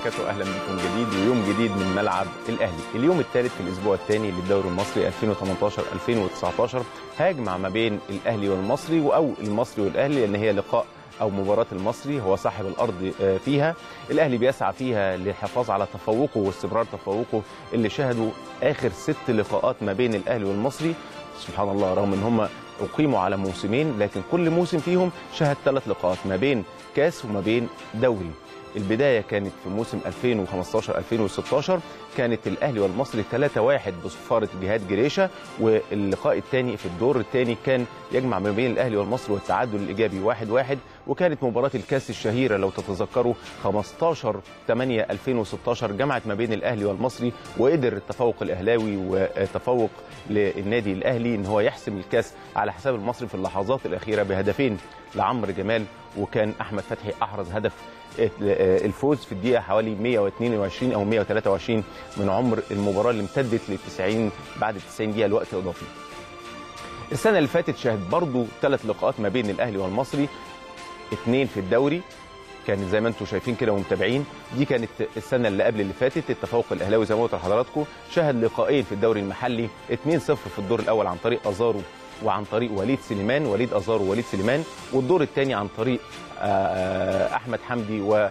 وبركاته اهلا بكم جديد ويوم جديد من ملعب الاهلي اليوم الثالث في الاسبوع الثاني للدوري المصري 2018 2019 هاجمع ما بين الاهلي والمصري او المصري والاهلي لان هي لقاء او مباراه المصري هو صاحب الارض فيها الاهلي بيسعى فيها للحفاظ على تفوقه واستمرار تفوقه اللي شهدوا اخر ست لقاءات ما بين الاهلي والمصري سبحان الله رغم ان هم اقيموا على موسمين لكن كل موسم فيهم شهد ثلاث لقاءات ما بين كاس وما بين دوري البدايه كانت في موسم 2015 2016 كانت الاهلي والمصري 3-1 بصفاره جهاد جريشه واللقاء الثاني في الدور الثاني كان يجمع ما بين الاهلي والمصري والتعادل الايجابي 1-1 واحد واحد وكانت مباراه الكاس الشهيره لو تتذكروا 15 8 2016 جمعت ما بين الاهلي والمصري وقدر التفوق الاهلاوي وتفوق للنادي الاهلي ان هو يحسم الكاس على حساب المصري في اللحظات الاخيره بهدفين لعمرو جمال وكان احمد فتحي احرز هدف الفوز في الدقيقه حوالي 122 او 123 من عمر المباراه اللي امتدت ل 90 بعد 90 دقيقه لوقت اضافي. السنه اللي فاتت شهد برضو ثلاث لقاءات ما بين الاهلي والمصري اثنين في الدوري كانت زي ما انتم شايفين كده ومتابعين دي كانت السنه اللي قبل اللي فاتت التفوق الاهلاوي زي ما قلت لحضراتكم شهد لقاءين في الدوري المحلي 2-0 في الدور الاول عن طريق ازارو وعن طريق وليد سليمان وليد ازار ووليد سليمان والدور الثاني عن طريق احمد حمدي و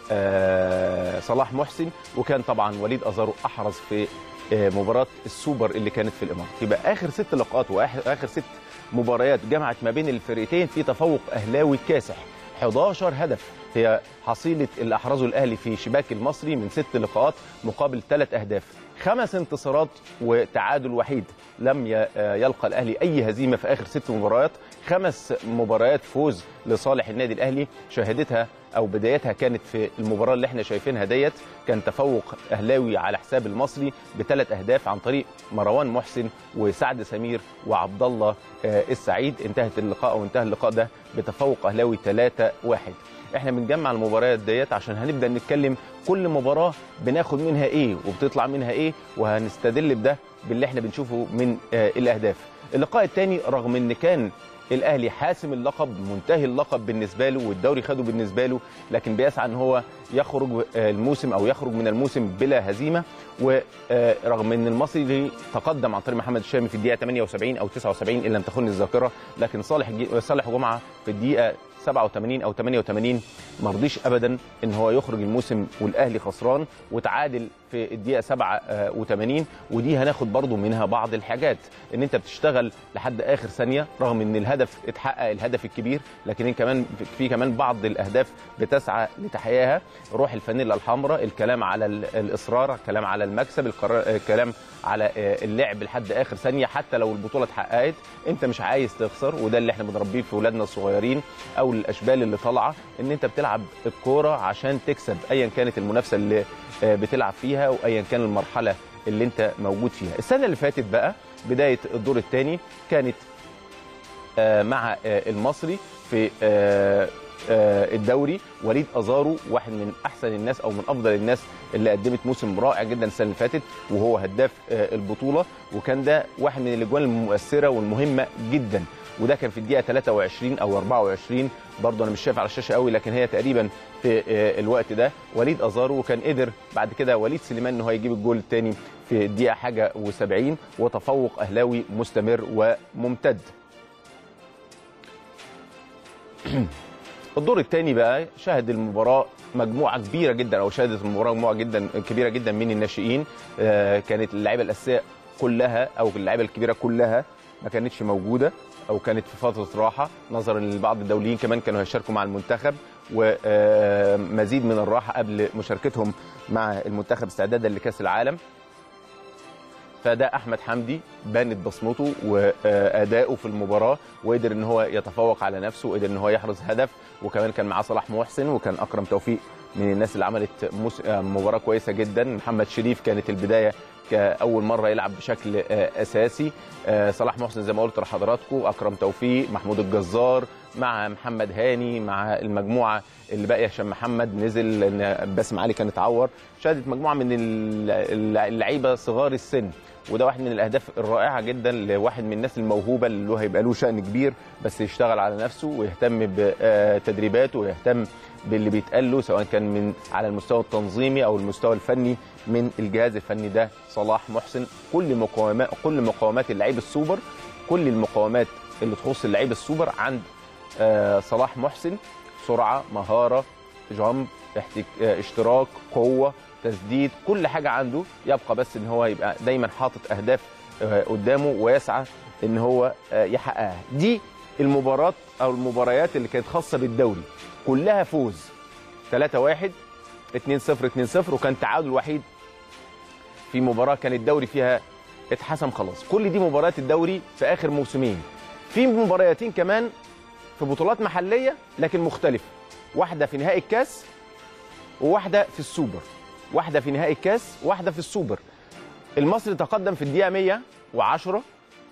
صلاح محسن وكان طبعا وليد ازارو احرز في مباراه السوبر اللي كانت في الامارات يبقى اخر ست لقاءات واخر ست مباريات جمعت ما بين الفريقين في تفوق اهلاوي كاسح 11 هدف هي حصيله اللي احرزه الاهلي في شباك المصري من ست لقاءات مقابل ثلاث اهداف خمس انتصارات وتعادل وحيد لم يلقى الاهلي اي هزيمه في اخر ست مباريات خمس مباريات فوز لصالح النادي الاهلي شهدتها او بدايتها كانت في المباراه اللي احنا شايفينها ديت كان تفوق اهلاوي على حساب المصري بثلاث اهداف عن طريق مروان محسن وسعد سمير وعبد الله السعيد انتهت اللقاء او انتهى اللقاء ده بتفوق اهلاوي 3 1 احنا بنجمع المباريات ديت عشان هنبدا نتكلم كل مباراه بناخد منها ايه وبتطلع منها ايه وهنستدل بده باللي احنا بنشوفه من آه الاهداف اللقاء الثاني رغم ان كان الاهلي حاسم اللقب منتهي اللقب بالنسبه له والدوري خده بالنسبه له لكن بيسعى ان هو يخرج الموسم او يخرج من الموسم بلا هزيمه ورغم ان المصري تقدم عن طريق محمد الشامي في الدقيقه 78 او 79 ان لم تخن الذاكره لكن صالح صالح جمعه في الدقيقه 87 او 88 ما رضيش ابدا ان هو يخرج الموسم والاهلي خسران وتعادل في الدقيقه 87 ودي هناخد برضو منها بعض الحاجات ان انت بتشتغل لحد اخر ثانيه رغم ان الهدف اتحقق الهدف الكبير لكن كمان في كمان بعض الاهداف بتسعى لتحقيقها روح الفانيلا الحمراء الكلام على الاصرار الكلام على المكسب الكلام على اللعب لحد اخر ثانيه حتى لو البطوله اتحققت انت مش عايز تخسر وده اللي احنا بنربيه في اولادنا الصغيرين او الاشبال اللي طالعه ان انت بتلعب الكوره عشان تكسب ايا كانت المنافسه اللي بتلعب فيها وايا كان المرحله اللي انت موجود فيها السنه اللي فاتت بقى بدايه الدور الثاني كانت مع المصري في الدوري وليد ازارو واحد من احسن الناس او من افضل الناس اللي قدمت موسم رائع جدا السنه اللي فاتت وهو هداف البطوله وكان ده واحد من الاجوان المؤثره والمهمه جدا وده كان في الدقيقه 23 او 24 برضه انا مش شايف على الشاشه قوي لكن هي تقريبا في الوقت ده وليد ازارو وكان قدر بعد كده وليد سليمان ان هو يجيب الجول الثاني في الدقيقه حاجه و70 وتفوق اهلاوي مستمر وممتد الدور الثاني بقى شهد المباراه مجموعه كبيره جدا او شهدت المباراه مجموعه جدا كبيره جدا من الناشئين كانت اللعيبه الاساسيه كلها او اللعيبه الكبيره كلها ما كانتش موجوده او كانت في فتره راحه نظرا لبعض الدوليين كمان كانوا هيشاركوا مع المنتخب ومزيد من الراحه قبل مشاركتهم مع المنتخب استعدادا لكاس العالم فده احمد حمدي بانت بصمته واداؤه في المباراه وقدر ان هو يتفوق على نفسه وقدر ان هو يحرز هدف وكمان كان معاه صلاح محسن وكان اكرم توفيق من الناس اللي عملت مباراه كويسه جدا محمد شريف كانت البدايه كاول مره يلعب بشكل اساسي صلاح محسن زي ما قلت لحضراتكم اكرم توفيق محمود الجزار مع محمد هاني مع المجموعه اللي باقيه هشام محمد نزل لان باسم علي كان اتعور شهدت مجموعه من اللعيبه صغار السن وده واحد من الاهداف الرائعه جدا لواحد من الناس الموهوبه اللي هو هيبقى له شان كبير بس يشتغل على نفسه ويهتم بتدريباته ويهتم باللي بيتقال له سواء كان من على المستوى التنظيمي او المستوى الفني من الجهاز الفني ده صلاح محسن كل مقومات كل مقومات اللعيب السوبر كل المقومات اللي تخص اللعيب السوبر عند آه، صلاح محسن سرعه مهاره جامب احتك... آه، اشتراك قوه تسديد كل حاجه عنده يبقى بس ان هو يبقى دايما حاطط اهداف آه، قدامه ويسعى ان هو آه، يحققها دي المباراه او المباريات اللي كانت خاصه بالدوري كلها فوز 3 1 2 0 2 0 وكان تعادل وحيد في مباراه كان الدوري فيها اتحسم خلاص كل دي مباريات الدوري في اخر موسمين في مبارياتين كمان في بطولات محليه لكن مختلفه واحده في نهائي الكاس وواحده في السوبر واحده في نهائي الكاس واحده في السوبر المصري تقدم في الدقيقه 110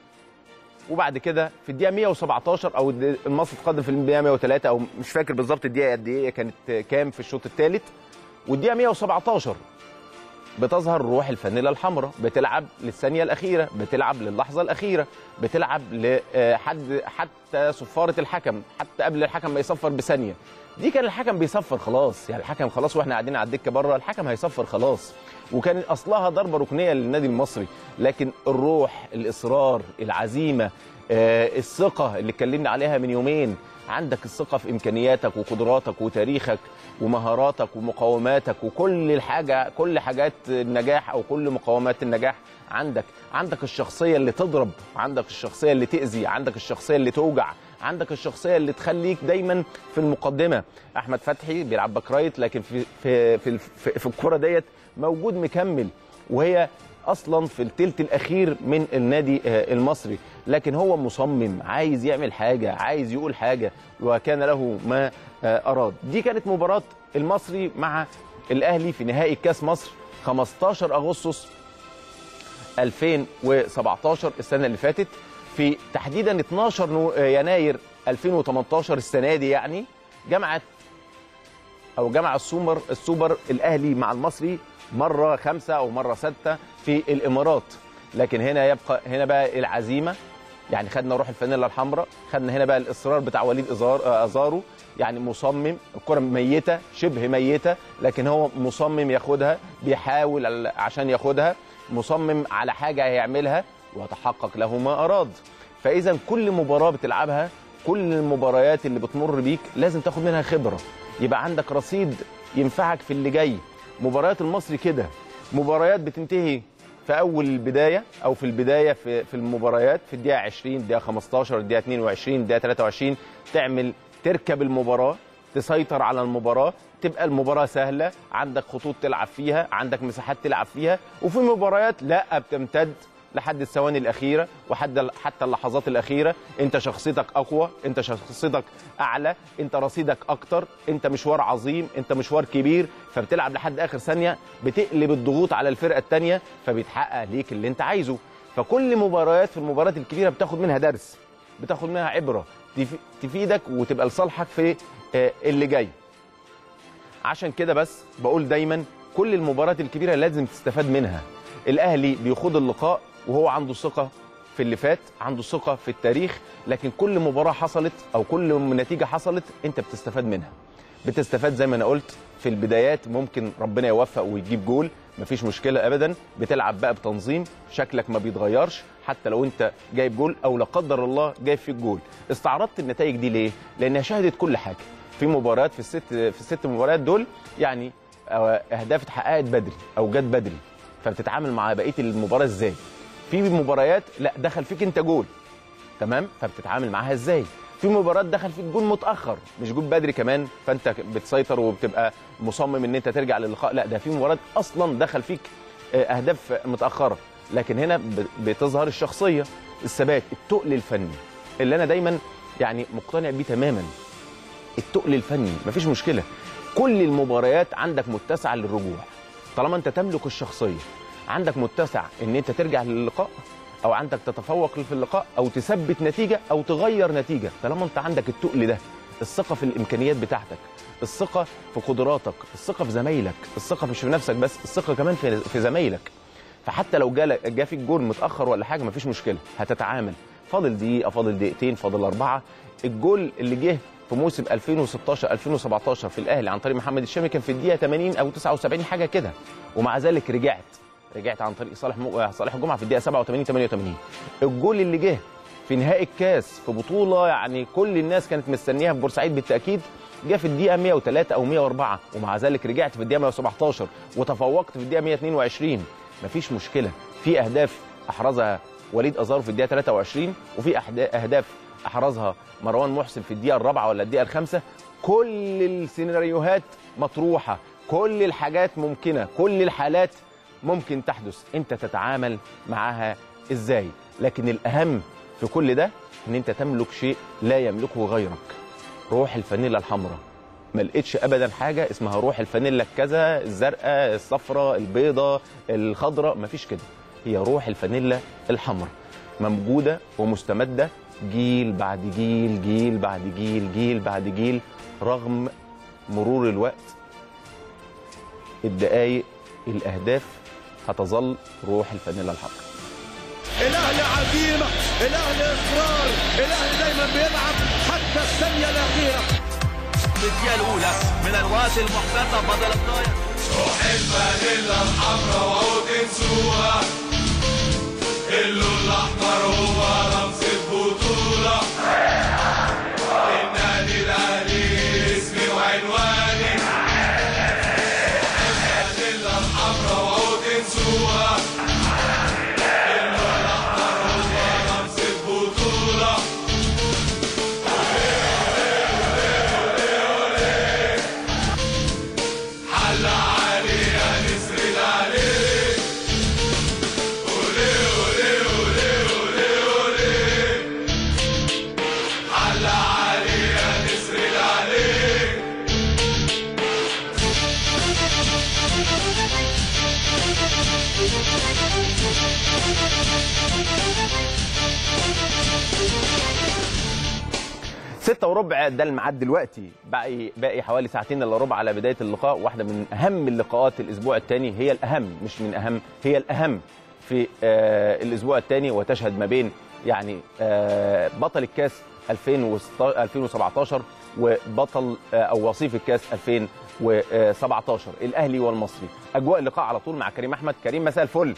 وبعد كده في الدقيقه 117 او المصري تقدم في الدقيقه 103 او مش فاكر بالظبط الدقيقه قد ايه كانت كام في الشوط الثالث والدقيقه 117 بتظهر روح الفانيلا الحمراء بتلعب للثانيه الاخيره بتلعب للحظه الاخيره بتلعب لحد حتى صفاره الحكم حتى قبل الحكم ما يصفر بثانيه دي كان الحكم بيصفر خلاص يعني الحكم خلاص واحنا قاعدين على الدكه بره الحكم هيصفر خلاص وكان اصلها ضربه ركنيه للنادي المصري لكن الروح الاصرار العزيمه آه، الثقه اللي اتكلمنا عليها من يومين عندك الثقه في امكانياتك وقدراتك وتاريخك ومهاراتك ومقوماتك وكل الحاجه كل حاجات النجاح او كل مقومات النجاح عندك عندك الشخصيه اللي تضرب عندك الشخصيه اللي تاذي عندك الشخصيه اللي توجع عندك الشخصيه اللي تخليك دايما في المقدمه احمد فتحي بيلعب باك رايت لكن في في في, في, في الكره ديت موجود مكمل وهي اصلا في الثلث الاخير من النادي آه، المصري لكن هو مصمم عايز يعمل حاجه عايز يقول حاجه وكان له ما آه، اراد دي كانت مباراه المصري مع الاهلي في نهائي كاس مصر 15 اغسطس 2017 السنه اللي فاتت في تحديدا 12 نو- يناير 2018 السنه دي يعني جمعت او جمع السوبر السوبر الاهلي مع المصري مره خمسه او مره سته في الامارات لكن هنا يبقى هنا بقى العزيمه يعني خدنا روح الفانيلا الحمراء خدنا هنا بقى الاصرار بتاع وليد إزار- آه، ازارو يعني مصمم الكره ميته شبه ميته لكن هو مصمم ياخدها بيحاول على- عشان ياخدها مصمم على حاجه هيعملها ويتحقق له ما اراد فاذا كل مباراه بتلعبها كل المباريات اللي بتمر بيك لازم تاخد منها خبره يبقى عندك رصيد ينفعك في اللي جاي مباريات المصري كده مباريات بتنتهي في اول البدايه او في البدايه في في المباريات في الدقيقه 20 الدقيقه 15 الدقيقه 22 الدقيقه 23 تعمل تركب المباراه تسيطر على المباراه تبقى المباراه سهله عندك خطوط تلعب فيها عندك مساحات تلعب فيها وفي مباريات لا بتمتد لحد الثواني الاخيره وحتى حتى اللحظات الاخيره انت شخصيتك اقوى انت شخصيتك اعلى انت رصيدك اكتر انت مشوار عظيم انت مشوار كبير فبتلعب لحد اخر ثانيه بتقلب الضغوط على الفرقه الثانيه فبيتحقق ليك اللي انت عايزه فكل مباريات في المباريات الكبيره بتاخد منها درس بتاخد منها عبره تف- تفيدك وتبقى لصالحك في آه، اللي جاي عشان كده بس بقول دايما كل المباريات الكبيره لازم تستفاد منها الاهلي بيخوض اللقاء وهو عنده ثقه في اللي فات عنده ثقه في التاريخ لكن كل مباراه حصلت او كل نتيجه حصلت انت بتستفاد منها بتستفاد زي ما انا قلت في البدايات ممكن ربنا يوفق ويجيب جول مفيش مشكله ابدا بتلعب بقى بتنظيم شكلك ما بيتغيرش حتى لو انت جايب جول او لا قدر الله جايب فيك جول استعرضت النتائج دي ليه لانها شهدت كل حاجه في مباريات في الست في الست مباريات دول يعني آه، اهداف اتحققت بدري او جت بدري فبتتعامل مع بقيه المباراه ازاي في مباريات لا دخل فيك انت جول تمام فبتتعامل معاها ازاي في مباراه دخل فيك جول متاخر مش جول بدري كمان فانت بتسيطر وبتبقى مصمم ان انت ترجع للقاء لا ده في مباراه اصلا دخل فيك آه، اهداف متاخره لكن هنا ب- بتظهر الشخصيه الثبات التقل الفني اللي انا دايما يعني مقتنع بيه تماما التقل الفني مفيش مشكله كل المباريات عندك متسع للرجوع طالما انت تملك الشخصيه عندك متسع ان انت ترجع للقاء او عندك تتفوق في اللقاء او تثبت نتيجه او تغير نتيجه طالما انت عندك التقل ده الثقه في الامكانيات بتاعتك الثقه في قدراتك الثقه في زمايلك الثقه مش في نفسك بس الثقه كمان في في زمايلك فحتى لو جا جا فيك جول متاخر ولا حاجه مفيش مشكله هتتعامل فاضل دقيقه فاضل دقيقتين فاضل اربعه الجول اللي جه في موسم 2016 2017 في الاهلي عن طريق محمد الشامي كان في الدقيقه 80 او 79 حاجه كده ومع ذلك رجعت رجعت عن طريق صالح م... صالح الجمعه في الدقيقه 87 88 الجول اللي جه في نهائي الكاس في بطوله يعني كل الناس كانت مستنياها في بورسعيد بالتاكيد جه في الدقيقه 103 او 104 ومع ذلك رجعت في الدقيقه 117 وتفوقت في الدقيقه 122 مفيش مشكله في اهداف احرزها وليد ازارو في الدقيقه 23 وفي اهداف احرزها مروان محسن في الدقيقه الرابعه ولا الدقيقه الخامسه كل السيناريوهات مطروحه كل الحاجات ممكنه كل الحالات ممكن تحدث انت تتعامل معاها ازاي لكن الاهم في كل ده ان انت تملك شيء لا يملكه غيرك روح الفانيلا الحمراء ما لقيتش ابدا حاجه اسمها روح الفانيلا الكذا الزرقاء الصفراء البيضاء الخضراء مفيش كده هي روح الفانيلا الحمراء موجوده ومستمده جيل بعد جيل جيل بعد جيل جيل بعد جيل رغم مرور الوقت الدقايق الاهداف هتظل روح الفانيلا الحمراء الاهلي عزيمه الاهلي اصرار الاهلي دايما بيلعب حتى الثانيه الاخيره الدقيقه الاولى من الوقت المحتسب بدل الضايع روح الفانيلا الحمراء وهو تنسوها اللون الاحمر هو رمز البطوله النادي الاهلي اسمي وعنواني الفانيلا الحمراء وهو تنسوها اللون الاحمر هو رمز البطوله حل عليها نسرد عليه حل عليها نسرد عليه ستة وربع ده الميعاد دلوقتي باقي باقي حوالي ساعتين الا ربع على بدايه اللقاء واحده من اهم اللقاءات الاسبوع الثاني هي الاهم مش من اهم هي الاهم في آه الاسبوع الثاني وتشهد ما بين يعني آه بطل الكاس 2017 وبطل آه او وصيف الكاس 2017 الاهلي والمصري اجواء اللقاء على طول مع كريم احمد كريم مساء الفل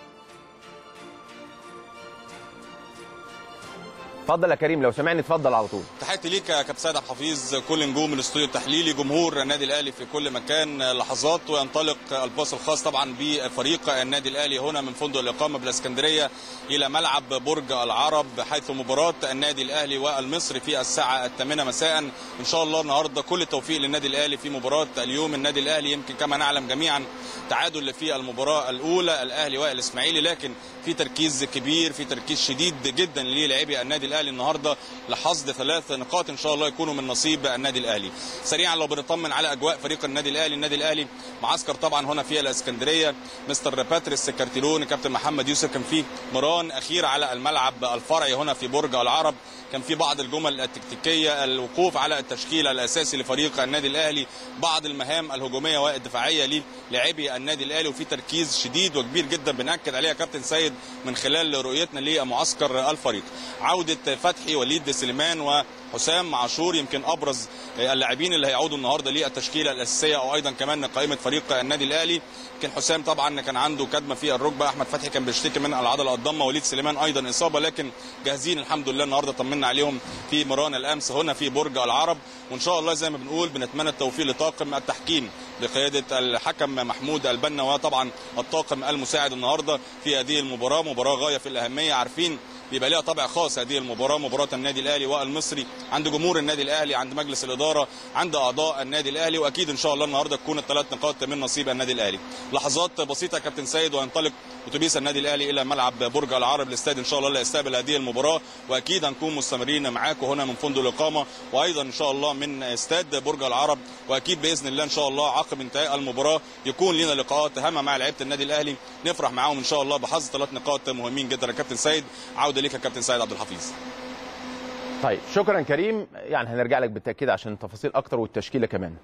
اتفضل يا كريم لو سمعني اتفضل على طول تحياتي ليك يا كابتن سيد عبد الحفيظ كل نجوم الاستوديو التحليلي جمهور النادي الاهلي في كل مكان لحظات وينطلق الباص الخاص طبعا بفريق النادي الاهلي هنا من فندق الاقامه بالاسكندريه الى ملعب برج العرب حيث مباراه النادي الاهلي والمصري في الساعه الثامنه مساء ان شاء الله النهارده كل التوفيق للنادي الاهلي في مباراه اليوم النادي الاهلي يمكن كما نعلم جميعا تعادل في المباراه الاولى الاهلي والاسماعيلي لكن في تركيز كبير في تركيز شديد جدا للاعبي النادي الاهلي النهارده لحصد ثلاث نقاط ان شاء الله يكونوا من نصيب النادي الاهلي سريعا لو بنطمن على اجواء فريق النادي الاهلي النادي الاهلي معسكر طبعا هنا في الاسكندريه مستر باتريس كارتيرون كابتن محمد يوسف كان في مران اخير على الملعب الفرعي هنا في برج العرب كان في بعض الجمل التكتيكيه الوقوف على التشكيل الاساسي لفريق النادي الاهلي بعض المهام الهجوميه والدفاعيه للاعبي النادي الاهلي وفي تركيز شديد وكبير جدا بناكد عليها كابتن سيد من خلال رؤيتنا لمعسكر الفريق عوده فتحي وليد سليمان وحسام عاشور يمكن ابرز اللاعبين اللي هيعودوا النهارده للتشكيله الاساسيه او ايضا كمان قائمه فريق النادي الاهلي يمكن حسام طبعا كان عنده كدمه في الركبه احمد فتحي كان بيشتكي من العضله الضمه وليد سليمان ايضا اصابه لكن جاهزين الحمد لله النهارده طمنا عليهم في مران الامس هنا في برج العرب وان شاء الله زي ما بنقول بنتمنى التوفيق لطاقم التحكيم بقياده الحكم محمود البنا وطبعا الطاقم المساعد النهارده في هذه المباراه مباراه غايه في الاهميه عارفين بيبقى ليها طابع خاص هذه المباراه مباراه النادي الاهلي والمصري عند جمهور النادي الاهلي عند مجلس الاداره عند اعضاء النادي الاهلي واكيد ان شاء الله النهارده تكون الثلاث نقاط من نصيب النادي الاهلي لحظات بسيطه كابتن سيد وينطلق اتوبيس النادي الاهلي الى ملعب برج العرب الاستاد ان شاء الله اللي يستقبل هذه المباراه واكيد هنكون مستمرين معاكم هنا من فندق الاقامه وايضا ان شاء الله من استاد برج العرب واكيد باذن الله ان شاء الله عقب انتهاء المباراه يكون لنا لقاءات هامه مع لعيبه النادي الاهلي نفرح معاهم ان شاء الله بحظ ثلاث نقاط مهمين جدا يا كابتن سيد عوده ليك يا كابتن سيد عبد الحفيظ طيب شكرا كريم يعني هنرجع لك بالتاكيد عشان تفاصيل اكتر والتشكيله كمان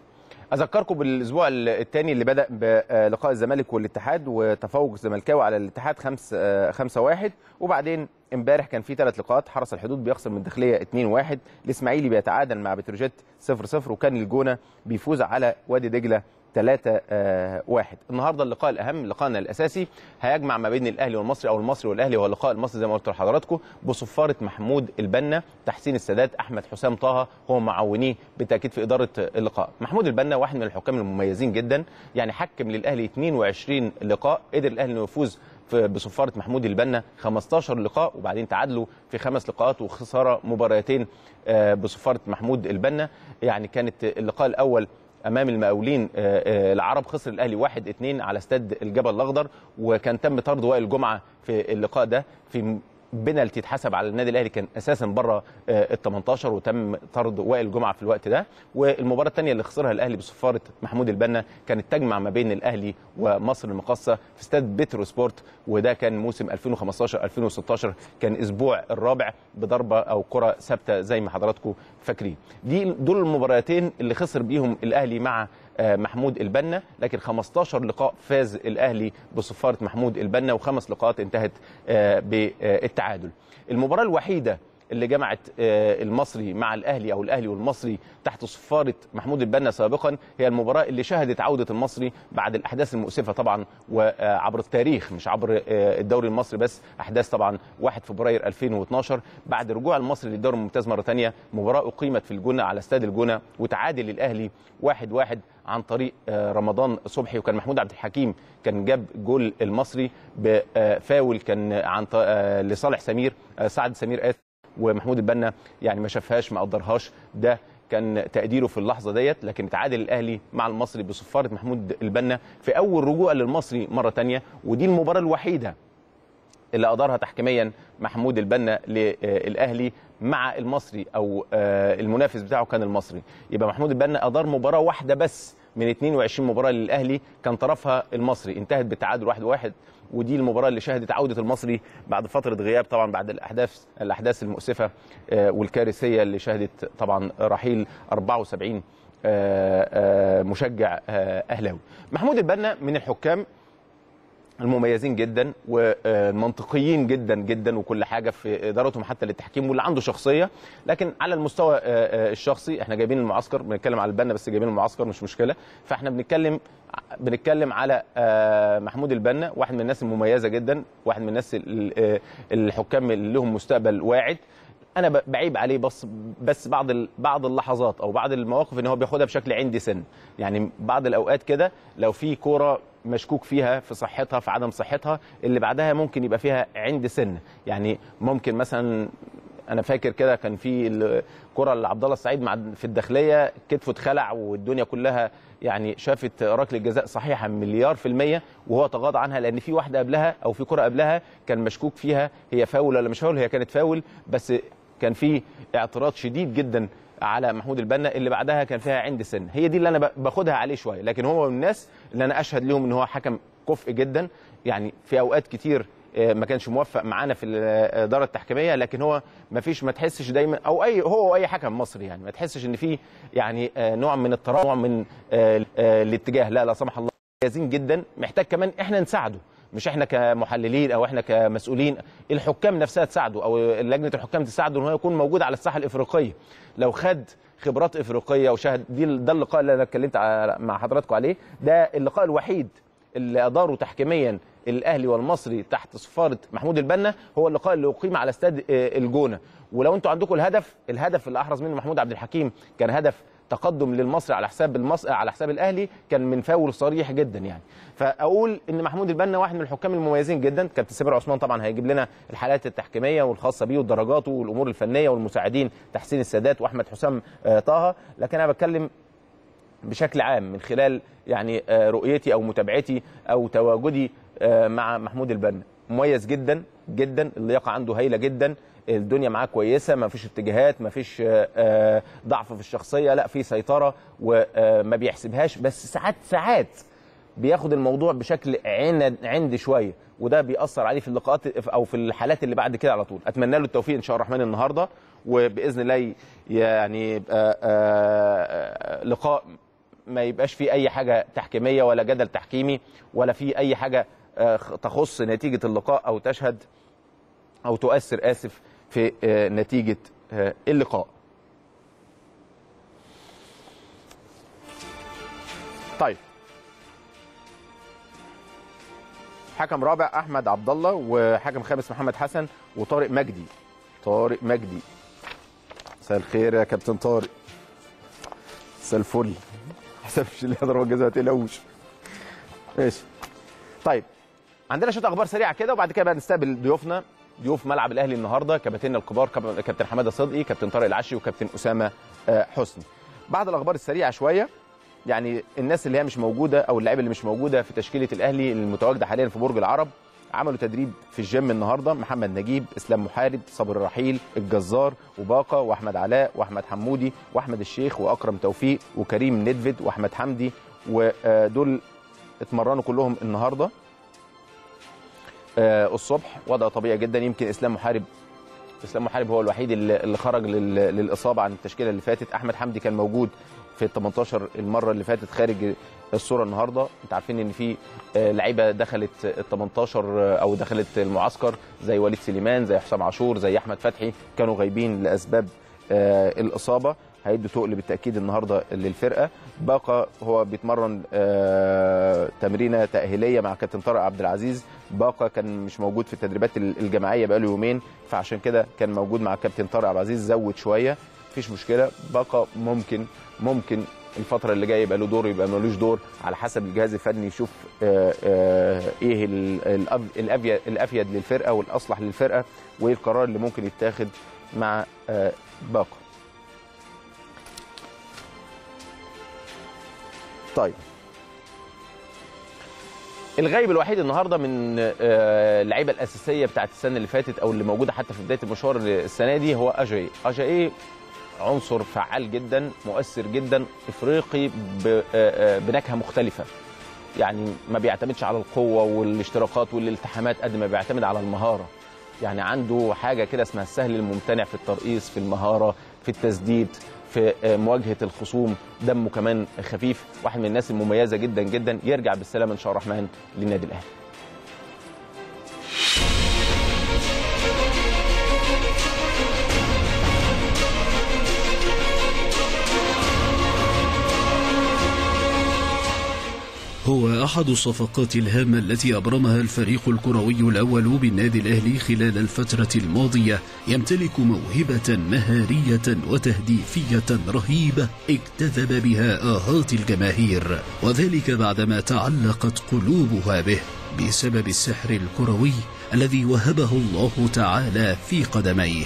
اذكركم بالاسبوع الثاني اللي بدا بلقاء الزمالك والاتحاد وتفوق الزملكاوي على الاتحاد 5 5 1 وبعدين امبارح كان في ثلاث لقاءات حرس الحدود بيخسر من الداخليه 2 1 الاسماعيلي بيتعادل مع بتروجيت 0 0 وكان الجونه بيفوز على وادي دجله 3 1 النهارده اللقاء الاهم لقائنا الاساسي هيجمع ما بين الاهلي والمصري او المصري والاهلي هو اللقاء المصري زي ما قلت لحضراتكم بصفاره محمود البنا تحسين السادات احمد حسام طه هو معاونيه بالتاكيد في اداره اللقاء محمود البنا واحد من الحكام المميزين جدا يعني حكم للاهلي 22 لقاء قدر الاهلي انه يفوز بصفاره محمود البنا 15 لقاء وبعدين تعادلوا في خمس لقاءات وخساره مباراتين بصفاره محمود البنا يعني كانت اللقاء الاول امام المقاولين العرب خسر الاهلي 1 2 على استاد الجبل الاخضر وكان تم طرد وائل جمعه في اللقاء ده في بنالتي اتحسب على النادي الاهلي كان اساسا بره ال 18 وتم طرد وائل جمعه في الوقت ده والمباراه الثانيه اللي خسرها الاهلي بصفاره محمود البنا كانت تجمع ما بين الاهلي ومصر المقاصه في استاد بترو سبورت وده كان موسم 2015 2016 كان اسبوع الرابع بضربه او كره ثابته زي ما حضراتكم فاكرين دي دول المباراتين اللي خسر بيهم الاهلي مع محمود البنا لكن 15 لقاء فاز الاهلي بصفاره محمود البنا وخمس لقاءات انتهت بالتعادل المباراه الوحيده اللي جمعت المصري مع الاهلي او الاهلي والمصري تحت صفاره محمود البنا سابقا هي المباراه اللي شهدت عوده المصري بعد الاحداث المؤسفه طبعا وعبر التاريخ مش عبر الدوري المصري بس احداث طبعا 1 فبراير 2012 بعد رجوع المصري للدوري الممتاز مره ثانيه مباراه اقيمت في الجونه على استاد الجونه وتعادل الاهلي 1 1 عن طريق رمضان صبحي وكان محمود عبد الحكيم كان جاب جول المصري بفاول كان عن لصالح سمير سعد سمير اسف ومحمود البنا يعني ما شافهاش ما قدرهاش ده كان تقديره في اللحظه ديت لكن تعادل الاهلي مع المصري بصفاره محمود البنا في اول رجوع للمصري مره ثانيه ودي المباراه الوحيده اللي ادارها تحكيميا محمود البنا للاهلي مع المصري او المنافس بتاعه كان المصري يبقى محمود البنا ادار مباراه واحده بس من 22 مباراه للاهلي كان طرفها المصري انتهت بالتعادل 1 1 ودي المباراه اللي شهدت عوده المصري بعد فتره غياب طبعا بعد الاحداث الاحداث المؤسفه والكارثيه اللي شهدت طبعا رحيل 74 مشجع اهلاوي محمود البنا من الحكام المميزين جدا ومنطقيين جدا جدا وكل حاجه في ادارتهم حتى للتحكيم واللي عنده شخصيه لكن على المستوى الشخصي احنا جايبين المعسكر بنتكلم على البنا بس جايبين المعسكر مش مشكله فاحنا بنتكلم بنتكلم على محمود البنا واحد من الناس المميزه جدا واحد من الناس الحكام اللي لهم مستقبل واعد انا بعيب عليه بس بس بعض بعض اللحظات او بعض المواقف ان هو بياخدها بشكل عندي سن يعني بعض الاوقات كده لو في كوره مشكوك فيها في صحتها في عدم صحتها اللي بعدها ممكن يبقى فيها عند سن يعني ممكن مثلا انا فاكر كده كان في الكره لعبد الله السعيد مع في الداخليه كتفه اتخلع والدنيا كلها يعني شافت ركله الجزاء صحيحه مليار في الميه وهو تغاضى عنها لان في واحده قبلها او في كره قبلها كان مشكوك فيها هي فاول ولا مش فاول هي كانت فاول بس كان في اعتراض شديد جدا على محمود البنا اللي بعدها كان فيها عند سن هي دي اللي انا باخدها عليه شويه لكن هو من الناس اللي انا اشهد لهم ان هو حكم كفء جدا يعني في اوقات كتير ما كانش موفق معانا في الاداره التحكيميه لكن هو ما فيش ما تحسش دايما او اي هو اي حكم مصري يعني ما تحسش ان في يعني نوع من التراجع من الاتجاه لا لا سمح الله مميزين جدا محتاج كمان احنا نساعده مش احنا كمحللين او احنا كمسؤولين الحكام نفسها تساعده او لجنه الحكام تساعده ان هو يكون موجود على الساحه الافريقيه لو خد خبرات افريقيه وشاهد دي ده اللقاء اللي انا اتكلمت مع حضراتكم عليه ده اللقاء الوحيد اللي اداره تحكيميا الاهلي والمصري تحت صفاره محمود البنا هو اللقاء اللي اقيم على استاد الجونه ولو انتوا عندكم الهدف الهدف اللي احرز منه محمود عبد الحكيم كان هدف تقدم للمصري على حساب المصري على حساب الاهلي كان من فاول صريح جدا يعني فاقول ان محمود البنا واحد من الحكام المميزين جدا كابتن سمير عثمان طبعا هيجيب لنا الحالات التحكيميه والخاصه بيه ودرجاته والامور الفنيه والمساعدين تحسين السادات واحمد حسام طه لكن انا بتكلم بشكل عام من خلال يعني رؤيتي او متابعتي او تواجدي مع محمود البنا مميز جدا جدا اللياقه عنده هايله جدا الدنيا معاه كويسه ما فيش اتجاهات ما فيش ضعف في الشخصيه لا في سيطره وما بيحسبهاش بس ساعات ساعات بياخد الموضوع بشكل عند عند شويه وده بيأثر عليه في اللقاءات او في الحالات اللي بعد كده على طول اتمنى له التوفيق ان شاء الله الرحمن النهارده وباذن الله يعني يبقى لقاء ما يبقاش في اي حاجه تحكيميه ولا جدل تحكيمي ولا في اي حاجه آه، تخص نتيجه اللقاء او تشهد او تؤثر اسف في آه، نتيجه آه، اللقاء طيب حكم رابع احمد عبد الله وحكم خامس محمد حسن وطارق مجدي طارق مجدي مساء الخير يا كابتن طارق مساء الفل حسابش اللي ضربه الجزاء ما تقلقوش ماشي طيب عندنا شويه اخبار سريعه كده وبعد كده بقى نستقبل ضيوفنا ضيوف ملعب الاهلي النهارده كباتننا الكبار كاب- كابتن حماده صدقي كابتن طارق العشي وكابتن اسامه آه، حسني بعد الاخبار السريعه شويه يعني الناس اللي هي مش موجوده او اللعيبه اللي مش موجوده في تشكيله الاهلي المتواجده حاليا في برج العرب عملوا تدريب في الجيم النهارده محمد نجيب اسلام محارب صابر رحيل الجزار وباقه واحمد علاء واحمد حمودي واحمد الشيخ واكرم توفيق وكريم ندفد واحمد حمدي ودول اتمرنوا كلهم النهارده آه، الصبح وضع طبيعي جدا يمكن اسلام محارب اسلام محارب هو الوحيد اللي اللي خرج لل- للاصابه عن التشكيله اللي فاتت احمد حمدي كان موجود في ال 18 المره اللي فاتت خارج الصوره النهارده انت عارفين ان في آه، لعيبه دخلت ال 18 آه، او دخلت المعسكر زي وليد سليمان زي حسام عاشور زي احمد فتحي كانوا غايبين لاسباب آه، الاصابه هيدوا تقل بالتاكيد النهارده للفرقه باقه هو بيتمرن آه، تمرينه تاهيليه مع كابتن طارق عبد العزيز باقه كان مش موجود في التدريبات ال- الجماعيه بقاله يومين فعشان كده كان موجود مع كابتن طارق عبد العزيز زود شويه مفيش مشكله باقه ممكن ممكن الفتره اللي جايه يبقى له دور يبقى ملوش دور على حسب الجهاز الفني يشوف آه، آه، ايه ال- الأب- الافيد الافيد للفرقه والاصلح للفرقه وايه القرار اللي ممكن يتاخد مع آه، باقه طيب الغايب الوحيد النهارده من آه، اللعيبه الاساسيه بتاعت السنه اللي فاتت او اللي موجوده حتى في بدايه المشوار السنه دي هو اجاي اجاي عنصر فعال جدا مؤثر جدا افريقي ب- آه، آه، بنكهه مختلفه يعني ما بيعتمدش على القوه والاشتراكات والالتحامات قد ما بيعتمد على المهاره يعني عنده حاجه كده اسمها السهل الممتنع في الترقيص في المهاره في التسديد في آه، مواجهه الخصوم دمه كمان خفيف واحد من الناس المميزه جدا جدا يرجع بالسلامه ان شاء الله الرحمن للنادي الاهلي هو أحد الصفقات الهامة التي أبرمها الفريق الكروي الأول بالنادي الأهلي خلال الفترة الماضية يمتلك موهبة مهارية وتهديفية رهيبة اجتذب بها آهات الجماهير وذلك بعدما تعلقت قلوبها به بسبب السحر الكروي الذي وهبه الله تعالى في قدميه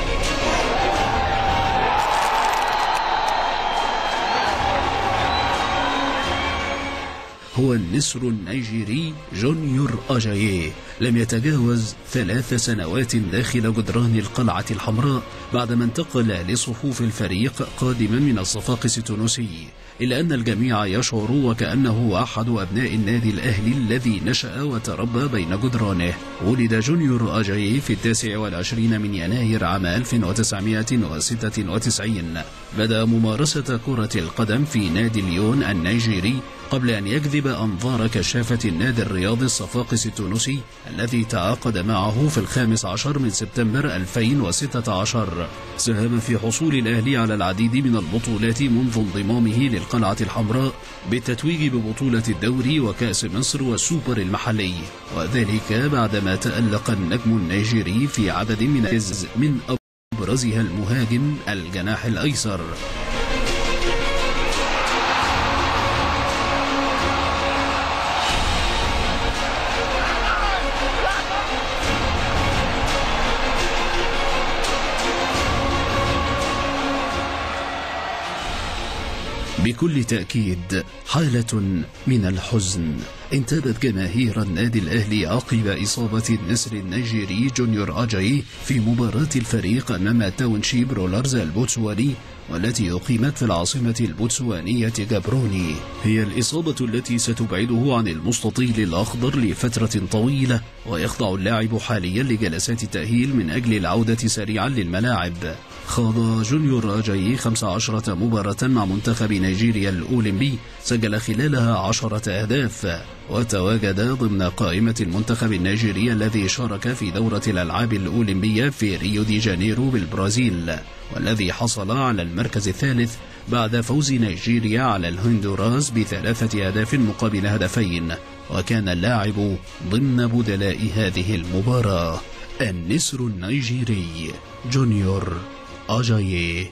هو النسر النيجيري جونيور أجاييه لم يتجاوز ثلاث سنوات داخل جدران القلعة الحمراء بعدما انتقل لصفوف الفريق قادما من الصفاقس التونسي إلا أن الجميع يشعر وكأنه أحد أبناء النادي الأهلي الذي نشأ وتربى بين جدرانه ولد جونيور أجاييه في التاسع والعشرين من يناير عام 1996 بدأ ممارسة كرة القدم في نادي ليون النيجيري قبل أن يجذب أنظار كشافة النادي الرياضي الصفاقس التونسي الذي تعاقد معه في الخامس عشر من سبتمبر 2016 ساهم في حصول الأهلي على العديد من البطولات منذ انضمامه للقلعة الحمراء بالتتويج ببطولة الدوري وكأس مصر والسوبر المحلي وذلك بعدما تألق النجم النيجيري في عدد من الأز- من أبرزها المهاجم الجناح الأيسر بكل تأكيد حالة من الحزن انتابت جماهير النادي الأهلي عقب إصابة النسر النيجيري جونيور أجاي في مباراة الفريق أمام تاونشيب رولرز البوتسواني والتي أقيمت في العاصمة البوتسوانية جابروني هي الإصابة التي ستبعده عن المستطيل الأخضر لفترة طويلة ويخضع اللاعب حاليا لجلسات التأهيل من أجل العودة سريعا للملاعب خاض جونيور أجاي 15 مباراة مع منتخب نيجيريا الأولمبي سجل خلالها عشرة أهداف وتواجد ضمن قائمة المنتخب النيجيري الذي شارك في دورة الألعاب الأولمبية في ريو دي جانيرو بالبرازيل والذي حصل على المركز الثالث بعد فوز نيجيريا على الهندوراس بثلاثة أهداف مقابل هدفين وكان اللاعب ضمن بدلاء هذه المباراة النسر النيجيري جونيور أجاييه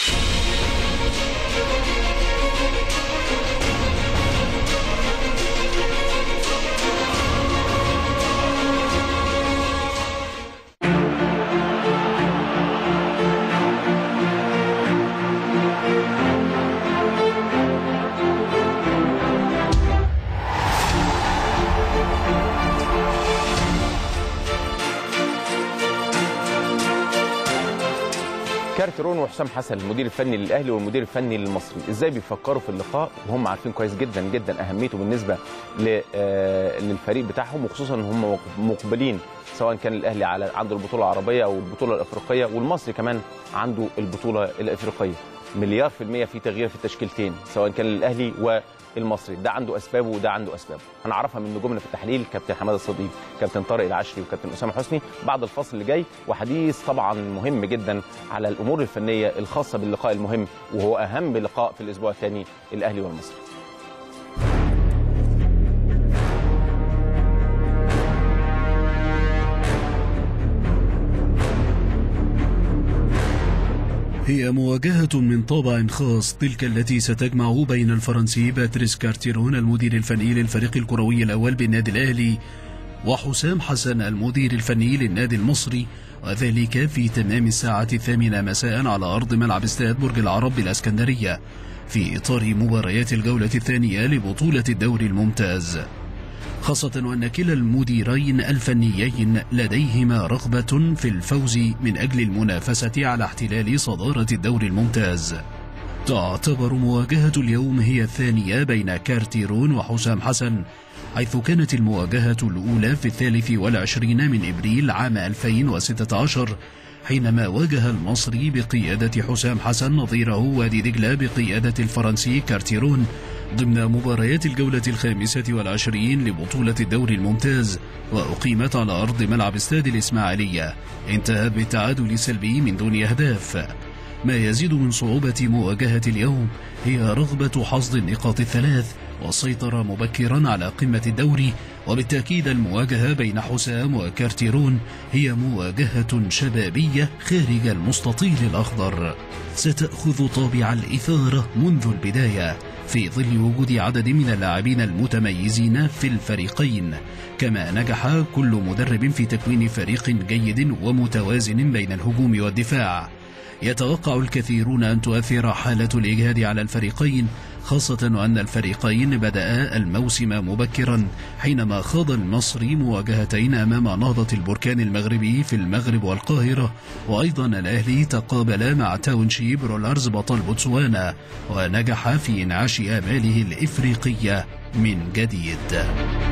كارترون وحسام حسن المدير الفني للاهلي والمدير الفني للمصري ازاي بيفكروا في اللقاء وهم عارفين كويس جدا جدا اهميته بالنسبه ل- آه، للفريق بتاعهم وخصوصا ان هم مقبلين سواء كان الاهلي على عنده البطوله العربيه او البطوله الافريقيه والمصري كمان عنده البطوله الافريقيه مليار في المية في تغيير في التشكيلتين سواء كان للاهلي والمصري ده عنده اسبابه وده عنده اسبابه هنعرفها من نجومنا في التحليل كابتن حماده الصديق كابتن طارق العشري وكابتن اسامه حسني بعد الفصل اللي جاي وحديث طبعا مهم جدا على الامور الفنيه الخاصه باللقاء المهم وهو اهم لقاء في الاسبوع الثاني الاهلي والمصري هي مواجهة من طابع خاص تلك التي ستجمع بين الفرنسي باتريس كارتيرون المدير الفني للفريق الكروي الأول بالنادي الأهلي وحسام حسن المدير الفني للنادي المصري وذلك في تمام الساعة الثامنة مساء على أرض ملعب استاد برج العرب بالأسكندرية في إطار مباريات الجولة الثانية لبطولة الدوري الممتاز خاصة وأن كلا المديرين الفنيين لديهما رغبة في الفوز من أجل المنافسة على احتلال صدارة الدوري الممتاز تعتبر مواجهة اليوم هي الثانية بين كارتيرون وحسام حسن حيث كانت المواجهة الأولى في الثالث والعشرين من إبريل عام 2016 حينما واجه المصري بقيادة حسام حسن نظيره وادي دجلة بقيادة الفرنسي كارتيرون ضمن مباريات الجولة الخامسة والعشرين لبطولة الدوري الممتاز وأقيمت على أرض ملعب استاد الإسماعيلية انتهت بالتعادل السلبي من دون أهداف ما يزيد من صعوبة مواجهة اليوم هي رغبة حصد النقاط الثلاث والسيطرة مبكرا على قمة الدوري وبالتأكيد المواجهة بين حسام وكارتيرون هي مواجهة شبابية خارج المستطيل الأخضر ستأخذ طابع الإثارة منذ البداية في ظل وجود عدد من اللاعبين المتميزين في الفريقين كما نجح كل مدرب في تكوين فريق جيد ومتوازن بين الهجوم والدفاع يتوقع الكثيرون أن تؤثر حالة الإجهاد على الفريقين خاصة وأن الفريقين بدأ الموسم مبكرا حينما خاض المصري مواجهتين أمام نهضة البركان المغربي في المغرب والقاهرة وأيضا الأهلي تقابل مع تاونشيب رولارز بطل بوتسوانا ونجح في إنعاش آماله الإفريقية من جديد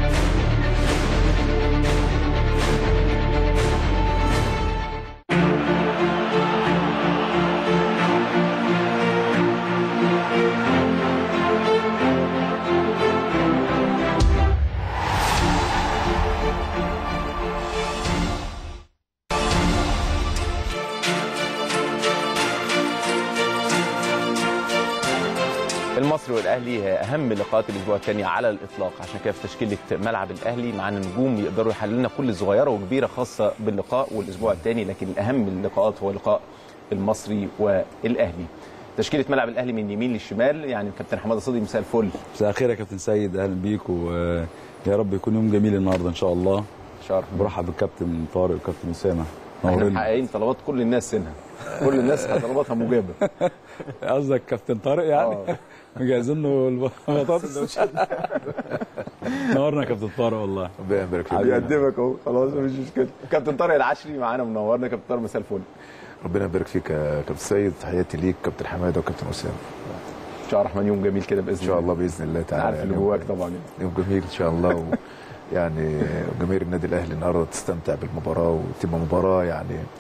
المصري والاهلي هي اهم لقاءات الاسبوع الثاني على الاطلاق عشان كده في تشكيله ملعب الاهلي معانا نجوم يقدروا يحللوا لنا كل صغيره وكبيره خاصه باللقاء والاسبوع الثاني لكن اهم اللقاءات هو لقاء المصري والاهلي تشكيله ملعب الاهلي من يمين للشمال يعني كابتن حماده صدقي مساء الفل مساء الخير يا كابتن سيد اهلا بيك ويا رب يكون يوم جميل النهارده ان شاء الله شرف برحب بالكابتن طارق والكابتن اسامه احنا نورنا محققين طلبات كل الناس سنها كل الناس طلباتها مجابه قصدك كابتن طارق يعني آه. مجهزين له البطاطس نورنا يا كابتن طارق والله ربنا يبارك فيك بيقدمك اهو خلاص مفيش مشكله كابتن طارق العشري معانا منورنا كابتن طارق مساء الفل ربنا يبارك فيك يا كابتن سيد تحياتي ليك كابتن حماده وكابتن اسامه ان شاء الله الرحمن يوم جميل كده باذن ان شاء الله باذن الله تعالى عارف اللي يعني جواك يوم- طبعا يوم جميل ان شاء الله و... يعني جماهير النادي الاهلي النهارده تستمتع بالمباراه وتبقى مباراه يعني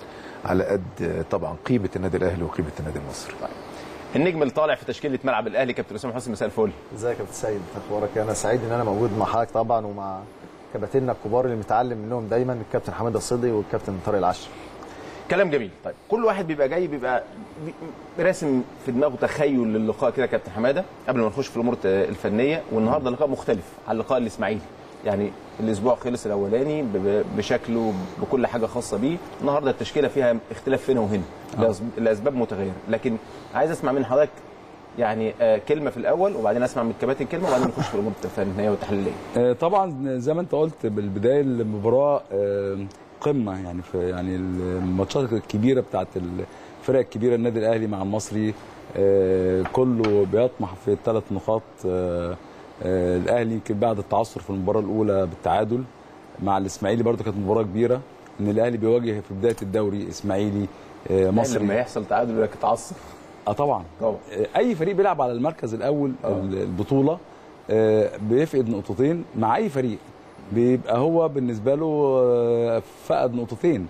على قد آه، طبعا قيمه النادي الاهلي وقيمه النادي المصري النجم اللي طالع في تشكيله ملعب الاهلي كابتن اسامه حسني مساء الفل ازيك يا كابتن سيد اخبارك انا سعيد ان انا موجود مع حضرتك طبعا ومع كباتننا الكبار اللي متعلم منهم دايما الكابتن حماده الصدي والكابتن طارق العشر كلام جميل طيب كل واحد بيبقى جاي بيبقى بي- راسم في دماغه تخيل للقاء كده يا كابتن حماده قبل ما نخش في الامور الفنيه والنهارده لقاء مختلف عن لقاء الاسماعيلي يعني الاسبوع خلص الاولاني ب- ب- بشكله بكل حاجه خاصه بيه النهارده التشكيله فيها اختلاف هنا وهنا لأسب- لاسباب متغيره لكن عايز اسمع من حضرتك يعني آه، كلمه في الاول وبعدين اسمع من الكباتن كلمه وبعدين نخش في الامور الفنيه والتحليليه آه، طبعا زي ما انت قلت بالبدايه المباراه آه، قمه يعني في يعني الماتشات الكبيره بتاعت الفرق الكبيره النادي الاهلي مع المصري آه، كله بيطمح في الثلاث نقاط آه، آه، الاهلي يمكن بعد التعثر في المباراه الاولى بالتعادل مع الاسماعيلي برضو كانت مباراه كبيره ان الاهلي بيواجه في بدايه الدوري اسماعيلي آه، مصري مصري لما يحصل تعادل يقول لك اتعصب اه طبعا طبعا اي فريق بيلعب على المركز الاول البطوله آه، بيفقد نقطتين مع اي فريق بيبقى هو بالنسبه له آه، فقد نقطتين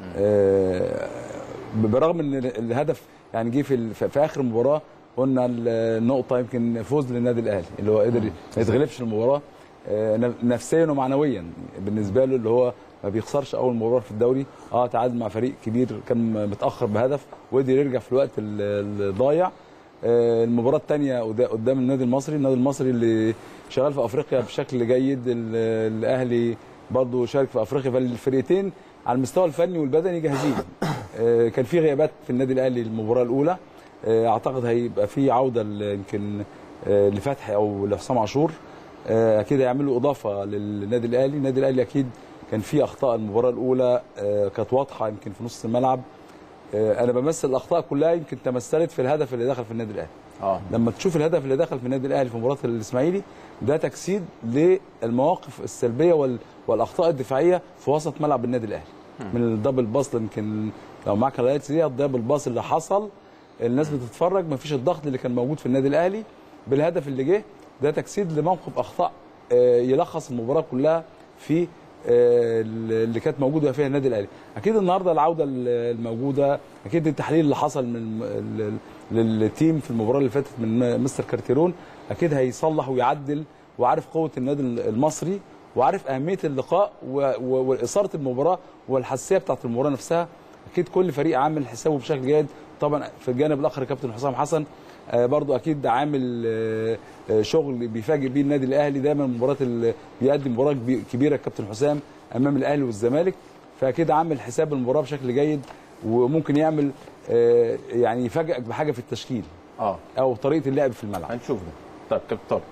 آه، برغم ان الهدف يعني جه في ال- في اخر المباراه قلنا النقطه يمكن فوز للنادي الاهلي اللي هو قدر ما يتغلبش المباراه آه، نف- نفسيا ومعنويا بالنسبه له اللي هو ما بيخسرش اول مباراه في الدوري اه تعادل مع فريق كبير كان متاخر بهدف وقدر يرجع في الوقت ال- الضايع آه، المباراه الثانيه قدام النادي المصري النادي المصري اللي شغال في افريقيا بشكل جيد ال- الاهلي برضه شارك في افريقيا فالفرقتين على المستوى الفني والبدني جاهزين آه، كان في غيابات في النادي الاهلي المباراه الاولى آه، اعتقد هيبقى في عوده ل- يمكن آه، لفتحي او لحسام عاشور آه، اكيد هيعملوا اضافه للنادي الاهلي النادي الاهلي اكيد كان في اخطاء المباراه الاولى آه، كانت واضحه يمكن في نص الملعب آه، انا بمثل الاخطاء كلها يمكن تمثلت في الهدف اللي دخل في النادي الاهلي اه لما تشوف الهدف اللي دخل في النادي الاهلي في مباراه الاسماعيلي ده تجسيد للمواقف السلبيه وال... والاخطاء الدفاعيه في وسط ملعب النادي الاهلي من الدبل باص يمكن لو معاك الهايلايتس دي الدبل باص اللي حصل الناس بتتفرج مفيش الضغط اللي كان موجود في النادي الاهلي بالهدف اللي جه ده تجسيد لموقف اخطاء آه، يلخص المباراه كلها في آه، اللي كانت موجوده فيها النادي الاهلي اكيد النهارده العوده الموجوده اكيد التحليل اللي حصل من ال- للتيم في المباراه اللي فاتت من مستر كارتيرون اكيد هيصلح ويعدل وعارف قوه النادي المصري وعارف اهميه اللقاء و- و- واثاره المباراه والحساسيه بتاعت المباراه نفسها اكيد كل فريق عامل حسابه بشكل جيد طبعا في الجانب الاخر كابتن حسام حسن آه، برضو اكيد ده عامل آه، آه، شغل بيفاجئ بيه النادي الاهلي دايما مباراه ال- بيقدم مباراه كبي- كبيره كابتن حسام امام الاهلي والزمالك فاكيد عامل حساب المباراه بشكل جيد وممكن يعمل آه، يعني يفاجئك بحاجه في التشكيل اه او طريقه اللعب في الملعب هنشوف ده طيب كابتن طارق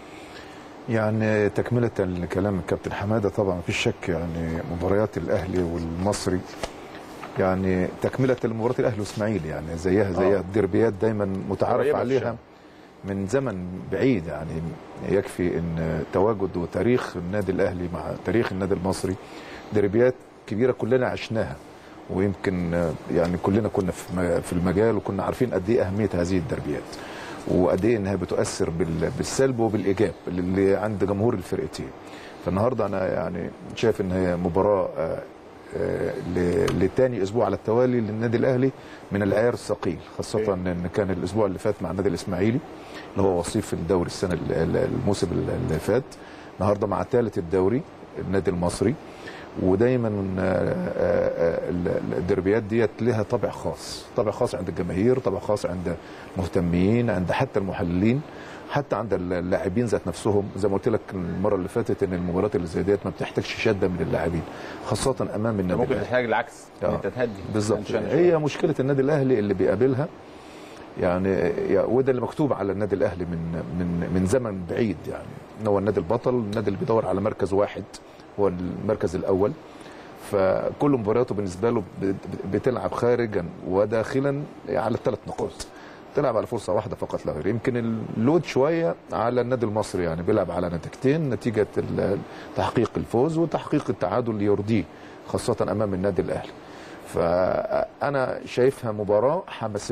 يعني تكملة لكلام الكابتن حمادة طبعا مفيش شك يعني مباريات الأهلي والمصري يعني تكملة لمباريات الأهلي والإسماعيلي يعني زيها زيها آه. الدربيات دايما متعارف قريبة عليها الشام. من زمن بعيد يعني يكفي ان تواجد وتاريخ النادي الاهلي مع تاريخ النادي المصري دربيات كبيره كلنا عشناها ويمكن آه، يعني كلنا كنا في م- في المجال وكنا عارفين قد ايه اهميه هذه الدربيات وقد ايه انها بتؤثر بال- بالسلب وبالايجاب اللي عند جمهور الفرقتين فالنهارده انا يعني شايف ان هي مباراه آه، آه، ل- لتاني اسبوع على التوالي للنادي الاهلي من العيار الثقيل خاصه ان كان الاسبوع اللي فات مع النادي الاسماعيلي اللي هو وصيف الدوري السنه ال- ال- الموسم اللي فات النهارده مع ثالث الدوري النادي المصري ودايما آه، آه، ال- الدربيات ديت لها طابع خاص طابع خاص عند الجماهير طابع خاص عند المهتمين عند حتى المحللين حتى عند اللاعبين ذات نفسهم زي ما قلت لك المره اللي فاتت ان المباريات اللي زي ديت ما بتحتاجش شده من اللاعبين خاصه امام النادي ممكن الأهلي. تحتاج العكس ان آه. انت تهدي بالظبط عشان- هي مشكله النادي الاهلي اللي بيقابلها يعني يا- وده اللي مكتوب على النادي الاهلي من من من زمن بعيد يعني إن هو النادي البطل النادي اللي بيدور على مركز واحد هو المركز الاول فكل مبارياته بالنسبه له بت- بتلعب خارجا وداخلا على الثلاث نقاط تلعب على فرصه واحده فقط لا غير يمكن اللود شويه على النادي المصري يعني بيلعب على نتيجتين نتيجه ال- تحقيق الفوز وتحقيق التعادل يرضيه خاصه امام النادي الاهلي فانا شايفها مباراه حماسيه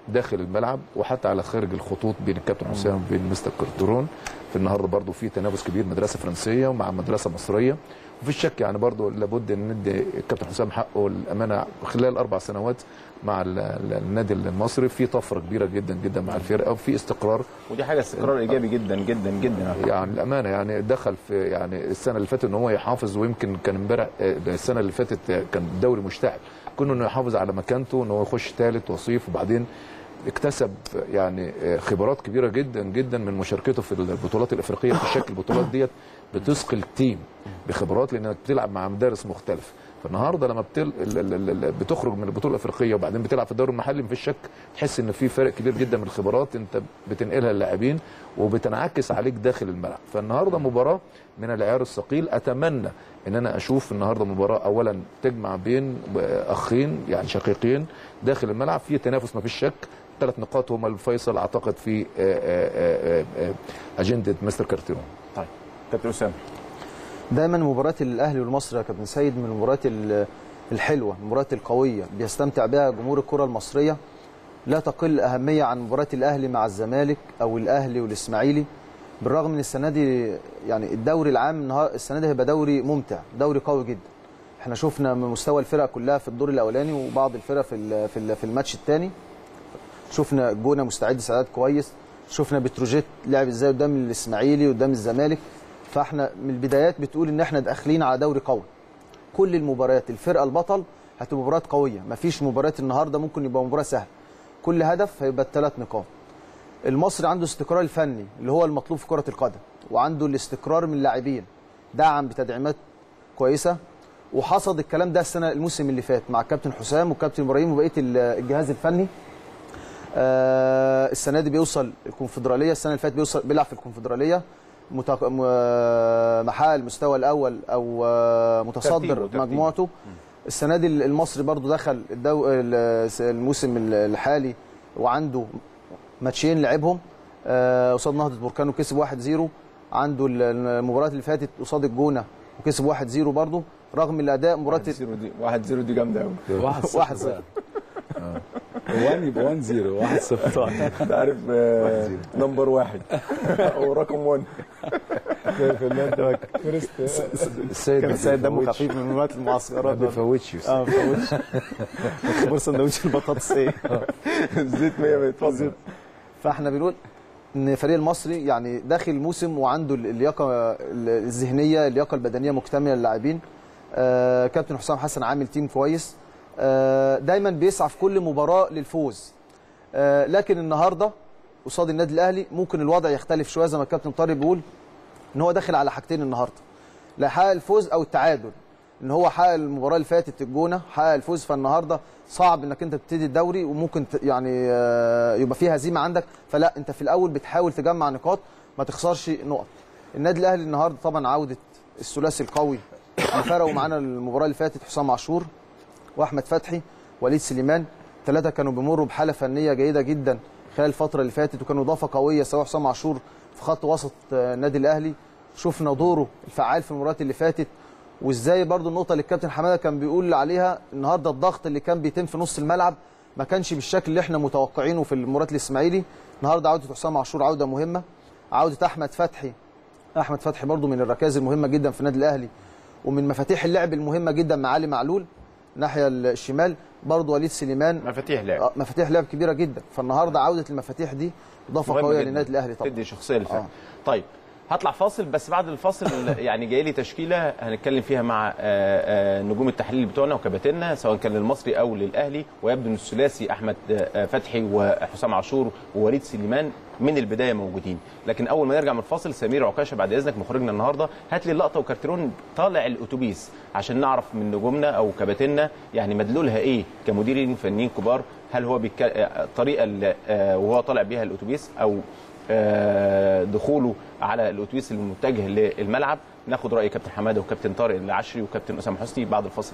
داخل الملعب وحتى على خارج الخطوط بين الكابتن حسام وبين مستر كارترون في النهارده برضو في تنافس كبير مدرسه فرنسيه ومع مدرسه مصريه وفي شك يعني برضو لابد ان ندي الكابتن حسام حقه الامانه خلال اربع سنوات مع ال- ال- النادي المصري في طفره كبيره جدا جدا مع الفرقه وفي استقرار ودي حاجه استقرار ايجابي جدا جدا جدا على فكرة. يعني الامانه يعني دخل في يعني السنه اللي فاتت ان هو يحافظ ويمكن كان امبارح آه، السنه اللي فاتت آه، كان الدوري مشتعل كونه انه يحافظ على مكانته ان هو يخش ثالث وصيف وبعدين اكتسب يعني آه، خبرات كبيره جدا جدا من مشاركته في البطولات الافريقيه في شكل البطولات ديت بتثقل التيم بخبرات لانك بتلعب مع مدارس مختلفه فالنهارده لما بتل... ال- ال- ال- بتخرج من البطوله الافريقيه وبعدين بتلعب في الدوري المحلي مفيش شك تحس ان في فرق كبير جدا من الخبرات انت بتنقلها للاعبين وبتنعكس عليك داخل الملعب فالنهارده مباراه من العيار الثقيل اتمنى ان انا اشوف النهارده مباراه اولا تجمع بين اخين يعني شقيقين داخل الملعب في تنافس مفيش شك ثلاث نقاط هما الفيصل اعتقد في آه، آه، آه، آه، اجنده مستر كارتيرون طيب كابتن اسامه دايما مباريات الاهلي والمصري يا كابتن سيد من المباريات ال- الحلوه المباريات القويه بيستمتع بها جمهور الكره المصريه لا تقل اهميه عن مباريات الاهلي مع الزمالك او الاهلي والاسماعيلي بالرغم من السنه دي يعني الدوري العام النهار- السنه دي هيبقى دوري ممتع دوري قوي جدا احنا شفنا من مستوى الفرق كلها في الدور الاولاني وبعض الفرق في ال- في ال- في الماتش الثاني شفنا الجونه مستعد استعداد كويس شفنا بتروجيت لعب ازاي قدام الاسماعيلي قدام الزمالك فاحنا من البدايات بتقول ان احنا داخلين على دوري قوي كل المباريات الفرقه البطل هتبقى مباريات قويه مفيش مباريات النهارده ممكن يبقى مباراه سهله كل هدف هيبقى الثلاث نقاط المصري عنده استقرار الفني اللي هو المطلوب في كره القدم وعنده الاستقرار من اللاعبين دعم بتدعيمات كويسه وحصد الكلام ده السنه الموسم اللي فات مع الكابتن حسام والكابتن ابراهيم وبقيه ال- الجهاز الفني آه السنه دي بيوصل الكونفدراليه السنه اللي فاتت بيوصل بيلعب في الكونفدراليه متق... م- آه، محقق المستوى الاول او آه، متصدر ترتيبه- ترتيبه. مجموعته السنه دي المصري برضو دخل الدو... ال- الموسم الحالي وعنده ماتشين لعبهم آه، قصاد نهضه بركان وكسب 1-0 عنده ال- المباريات اللي فاتت قصاد الجونه وكسب 1-0 برضه رغم الاداء مباراه 0 دي 1 0 دي جامده قوي 1 1 0 1 يبقى 1 0 1 0 انت عارف آه، نمبر واحد او رقم 1 في النادي فيرست السيد كان سيد دمه خفيف من مباراه المعسكرات ما بيفوتش اه فوتش اختبار سندوتش البطاطس ايه زيت 100 بيتفضل فاحنا بنقول ان الفريق المصري يعني داخل الموسم وعنده اللياقه الذهنيه اللياقه البدنيه مكتمله للاعبين آه كابتن حسام حسن عامل تيم كويس آه دايما بيسعى في كل مباراه للفوز آه لكن النهارده قصاد النادي الاهلي ممكن الوضع يختلف شويه زي ما الكابتن طارق بيقول ان هو داخل على حاجتين النهارده لا يحقق الفوز او التعادل ان هو حقق المباراه اللي فاتت الجونه حقق الفوز فالنهارده صعب انك انت تبتدي الدوري وممكن ت- يعني آه، يبقى فيه هزيمه عندك فلا انت في الاول بتحاول تجمع نقاط ما تخسرش نقط النادي الاهلي النهارده طبعا عوده الثلاثي القوي اللي فرقوا معانا المباراه اللي فاتت حسام عاشور واحمد فتحي وليد سليمان ثلاثه كانوا بيمروا بحاله فنيه جيده جدا خلال الفتره اللي فاتت وكانوا اضافه قويه سواء حسام عاشور في خط وسط آه، النادي الاهلي شفنا دوره الفعال في المباريات اللي فاتت وازاي برضو النقطه اللي الكابتن حماده كان بيقول عليها النهارده الضغط اللي كان بيتم في نص الملعب ما كانش بالشكل اللي احنا متوقعينه في المباراه الاسماعيلي النهارده عوده حسام عاشور عوده مهمه عوده احمد فتحي احمد فتحي برضو من الركائز المهمه جدا في النادي الاهلي ومن مفاتيح اللعب المهمه جدا مع علي معلول الناحيه الشمال برضو وليد سليمان مفاتيح لعب آه، مفاتيح لعب كبيره جدا فالنهارده عوده المفاتيح دي اضافه مهم قويه جداً. للنادي الاهلي طبعا تدي شخصيه للفريق آه. طيب هطلع فاصل بس بعد الفاصل يعني جاي لي تشكيله هنتكلم فيها مع آه، آه، نجوم التحليل بتوعنا وكباتننا سواء كان للمصري او للاهلي ويبدو ان الثلاثي احمد آه، فتحي وحسام عاشور ووليد سليمان من البدايه موجودين لكن اول ما نرجع من الفاصل سمير عكاشه بعد اذنك مخرجنا النهارده هات لي اللقطه وكارتيرون طالع الاتوبيس عشان نعرف من نجومنا او كباتننا يعني مدلولها ايه كمديرين فنيين كبار هل هو بيك... آه، الطريقه اللي آه، وهو طالع بيها الاتوبيس او آه، دخوله على الاتوبيس المتجه للملعب ناخد راي كابتن حماده وكابتن طارق العشري وكابتن اسامه حسني بعد الفاصل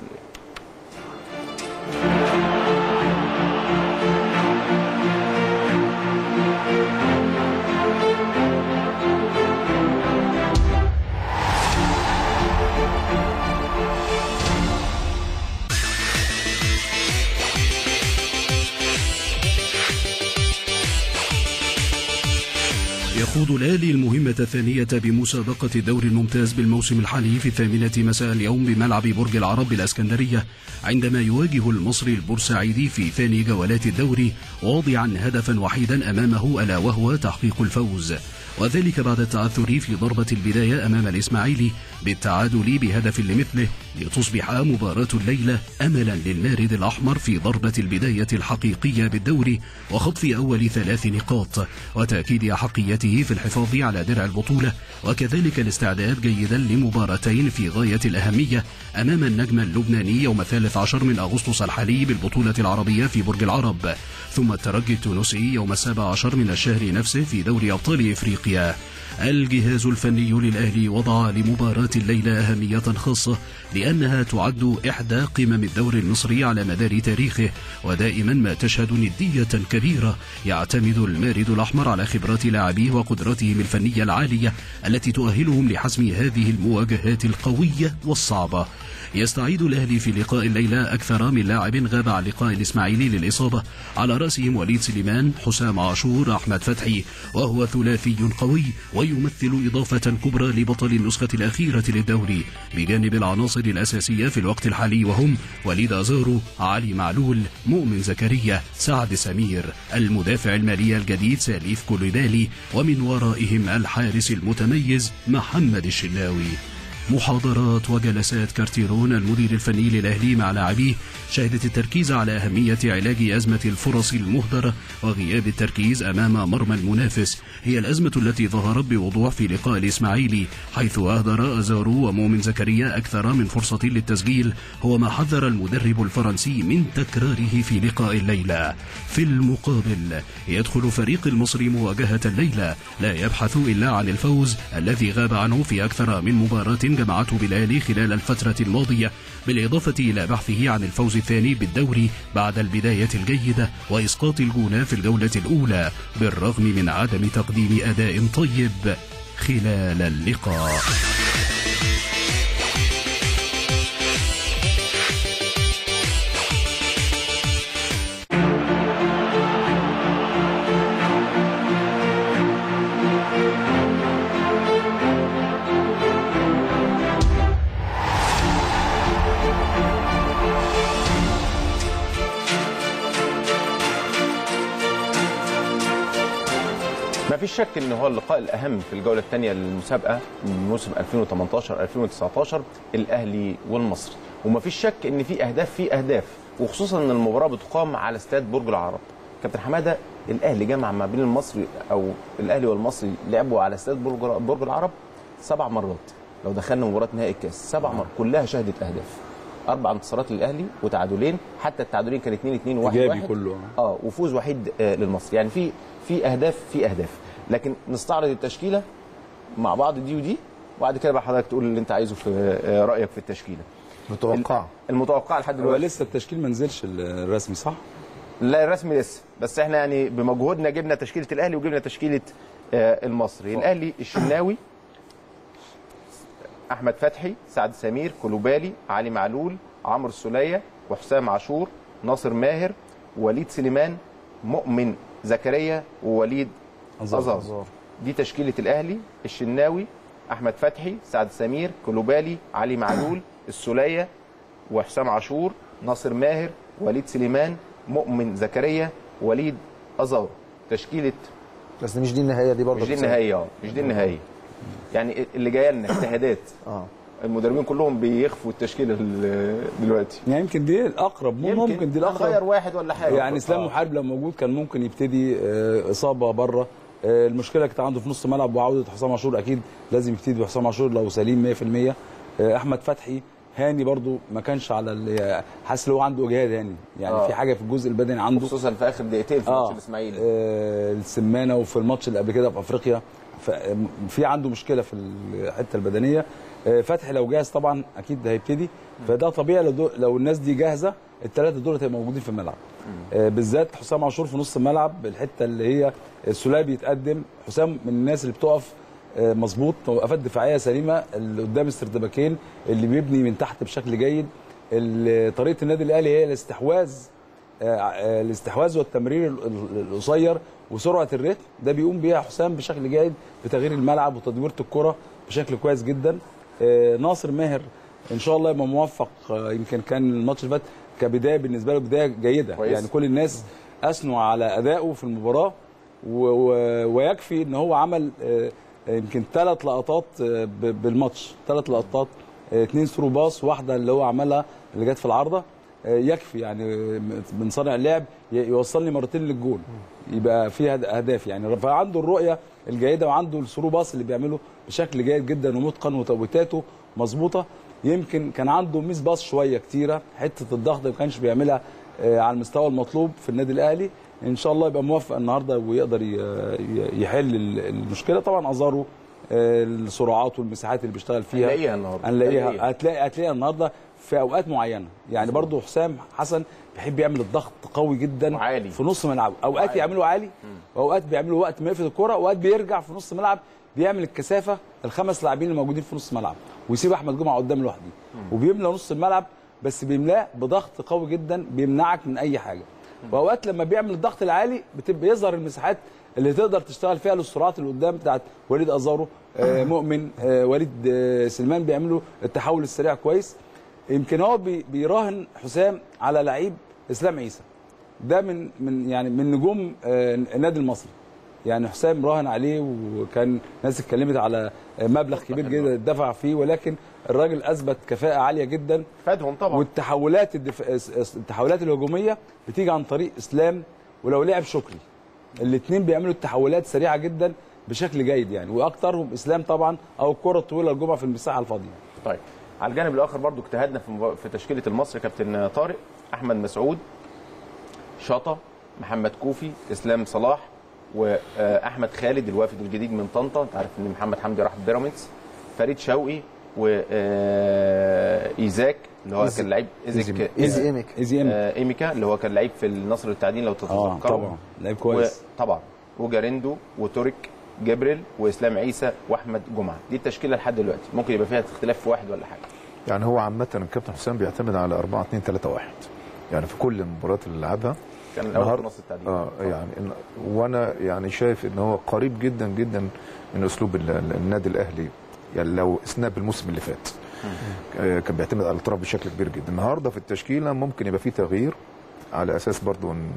يخوض الأهلي المهمة الثانية بمسابقة الدوري الممتاز بالموسم الحالي في الثامنة مساء اليوم بملعب برج العرب بالأسكندرية عندما يواجه المصري البورسعيدي في ثاني جولات الدوري واضعا هدفا وحيدا أمامه ألا وهو تحقيق الفوز وذلك بعد التعثر في ضربة البداية أمام الإسماعيلي بالتعادل بهدف لمثله لتصبح مباراة الليلة أملا للمارد الأحمر في ضربة البداية الحقيقية بالدوري وخطف أول ثلاث نقاط وتأكيد أحقيته في الحفاظ على درع البطولة وكذلك الاستعداد جيدا لمباراتين في غاية الأهمية أمام النجم اللبناني يوم الثالث عشر من أغسطس الحالي بالبطولة العربية في برج العرب ثم الترجي التونسي يوم السابع عشر من الشهر نفسه في دوري أبطال إفريقيا الجهاز الفني للأهلي وضع لمباراة الليلة أهمية خاصة لأنها تعد إحدى قمم الدوري المصري على مدار تاريخه ودائما ما تشهد ندية كبيرة يعتمد المارد الأحمر على خبرات لاعبيه وقدراتهم الفنية العالية التي تؤهلهم لحسم هذه المواجهات القوية والصعبة يستعيد الأهلي في لقاء الليلة أكثر من لاعب غاب عن لقاء الإسماعيلي للإصابة على رأسهم وليد سليمان حسام عاشور أحمد فتحي وهو ثلاثي قوي ويمثل إضافة كبرى لبطل النسخة الأخيرة للدوري بجانب العناصر الأساسية في الوقت الحالي وهم وليد أزارو علي معلول مؤمن زكريا سعد سمير المدافع المالي الجديد ساليف كوليبالي ومن ورائهم الحارس المتميز محمد الشناوي محاضرات وجلسات كارتيرون المدير الفني للأهلي مع لاعبيه شهدت التركيز على أهمية علاج أزمة الفرص المهدرة وغياب التركيز أمام مرمى المنافس هي الأزمة التي ظهرت بوضوح في لقاء الإسماعيلي حيث أهدر أزارو ومؤمن زكريا أكثر من فرصة للتسجيل هو ما حذر المدرب الفرنسي من تكراره في لقاء الليلة في المقابل يدخل فريق المصري مواجهة الليلة لا يبحث إلا عن الفوز الذي غاب عنه في أكثر من مباراة جمعته بالأهلي خلال الفترة الماضية بالإضافة إلى بحثه عن الفوز الثاني بالدوري بعد البداية الجيدة وإسقاط الجونة في الجولة الأولى بالرغم من عدم تقديم أداء طيب خلال اللقاء ما فيش شك ان هو اللقاء الاهم في الجوله الثانيه للمسابقه من موسم 2018 2019 الاهلي والمصري وما فيش شك ان في اهداف في اهداف وخصوصا ان المباراه بتقام على استاد برج العرب كابتن حماده الاهلي جمع ما بين المصري او الاهلي والمصري لعبوا على استاد برج برج العرب سبع مرات لو دخلنا مباراه نهائي الكاس سبع مرات كلها شهدت اهداف اربع انتصارات للاهلي وتعادلين حتى التعادلين كان 2 2 1 إيجابي 1 كله. اه وفوز وحيد آه للمصري يعني في في اهداف في اهداف لكن نستعرض التشكيله مع بعض دي ودي وبعد كده بقى حضرتك تقول اللي انت عايزه في آه، رايك في التشكيله متوقعه المتوقع لحد هو دلوقتي لسه التشكيل ما نزلش الرسمي صح؟ لا الرسمي لسه بس احنا يعني بمجهودنا جبنا تشكيله الاهلي وجبنا تشكيله آه، المصري الاهلي الشناوي احمد فتحي سعد سمير كلوبالي علي معلول عمرو السوليه وحسام عاشور ناصر ماهر وليد سليمان مؤمن زكريا ووليد أزار. أزار دي تشكيله الاهلي الشناوي احمد فتحي سعد سمير كلوبالي علي معلول السوليه وحسام عاشور ناصر ماهر وليد سليمان مؤمن زكريا وليد أزار تشكيله بس دي مش دي النهايه دي برضه مش دي النهائيه اه مش دي النهائيه يعني اللي جايه لنا اجتهادات اه المدربين كلهم بيخفوا التشكيله ال- دلوقتي يعني يمكن دي الاقرب مو ممكن دي نغير الاقرب واحد ولا حاجه يعني اسلام آه. محارب لو موجود كان ممكن يبتدي آه، اصابه بره آه، المشكله كانت عنده في نص ملعب وعوده حسام عاشور اكيد لازم يبتدي بحسام عاشور لو سليم 100% آه، احمد فتحي هاني برضو ما كانش على ال- حاسس ان هو عنده اجهاد هاني يعني آه. في حاجه في الجزء البدني عنده خصوصا في اخر دقيقتين في ماتش اه الاسماعيلي آه، السمانه وفي الماتش اللي قبل كده في افريقيا ف- في عنده مشكله في الحته البدنيه آه، فتحي لو جاهز طبعا اكيد هيبتدي فده طبيعي لو, دو- لو الناس دي جاهزه الثلاثه دول هيبقوا موجودين في الملعب آه، بالذات حسام عاشور في نص الملعب الحته اللي هي السوليه بيتقدم حسام من الناس اللي بتقف آه، مظبوط وقفات دفاعيه سليمه اللي قدام السردباكين اللي بيبني من تحت بشكل جيد ال- طريقه النادي الاهلي هي الاستحواذ آه، آه، الاستحواذ والتمرير ال- ال- القصير وسرعه الريتم ده بيقوم بيها حسام بشكل جيد بتغيير الملعب وتدويره الكره بشكل كويس جدا آه، ناصر ماهر ان شاء الله يبقى موفق آه، يمكن كان الماتش اللي فات كبدايه بالنسبه له بدايه جيده كويس. يعني كل الناس اثنوا على ادائه في المباراه و و ويكفي ان هو عمل آه، يمكن ثلاث لقطات آه، ب- بالماتش ثلاث لقطات آه، اثنين ثرو باص واحده اللي هو عملها اللي جت في العارضه آه، يكفي يعني آه، من صانع اللعب ي- يوصلني مرتين للجول يبقى فيها اهداف يعني فعنده الرؤيه الجيده وعنده الثرو باص اللي بيعمله بشكل جيد جدا ومتقن وتوبيتاته مظبوطه يمكن كان عنده ميس باص شويه كتيره حته الضغط ما كانش بيعملها آه، على المستوى المطلوب في النادي الاهلي ان شاء الله يبقى موفق النهارده ويقدر ي- ي- يحل ال- المشكله طبعا ازارو آه، السرعات والمساحات اللي بيشتغل فيها هنلاقيها النهارده هنلاقيها هتلاقي هتلاقيها النهارده في اوقات معينه يعني برضو حسام حسن بيحب يعمل الضغط قوي جدا وعالي. في نص ملعبه اوقات يعمله عالي واوقات بيعمله وقت ما يقفل الكوره واوقات بيرجع في نص ملعب بيعمل الكثافه الخمس لاعبين اللي موجودين في نص ملعب ويسيب احمد جمعه قدام لوحده وبيملى نص الملعب بس بيملاه بضغط قوي جدا بيمنعك من اي حاجه واوقات لما بيعمل الضغط العالي بتبقى يظهر المساحات اللي تقدر تشتغل فيها للسرعات اللي قدام بتاعت وليد ازارو آه مؤمن آه وليد آه سلمان بيعملوا التحول السريع كويس يمكن هو بي- بيراهن حسام على لعيب اسلام عيسى ده من من يعني من نجوم آه، النادي المصري يعني حسام راهن عليه وكان ناس اتكلمت على آه، مبلغ كبير جدا دفع فيه ولكن الراجل اثبت كفاءه عاليه جدا فادهم طبعا والتحولات الدف... التحولات الهجوميه بتيجي عن طريق اسلام ولو لعب شكري الاثنين بيعملوا التحولات سريعه جدا بشكل جيد يعني واكثرهم اسلام طبعا او الكره الطويله الجمعه في المساحه الفاضيه طيب على الجانب الاخر برضو اجتهدنا في مبا- في تشكيله المصري كابتن طارق احمد مسعود شطه محمد كوفي اسلام صلاح واحمد خالد الوافد الجديد من طنطا انت عارف ان محمد حمدي راح بيراميدز فريد شوقي وايزاك اللي هو كان لعيب ايزك ايزي ايميك ايزي ام آه، ايميكا اللي هو كان لعيب في النصر التعدين لو تتذكروا اه طبعا لعيب كويس طبعا وجاريندو وتوريك جبريل واسلام عيسى واحمد جمعه دي التشكيله لحد دلوقتي ممكن يبقى فيها اختلاف في واحد ولا حاجه يعني هو عامة الكابتن حسام بيعتمد على 4 2 3 1 يعني في كل المباريات اللي لعبها كان الاول في النهار- نص التعدين اه يعني إن- وانا يعني شايف ان هو قريب جدا جدا من اسلوب ال- ال- النادي الاهلي يعني لو سناب الموسم اللي فات آه، كان بيعتمد على الاطراف بشكل كبير جدا النهارده في التشكيله ممكن يبقى فيه تغيير على اساس برضو ان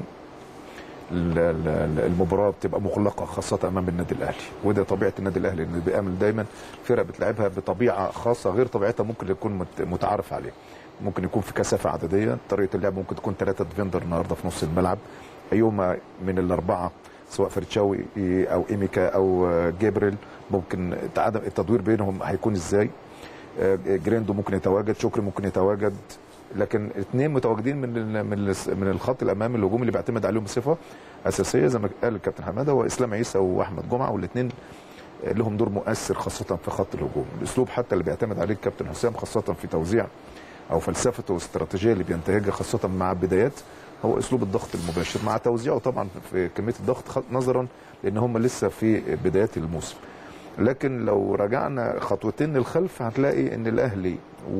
ال- ال- ال- المباراه بتبقى مغلقه خاصه امام النادي الاهلي وده طبيعه النادي الاهلي انه بيعمل دايما فرق بتلعبها بطبيعه خاصه غير طبيعتها ممكن يكون مت- متعارف عليه ممكن يكون في كثافه عدديه طريقه اللعب ممكن تكون ثلاثه ديفندر النهارده في نص الملعب ايهما من الاربعه سواء فريد شوقي او ايميكا او آه، جبريل ممكن عدم التدوير بينهم هيكون ازاي آه، جريندو ممكن يتواجد شكري ممكن يتواجد لكن اثنين متواجدين من ال من ال من الخط الامامي الهجومي اللي بيعتمد عليهم بصفه اساسيه زي ما قال الكابتن حماده هو اسلام عيسى واحمد جمعه والاثنين لهم دور مؤثر خاصه في خط الهجوم الاسلوب حتى اللي بيعتمد عليه الكابتن حسام خاصه في توزيع او فلسفته والاستراتيجيه اللي بينتهجها خاصه مع البدايات هو اسلوب الضغط المباشر مع توزيعه طبعا في كميه الضغط خ- نظرا لان هم لسه في بدايات الموسم لكن لو رجعنا خطوتين للخلف هتلاقي ان الاهلي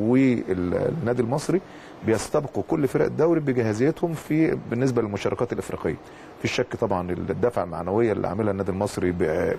والنادي المصري بيستبقوا كل فرق الدوري بجاهزيتهم في بالنسبه للمشاركات الافريقيه في شك طبعا الدفعه المعنويه اللي عاملها النادي المصري ب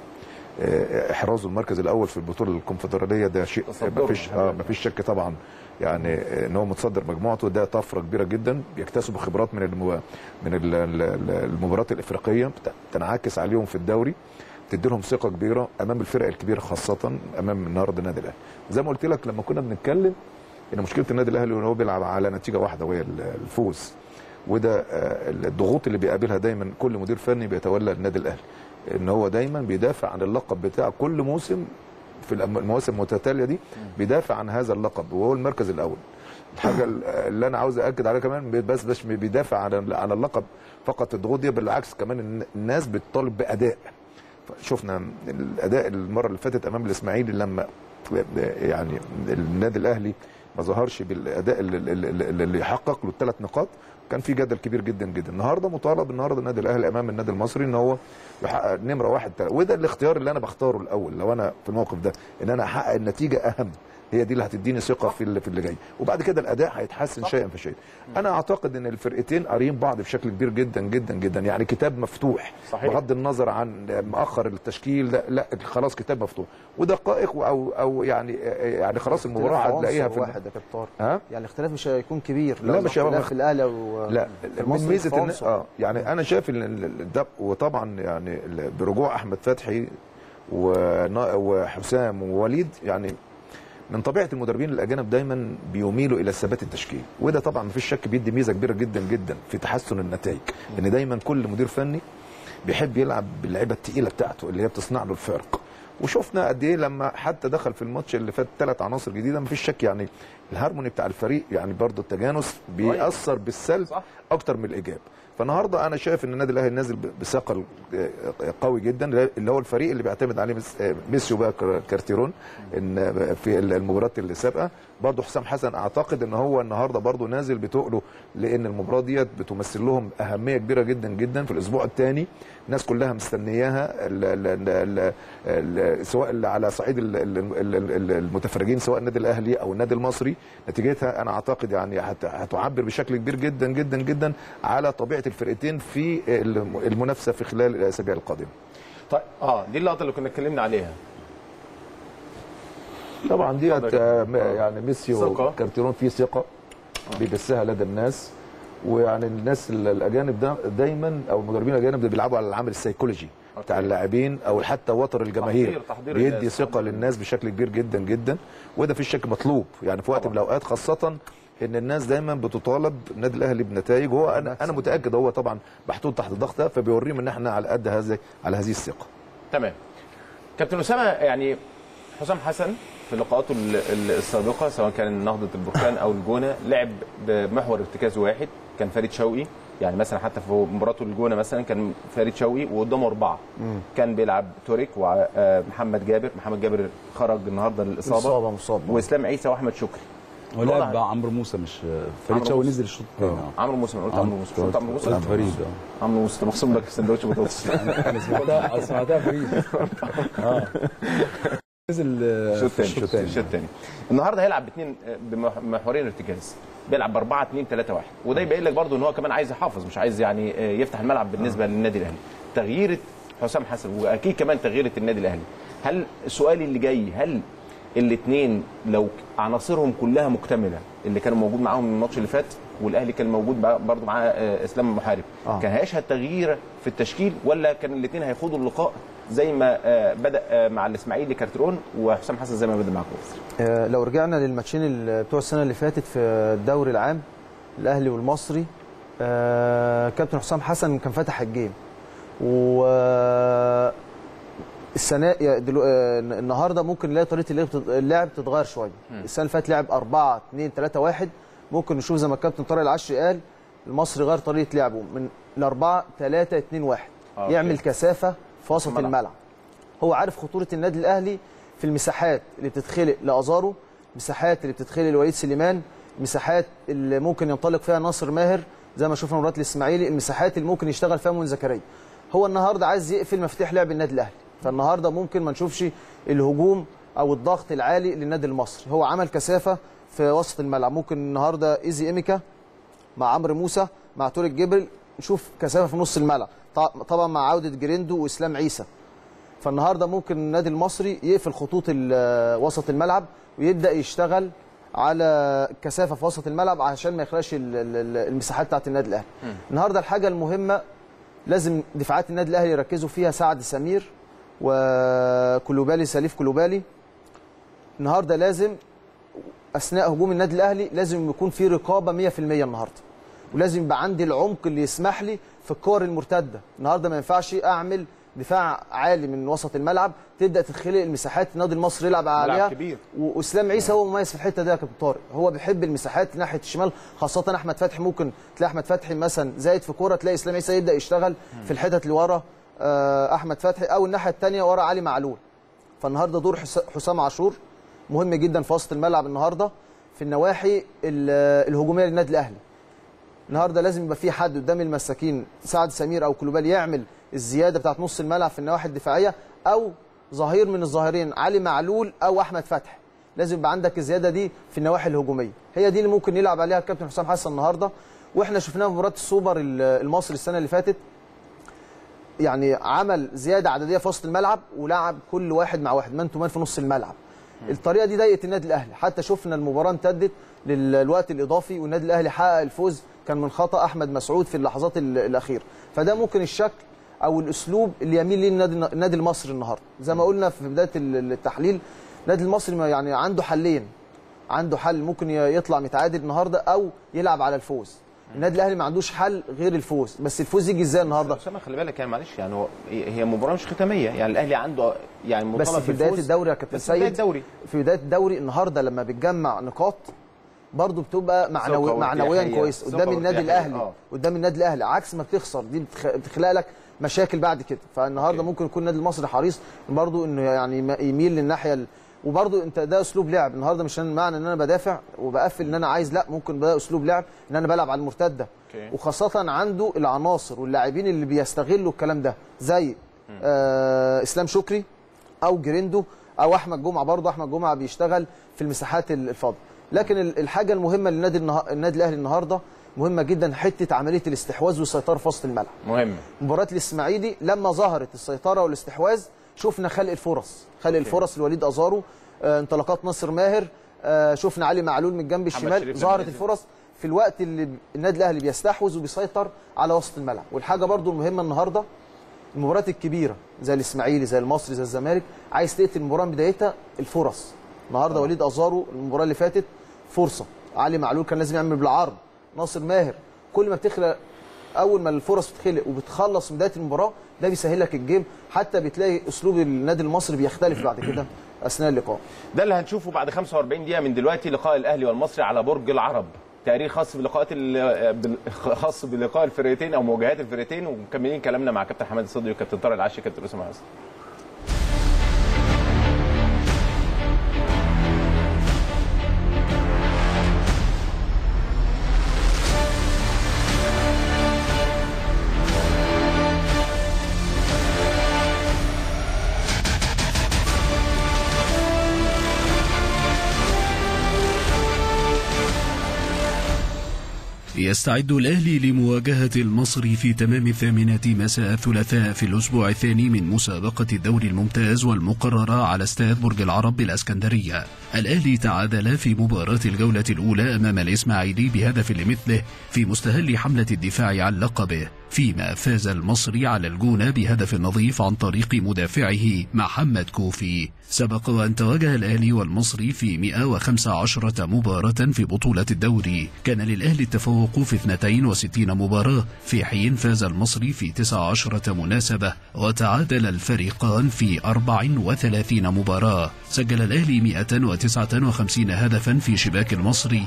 احرازه المركز الاول في البطوله الكونفدراليه ده شيء تصدره. ما فيش اه ما فيش شك طبعا يعني ان هو متصدر مجموعته ده طفره كبيره جدا بيكتسبوا خبرات من المو... من ال- ال- ال- المباريات الافريقيه بت- تنعكس عليهم في الدوري تدي لهم ثقه كبيره امام الفرق الكبيره خاصه امام النهارده النادي الاهلي زي ما قلت لك لما كنا بنتكلم ان مشكله النادي الاهلي ان هو بيلعب على نتيجه واحده وهي ال- الفوز وده آه، الضغوط اللي بيقابلها دايما كل مدير فني بيتولى النادي الاهلي ان هو دايما بيدافع عن اللقب بتاعه كل موسم في الأم- المواسم المتتاليه دي بيدافع عن هذا اللقب وهو المركز الاول الحاجه اللي انا عاوز اكد عليها كمان بس بس بيدافع عن عن اللقب فقط الضغوط دي بالعكس كمان الن- الناس بتطالب باداء شفنا الاداء المره اللي فاتت امام الاسماعيلي لما يعني النادي الاهلي ما ظهرش بالاداء اللي, اللي, اللي يحقق له الثلاث نقاط كان في جدل كبير جدا جدا النهارده مطالب النهارده النادي الاهلي امام النادي المصري ان هو يحقق نمره واحد تلاتة. وده الاختيار اللي انا بختاره الاول لو انا في الموقف ده ان انا احقق النتيجه اهم هي دي اللي هتديني ثقه في اللي في اللي جاي وبعد كده الاداء هيتحسن شيئا فشيئا انا اعتقد ان الفرقتين قاريين بعض بشكل كبير جدا جدا جدا يعني كتاب مفتوح صحيح. بغض النظر عن مؤخر التشكيل لا, لا خلاص كتاب مفتوح ودقائق او او يعني يعني خلاص المباراه اختلاف هتلاقيها عنصر في واحد يا كابتن طارق ها يعني الاختلاف مش هيكون كبير لا، لو مش هيبقى اختلاف مخ- في الاهلي و لا في من المصري ميزه في ان عنصر. اه يعني انا شايف ان ال- ال- ده وطبعا يعني ال- برجوع احمد فتحي ونا- وحسام ووليد يعني من طبيعه المدربين الاجانب دايما بيميلوا الى الثبات التشكيلي وده طبعا مفيش شك بيدي ميزه كبيره جدا جدا في تحسن النتائج ان دايما كل مدير فني بيحب يلعب باللعيبه الثقيله بتاعته اللي هي بتصنع له الفرق وشفنا قد ايه لما حتى دخل في الماتش اللي فات ثلاث عناصر جديده مفيش شك يعني الهارموني بتاع الفريق يعني برضو التجانس بيأثر بالسلب اكتر من الايجاب فالنهارده انا شايف ان النادي الاهلي نازل ب- بثقل آه، قوي جدا اللي هو الفريق اللي بيعتمد عليه مس- آه، ميسيو بقى كار- كارتيرون ان آه، في المباراه اللي سابقه برضه حسام حسن اعتقد ان هو النهارده برضه نازل بتقله لان المباراه ديت بتمثل لهم اهميه كبيره جدا جدا في الاسبوع الثاني الناس كلها مستنياها ال ال ال ال ال سواء اللي على صعيد ال- ال- ال- ال- المتفرجين سواء النادي الاهلي او النادي المصري نتيجتها انا اعتقد يعني هت- هتعبر بشكل كبير جدا جدا جدا على طبيعه الفرقتين في الم- المنافسه في خلال الاسابيع القادمه طيب اه دي اللقطه اللي كنا اتكلمنا عليها طبعا ديت اتفضل يا آه، كابتن. م- يعني ميسي ثقة. وكارتيرون فيه ثقه بيبثها لدى الناس ويعني الناس ال- الاجانب ده دايما او المدربين الاجانب ده بيلعبوا على العامل السيكولوجي بتاع اللاعبين او حتى وتر الجماهير تحضير- تحضير بيدي الناس. ثقه للناس بشكل كبير جدا جدا وده في الشك مطلوب يعني في وقت من الاوقات خاصه ان الناس دايما بتطالب النادي الاهلي بنتائج وهو انا انا متاكد هو طبعا محطوط تحت ضغط ده فبيوريهم ان احنا على قد هذا على هذه الثقه تمام كابتن اسامه يعني حسام حسن في لقاءاته ال- ال- السابقه سواء كان نهضه البركان او الجونه لعب بمحور ارتكاز واحد كان فريد شوقي يعني مثلا حتى في مباراته الجونه مثلا كان فريد شوقي وقدامه اربعه كان بيلعب توريك ومحمد جابر محمد جابر خرج النهارده للاصابه مصابة- مصاب. واسلام عيسى واحمد شكري ولعب واضح. عمرو موسى مش عمرو فريد شوقي موسى. نزل الشوط الثاني آه. عمرو موسى أنا قلت عمرو موسى قلت عمرو موسى قلت فريد اه عمرو موسى مخصوم لك سندوتش بطاطس انا سمعتها سمعتها فريد اه نزل آه، الشوط في الثاني الشوط الثاني الشوط الثاني النهارده هيلعب باثنين بمحورين ارتكاز بيلعب ب 4 2 3 1 وده يبين لك برضه ان هو كمان عايز يحافظ مش عايز يعني آه، يفتح الملعب بالنسبه للنادي الاهلي تغييره حسام حسن واكيد كمان تغييره النادي الاهلي هل سؤالي اللي جاي هل الاثنين لو عناصرهم كلها مكتمله اللي كانوا موجود معاهم الماتش اللي فات والاهلي كان موجود بع- برضه معاه آه، اسلام المحارب آه. كان هيشهد تغيير في التشكيل ولا كان الاثنين هيخوضوا اللقاء زي ما آه، بدا آه، مع الاسماعيلي كارترون وحسام حسن زي ما بدا مع كويس آه، لو رجعنا للماتشين ال- بتوع السنه اللي فاتت في الدوري العام الاهلي والمصري آه، كابتن حسام حسن كان فتح الجيم و السنه يا دلو... آه، النهارده ممكن نلاقي طريقه اللعب تت- اللعب تتغير شويه السنه اللي فاتت لعب 4 2 3 1 ممكن نشوف زي ما الكابتن طارق العشري قال المصري غير طريقه لعبه من الأربعة 3 2 1 أوكي. يعمل كثافه في وسط الملعب. الملعب هو عارف خطوره النادي الاهلي في المساحات اللي بتتخلق لازارو المساحات اللي بتتخلق لوليد سليمان المساحات اللي ممكن ينطلق فيها ناصر ماهر زي ما شفنا مباراه الاسماعيلي المساحات اللي ممكن يشتغل فيها مؤمن زكريا هو النهارده عايز يقفل مفاتيح لعب النادي الاهلي فالنهارده ممكن ما نشوفش الهجوم او الضغط العالي للنادي المصري هو عمل كثافه في وسط الملعب ممكن النهارده ايزي ايميكا مع عمرو موسى مع توريك جبريل نشوف كثافه في نص الملعب ط- طبعا مع عوده جريندو واسلام عيسى فالنهارده ممكن النادي المصري يقفل خطوط ال- وسط الملعب ويبدا يشتغل على كثافه في وسط الملعب عشان ما يخلقش ال- ال- المساحات بتاعت النادي الاهلي. النهارده الحاجه المهمه لازم دفاعات النادي الاهلي يركزوا فيها سعد سمير وكلوبالي سليف كلوبالي النهارده لازم اثناء هجوم النادي الاهلي لازم يكون في رقابه 100% النهارده ولازم يبقى عندي العمق اللي يسمح لي في الكور المرتده النهارده ما ينفعش اعمل دفاع عالي من وسط الملعب تبدا تتخلق المساحات النادي المصري يلعب عليها كبير. واسلام عيسى هو مميز في الحته دي يا كابتن طارق هو بيحب المساحات ناحيه الشمال خاصه احمد فتحي ممكن تلاقي احمد فتحي مثلا زايد في كوره تلاقي اسلام عيسى يبدا يشتغل في الحتت اللي ورا آه، احمد فتحي او الناحيه الثانيه ورا علي معلول فالنهارده دور حس- حسام عاشور مهم جدا في وسط الملعب النهارده في النواحي ال- الهجوميه للنادي الاهلي النهارده لازم يبقى في حد قدام المساكين سعد سمير او كلوبالي يعمل الزياده بتاعت نص الملعب في النواحي الدفاعيه او ظهير من الظاهرين علي معلول او احمد فتحي لازم يبقى عندك الزياده دي في النواحي الهجوميه هي دي اللي ممكن يلعب عليها الكابتن حسام حسن النهارده واحنا شفناها في مباراه السوبر ال- المصري السنه اللي فاتت يعني عمل زياده عدديه في وسط الملعب ولعب كل واحد مع واحد مان تو مان في نص الملعب الطريقه دي ضايقت النادي الاهلي حتى شفنا المباراه امتدت للوقت الاضافي والنادي الاهلي حقق الفوز كان من خطا احمد مسعود في اللحظات ال- الاخيره فده ممكن الشكل او الاسلوب اللي يميل ليه النادي النادي المصري النهارده زي ما قلنا في بدايه ال- التحليل النادي المصري ما- يعني عنده حلين عنده حل ممكن ي- يطلع متعادل النهارده او يلعب على الفوز النادي الاهلي ما عندوش حل غير الفوز بس الفوز يجي ازاي النهارده اسامه خلي بالك يعني معلش يعني هو هي مباراه مش ختاميه يعني الاهلي عنده يعني بس مطالب في بدايه بالفوز، الدوري يا كابتن بس في بداية سيد الدوري في بدايه الدوري النهارده لما بتجمع نقاط برضه بتبقى معنوي ثقة معنويا وارتياحية. كويس ثقة قدام النادي وارتياحية. الاهلي آه. قدام النادي الاهلي عكس ما بتخسر دي بتخ- بتخلق لك مشاكل بعد كده فالنهارده ممكن يكون النادي المصري حريص برضه انه يعني ما- يميل للناحيه ال... وبرضه انت ده اسلوب لعب النهارده مش معنى ان انا بدافع وبقفل ان انا عايز لا ممكن ده اسلوب لعب ان انا بلعب على المرتده أوكي. وخاصه عنده العناصر واللاعبين اللي بيستغلوا الكلام ده زي آه اسلام شكري او جريندو او احمد جمعه برضه احمد جمعه بيشتغل في المساحات ال- الفاضيه لكن ال- الحاجه المهمه للنادي النها... النادي الاهلي النهارده مهمه جدا حته عمليه الاستحواذ والسيطره في وسط الملعب مهم مباراه الاسماعيلي لما ظهرت السيطره والاستحواذ شفنا خلق الفرص خلق الفرص لوليد ازارو آه انطلاقات ناصر ماهر آه شفنا علي معلول من الجنب محمد الشمال شريف ظهرت لما نزل. الفرص في الوقت اللي النادي الاهلي بيستحوذ وبيسيطر على وسط الملعب والحاجه برضو المهمه النهارده المباريات الكبيره زي الاسماعيلي زي المصري زي الزمالك عايز تقتل المباراه من بدايتها الفرص النهارده وليد ازارو المباراه اللي فاتت فرصه علي معلول كان لازم يعمل بالعرض ناصر ماهر كل ما بتخلق اول ما الفرص بتخلق وبتخلص من بدايه المباراه ده بيسهل لك الجيم حتى بتلاقي اسلوب النادي المصري بيختلف بعد كده اثناء اللقاء ده اللي هنشوفه بعد 45 دقيقه من دلوقتي لقاء الاهلي والمصري على برج العرب تقرير خاص بلقاءات ال- بال- خاص بلقاء الفرقتين او مواجهات الفرقتين ومكملين كلامنا مع كابتن حماد الصدري وكابتن طارق العشي كابتن اسامه حسن يستعد الأهلي لمواجهة المصري في تمام الثامنة مساء الثلاثاء في الأسبوع الثاني من مسابقة الدوري الممتاز والمقررة على استاد برج العرب بالأسكندرية الأهلي تعادل في مباراة الجولة الأولى أمام الإسماعيلي بهدف لمثله في مستهل حملة الدفاع عن لقبه فيما فاز المصري على الجونة بهدف نظيف عن طريق مدافعه محمد كوفي سبق وأن تواجه الأهلي والمصري في 115 مباراة في بطولة الدوري كان للأهلي التفوق في 62 مباراة في حين فاز المصري في 19 مناسبة وتعادل الفريقان في 34 مباراة سجل الأهلي 159 هدفا في شباك المصري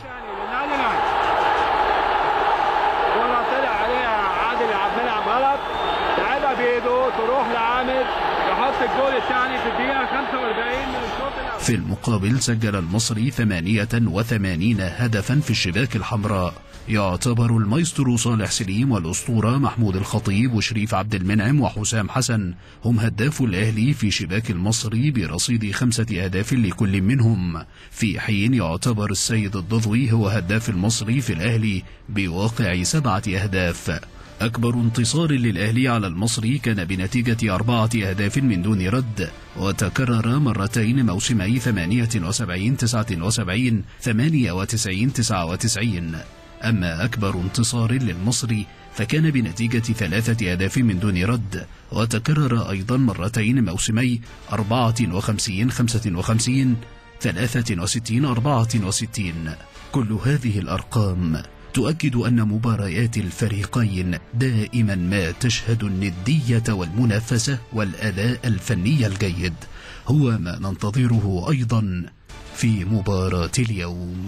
كرة طلع عليها عادل عبد المنعم غلط لعبها بايده تروح لعامر يحط الجول الثاني في الدقيقة 45 من الشوط الأول في المقابل سجل المصري 88 هدفا في الشباك الحمراء يعتبر المايسترو صالح سليم والأسطورة محمود الخطيب وشريف عبد المنعم وحسام حسن هم هداف الأهلي في شباك المصري برصيد خمسة أهداف لكل منهم في حين يعتبر السيد الضضوي هو هداف المصري في الأهلي بواقع سبعة أهداف أكبر انتصار للأهلي على المصري كان بنتيجة أربعة أهداف من دون رد وتكرر مرتين موسمي 78 79 98 99 أما أكبر انتصار للمصري فكان بنتيجة ثلاثة أهداف من دون رد وتكرر أيضا مرتين موسمي 54 55 63 64 كل هذه الأرقام تؤكد أن مباريات الفريقين دائما ما تشهد الندية والمنافسة والأداء الفني الجيد هو ما ننتظره أيضا في مباراة اليوم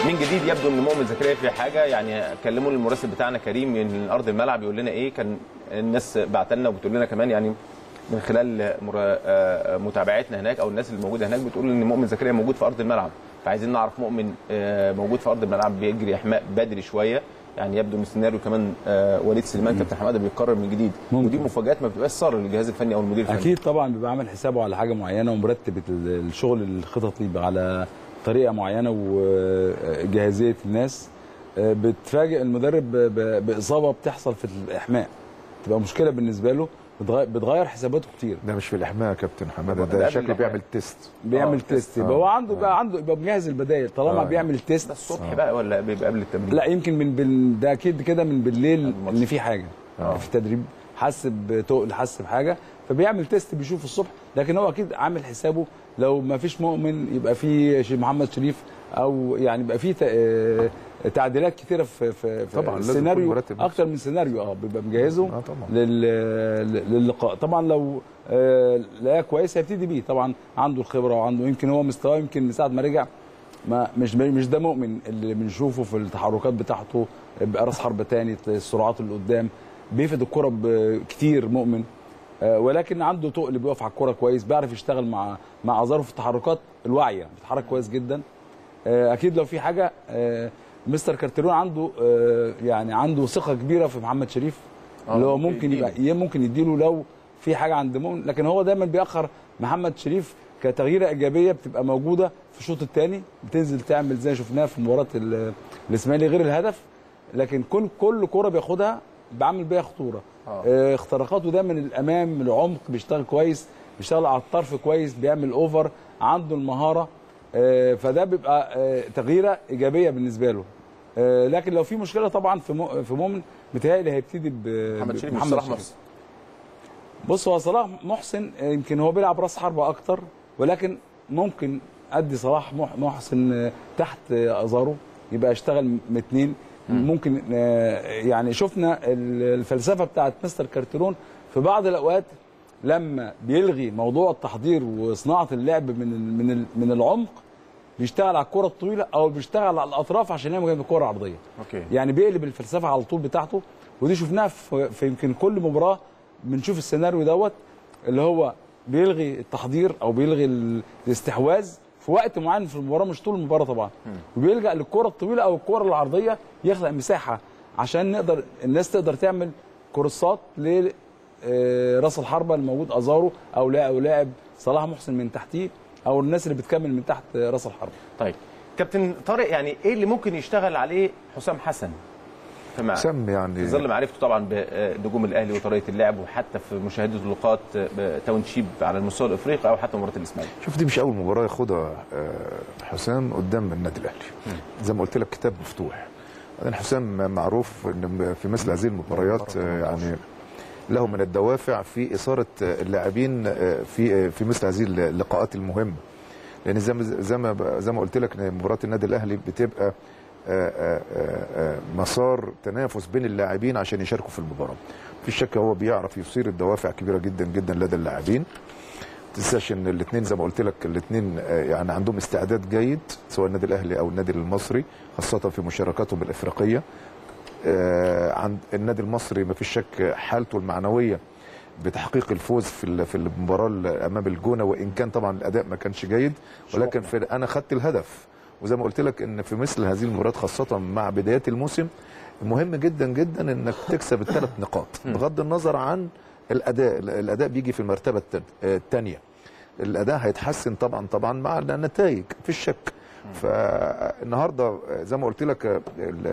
من جديد يبدو ان مؤمن زكريا في حاجه يعني كلموا المراسل بتاعنا كريم من ارض الملعب يقول لنا ايه كان الناس بعت لنا وبتقول لنا كمان يعني من خلال مرا- آه، متابعتنا هناك او الناس اللي موجوده هناك بتقول ان مؤمن زكريا موجود في ارض الملعب فعايزين نعرف مؤمن آه، موجود في ارض الملعب بيجري احماء بدري شويه يعني يبدو من السيناريو كمان آه، وليد سليمان كابتن حماده بيقرر من جديد ممكن. ودي مفاجات ما بتبقاش سر للجهاز الفني او المدير الفني اكيد طبعا بيبقى عامل حسابه على حاجه معينه ومرتب ال- الشغل الخططي على طريقه معينه وجاهزيه الناس آه، بتفاجئ المدرب ب- ب- باصابه بتحصل في الاحماء تبقى مشكله بالنسبه له بتغير, بتغير حساباته كتير ده مش في الاحماء يا كابتن حماده ده ده قبل شكله الإحماء. بيعمل تيست بيعمل آه، تيست يبقى آه. هو عنده بقى عنده يبقى مجهز البدايل طالما آه. بيعمل تيست ده الصبح بقى ولا بيبقى قبل التمرين لا يمكن من بال... ده اكيد كده من بالليل الماتش. ان في حاجه آه. في التدريب حس بتقل حس بحاجه فبيعمل تيست بيشوف الصبح لكن هو اكيد عامل حسابه لو ما فيش مؤمن يبقى في شيخ محمد شريف او يعني يبقى في ت- آه، تعديلات كتيره في في, في طبعاً، لازم يكون السيناريو مرتب نفسه. اكتر من سيناريو اه بيبقى مجهزه آه، طبعاً. لل... للقاء طبعا لو آه، لقاه كويس هيبتدي بيه طبعا عنده الخبره وعنده يمكن هو مستواه يمكن من ساعه ما رجع ما مش مش ده مؤمن اللي بنشوفه في التحركات بتاعته بقى راس حرب تاني السرعات اللي قدام بيفد الكره ب- كتير مؤمن آه، ولكن عنده تقل بيقف على الكره كويس بيعرف يشتغل مع مع ازاره في التحركات الواعيه بيتحرك كويس جدا آه، اكيد لو في حاجه آه، مستر كارتيرون عنده آه، يعني عنده ثقه كبيره في محمد شريف آه، اللي هو ممكن ممكن يديله. يبقى ممكن يديله لو في حاجه عند مؤمن لكن هو دايما بيأخر محمد شريف كتغييره ايجابيه بتبقى موجوده في الشوط الثاني بتنزل تعمل زي شفناها في مباراه ال- الاسماعيلي غير الهدف لكن كل كل كره بياخدها بعمل بيها خطوره آه. اختراقاته ده من الامام من العمق بيشتغل كويس بيشتغل على الطرف كويس بيعمل اوفر عنده المهاره آه، فده بيبقى آه، تغييره ايجابيه بالنسبه له آه، لكن لو في مشكله طبعا في مو- في مؤمن متهيألي هيبتدي ب- محمد شريف مش بمحمد صلاح شريف. محسن بص هو صلاح محسن آه، يمكن هو بيلعب راس حربة اكتر ولكن ممكن ادي صلاح مح- محسن آه، تحت آه، ازارو يبقى يشتغل م- اتنين ممكن آه، يعني شفنا ال- الفلسفه بتاعت مستر كارتيرون في بعض الاوقات لما بيلغي موضوع التحضير وصناعه اللعب من ال- من ال- من العمق بيشتغل على الكره الطويله او بيشتغل على الاطراف عشان يعمل جنب الكره عرضيه اوكي يعني بيقلب الفلسفه على طول بتاعته ودي شفناها في, في يمكن كل مباراه بنشوف السيناريو دوت اللي هو بيلغي التحضير او بيلغي ال- الاستحواذ في وقت معين في المباراه مش طول المباراه طبعا وبيلجا للكره الطويله او الكره العرضيه يخلق مساحه عشان نقدر الناس تقدر تعمل كورسات ل آه، راس الحربه الموجود ازارو او لا او لاعب صلاح محسن من تحتيه او الناس اللي بتكمل من تحت آه، راس الحربه طيب كابتن طارق يعني ايه اللي ممكن يشتغل عليه حسام حسن فمع سام في يعني ظل معرفته طبعا بنجوم الاهلي وطريقه اللعب وحتى في مشاهده اللقاءات بتاونشيب على المستوى الافريقي او حتى مباراه الاسماعيلي شوف دي مش اول مباراه ياخدها آه، حسام قدام النادي الاهلي زي ما قلت لك كتاب مفتوح بعدين حسام معروف ان في مثل هذه المباريات آه، يعني له من الدوافع في اثاره آه، اللاعبين آه، في آه، في مثل هذه اللقاءات المهمه لان زي ما زي ما زي ما قلت لك ان مباراه النادي الاهلي بتبقى آه، آه، آه، آه، مسار تنافس بين اللاعبين عشان يشاركوا في المباراه في شك هو بيعرف يثير الدوافع كبيره جدا جدا لدى اللاعبين تنساش ان الاثنين زي ما قلت لك الاثنين يعني عندهم استعداد جيد سواء النادي الاهلي او النادي المصري خاصه في مشاركاتهم الافريقيه آه، عند النادي المصري ما فيش شك حالته المعنويه بتحقيق الفوز في ال- في المباراه ال- امام الجونه وان كان طبعا الاداء ما كانش جيد ولكن في انا خدت الهدف وزي ما قلت لك ان في مثل هذه المباريات خاصه مع بدايات الموسم مهم جدا جدا انك تكسب الثلاث نقاط بغض النظر عن الاداء الاداء بيجي في المرتبه الثانيه الاداء هيتحسن طبعا طبعا مع النتائج في الشك فالنهارده زي ما قلت لك ال-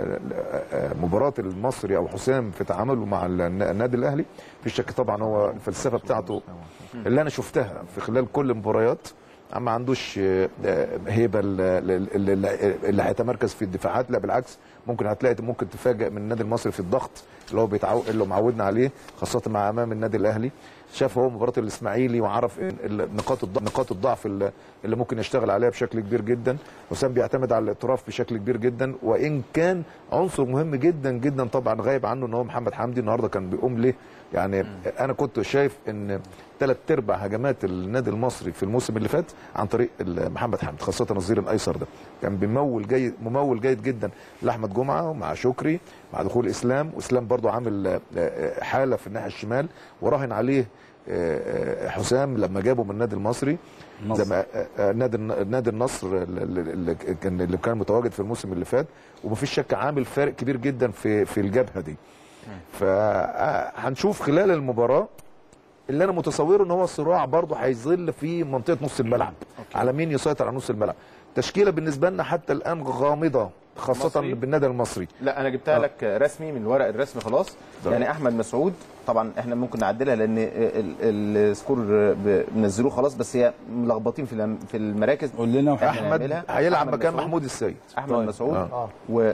ال- مباراه المصري او حسام في تعامله مع النادي الاهلي في شك طبعا هو الفلسفه بتاعته اللي انا شفتها في خلال كل المباريات ما عندوش آه، هيبه ال- ال- ال- اللي هيتمركز في الدفاعات لا بالعكس ممكن هتلاقي ممكن تفاجئ من النادي المصري في الضغط اللي هو بيتعو... اللي معودنا عليه خاصه مع امام النادي الاهلي شاف هو مباراه الاسماعيلي وعرف إيه ال- نقاط الضعف نقاط الضعف اللي اللي ممكن يشتغل عليها بشكل كبير جدا وسام بيعتمد على الاطراف بشكل كبير جدا وان كان عنصر مهم جدا جدا طبعا غايب عنه ان هو محمد حمدي النهارده كان بيقوم ليه يعني انا كنت شايف ان ثلاث ارباع هجمات النادي المصري في الموسم اللي فات عن طريق ال- محمد حمدي خاصه الظهير الايسر ده كان بيمول جيد ممول جيد جدا لاحمد جمعه ومع شكري مع دخول اسلام واسلام برضو عامل آه، آه، حاله في الناحيه الشمال وراهن عليه آه، آه، حسام لما جابه من النادي المصري زي ما آه، آه، نادي الن- نادي النصر اللي اللي كان اللي كان متواجد في الموسم اللي فات ومفيش شك عامل فارق كبير جدا في في الجبهه دي فهنشوف خلال المباراه اللي انا متصوره ان هو صراع برضه هيظل في منطقه نص الملعب على مين يسيطر على نص الملعب تشكيله بالنسبه لنا حتى الان غامضه خاصه مصري؟ بالنادي المصري لا انا جبتها لك رسمي من الورق الرسمي خلاص طيب. يعني احمد مسعود طبعا احنا ممكن نعدلها لان ال- ال- السكور ب- منزلوه خلاص بس هي ملخبطين في الم- في المراكز قول لنا إحنا احمد نعملها. هيلعب أحمد مكان مسعود. محمود السيد احمد طيب. مسعود آه.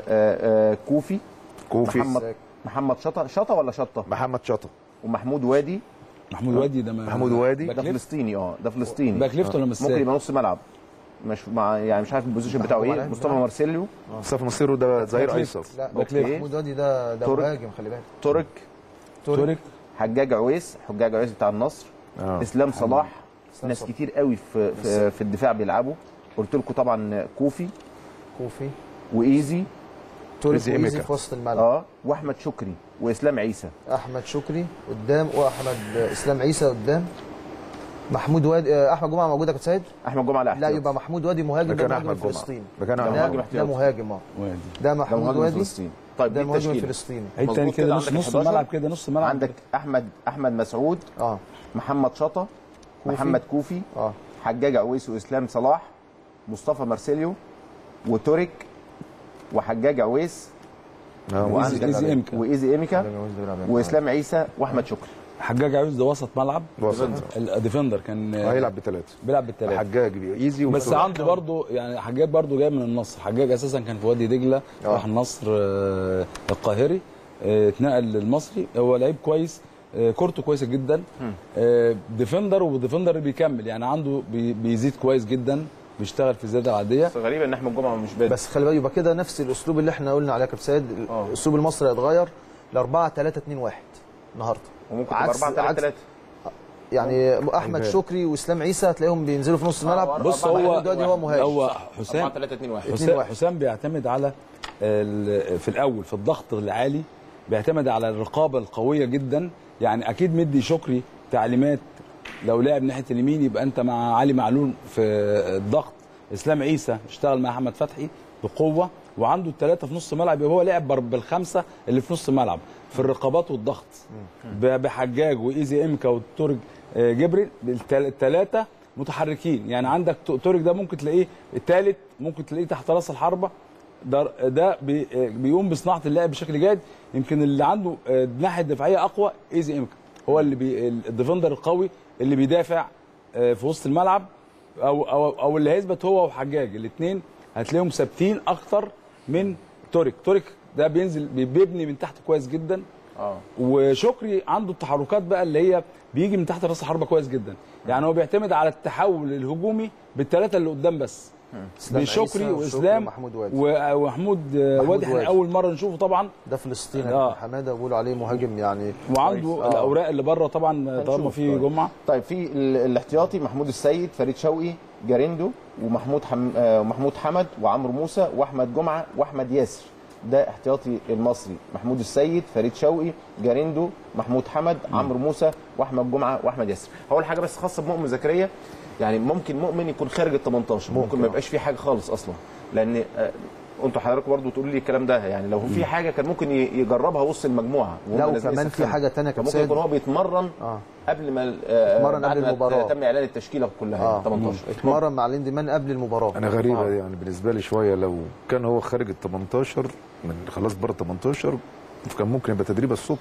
وكوفي كوفي محمد محمد شطه شطه ولا شطه محمد شطه ومحمود وادي محمود وادي ده ما- محمود وادي. باك ده ليفت؟ فلسطيني اه ده فلسطيني باك ليفت ولا مساك؟ ممكن يبقى نص ملعب مش مع يعني مش عارف البوزيشن بتاعه ايه محمود مصطفى وادي. مارسيليو مصطفى مصيره ده ظهير باك ايسر لا باك ليفت. محمود وادي ده ده تورك. مهاجم خلي بالك تورك تورك حجاج عويس حجاج عويس بتاع النصر آه. اسلام صلاح إسلام ناس صلاح. كتير قوي في في, في الدفاع بيلعبوا قلت لكم طبعا كوفي كوفي وايزي تورك إيزي وإيزي إيميكا. في وسط الملعب اه واحمد شكري واسلام عيسى احمد شكري قدام واحمد اسلام عيسى قدام محمود وادي آه، احمد جمعه موجود يا كابتن سيد احمد جمعه لا لا احتياط. يبقى محمود وادي مهاجم مكان ده مهاجم احمد جمعه فلسطيني مكان ده احمد مهاجم جمعه ده احتياطي. مهاجم اه وادي ده ده محمود مهاجم وادي فلسطيني طيب ده دي مهاجم التشكيله فلسطيني عيد تاني مظبوط كده كده نص عندك نص 11. الملعب كده نص الملعب عندك احمد احمد مسعود اه محمد شطه كوفي. محمد كوفي اه حجاج عويس واسلام صلاح مصطفى مارسيليو وتورك وحجاج عويس آه، وعندك- إيزي إمكا. وايزي ايميكا واسلام عيسى واحمد شكري حجاج عاوز ده وسط ملعب وسط. الديفندر كان هيلعب بثلاثه بيلعب بالثلاثه حجاج ايزي بس ومسعود. عنده برضه يعني حجاج برضه جاي من النصر حجاج اساسا كان في وادي دجله آه. راح النصر آه، القاهري آه، اتنقل للمصري هو لعيب كويس آه، كورته كويسه جدا آه، ديفندر وديفندر بيكمل يعني عنده بي- بيزيد كويس جدا بيشتغل في الزياده العاديه بس غريب ان احمد جمعه مش بادئ بس خلي بالك يبقى كده نفس الاسلوب اللي احنا قلنا عليه يا كابتن سيد آه. الاسلوب المصري هيتغير ل 4 3 2 1 النهارده وممكن تبقى عكس- 4 3 عكس- 3 يعني احمد هيبان. شكري واسلام عيسى هتلاقيهم بينزلوا في نص الملعب بص محمود هو وادي هو مهاجم هو 4 حسام 3 2 1 اتنين حسام, واحد. حسام بيعتمد على ال- في الاول في الضغط العالي بيعتمد على الرقابه القويه جدا يعني اكيد مدي شكري تعليمات لو لعب ناحيه اليمين يبقى انت مع علي معلول في الضغط اسلام عيسى اشتغل مع احمد فتحي بقوه وعنده الثلاثه في نص ملعب يبقى هو لعب بر- بالخمسه اللي في نص الملعب في الرقابات والضغط ب- بحجاج وايزي امكا وتورج آه، جبريل الثلاثه متحركين يعني عندك ت- تورج ده ممكن تلاقيه الثالث ممكن تلاقيه تحت راس الحربه ده ده بي آه، بيقوم بصناعه اللعب بشكل جيد يمكن اللي عنده آه، الناحيه الدفاعيه اقوى ايزي امكا هو اللي بي الديفندر القوي اللي بيدافع آه، في وسط الملعب او او او اللي هيثبت هو وحجاج الاثنين هتلاقيهم ثابتين اكتر من توريك توريك ده بينزل بي- بيبني من تحت كويس جدا اه وشكري عنده التحركات بقى اللي هي بيجي من تحت راس الحربه كويس جدا يعني هو بيعتمد على التحول الهجومي بالثلاثه اللي قدام بس إسلام عيسى بشكري وشكري واسلام ومحمود وادي. و- ومحمود آه، محمود وادي احنا وادي. اول مره نشوفه طبعا ده فلسطيني آه. آه. حماده بيقولوا عليه مهاجم يعني وعنده كويس. آه. الاوراق اللي بره طبعا طالما هنشوف. في طيب. جمعه طيب في ال- الاحتياطي محمود السيد فريد شوقي جاريندو ومحمود حم... آه، ومحمود حمد وعمرو موسى واحمد جمعه واحمد ياسر ده احتياطي المصري محمود السيد فريد شوقي جاريندو محمود حمد عمرو موسى واحمد جمعه واحمد ياسر هقول حاجه بس خاصه بمؤمن زكريا يعني ممكن مؤمن يكون خارج ال 18 ممكن, ممكن ما يبقاش فيه حاجه خالص اصلا لان آه، انتوا حضراتكم برضو تقولوا لي الكلام ده يعني لو في حاجه كان ممكن ي- يجربها وسط المجموعه وهم لا نازلين وكمان في يسخنوا. حاجه ثانيه كان كابتن ممكن يكون سيد هو بيتمرن اه قبل ما آه، اتمرن بعد قبل ما المباراة. تم اعلان التشكيله كلها اه يعني 18 اتمرن مع الاندمان قبل المباراه انا غريبه يعني بالنسبه لي شويه لو كان هو خارج ال 18 من خلاص بره 18 كان ممكن يبقى تدريب الصبح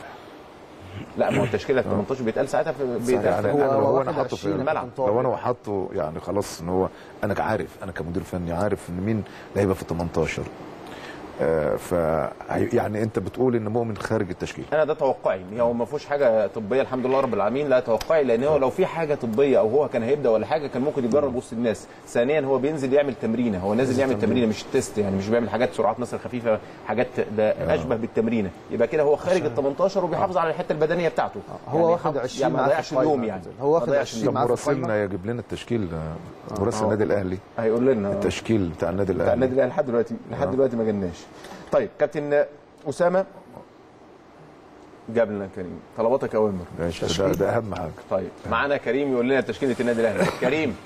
لا ما هو التشكيله 18 بيتقال ساعتها في بيتقال يعني هو- انا لو هو انا واخد حاطه في 20 الملعب. طارق. لو انا حاطه يعني خلاص ان هو انا عارف انا كمدير فني عارف ان مين اللي هيبقى في ال 18 آه، ف يعني انت بتقول ان مؤمن خارج التشكيل انا ده توقعي هو ما فيهوش حاجه طبيه الحمد لله رب العالمين لا توقعي لان هو لو في حاجه طبيه او هو كان هيبدا ولا حاجه كان ممكن يجرب وسط الناس ثانيا هو بينزل يعمل تمرينه هو نازل يعمل تمرينه مش تيست يعني مش بيعمل حاجات سرعات مثلا خفيفه حاجات ده اشبه بالتمرينه يبقى كده هو خارج ال 18 وبيحافظ على الحته البدنيه بتاعته هو يعني واخد يحافظ- 20 يعني ما معاه في ضيعش القايمة اليوم يا يعني زلمة. هو واخد ما ضيعش 20 اليوم. معاه في مراسلنا يجيب لنا التشكيل آه، مراسل آه. النادي الاهلي هيقول لنا التشكيل بتاع النادي بتاع الاهلي النادي الاهلي لحد دلوقتي لحد آه. دلوقتي ما جالناش طيب كابتن اسامه جاب لنا كريم طلباتك اوامر ماشي ده, ده اهم حاجه طيب معانا كريم يقول لنا تشكيله النادي الاهلي كريم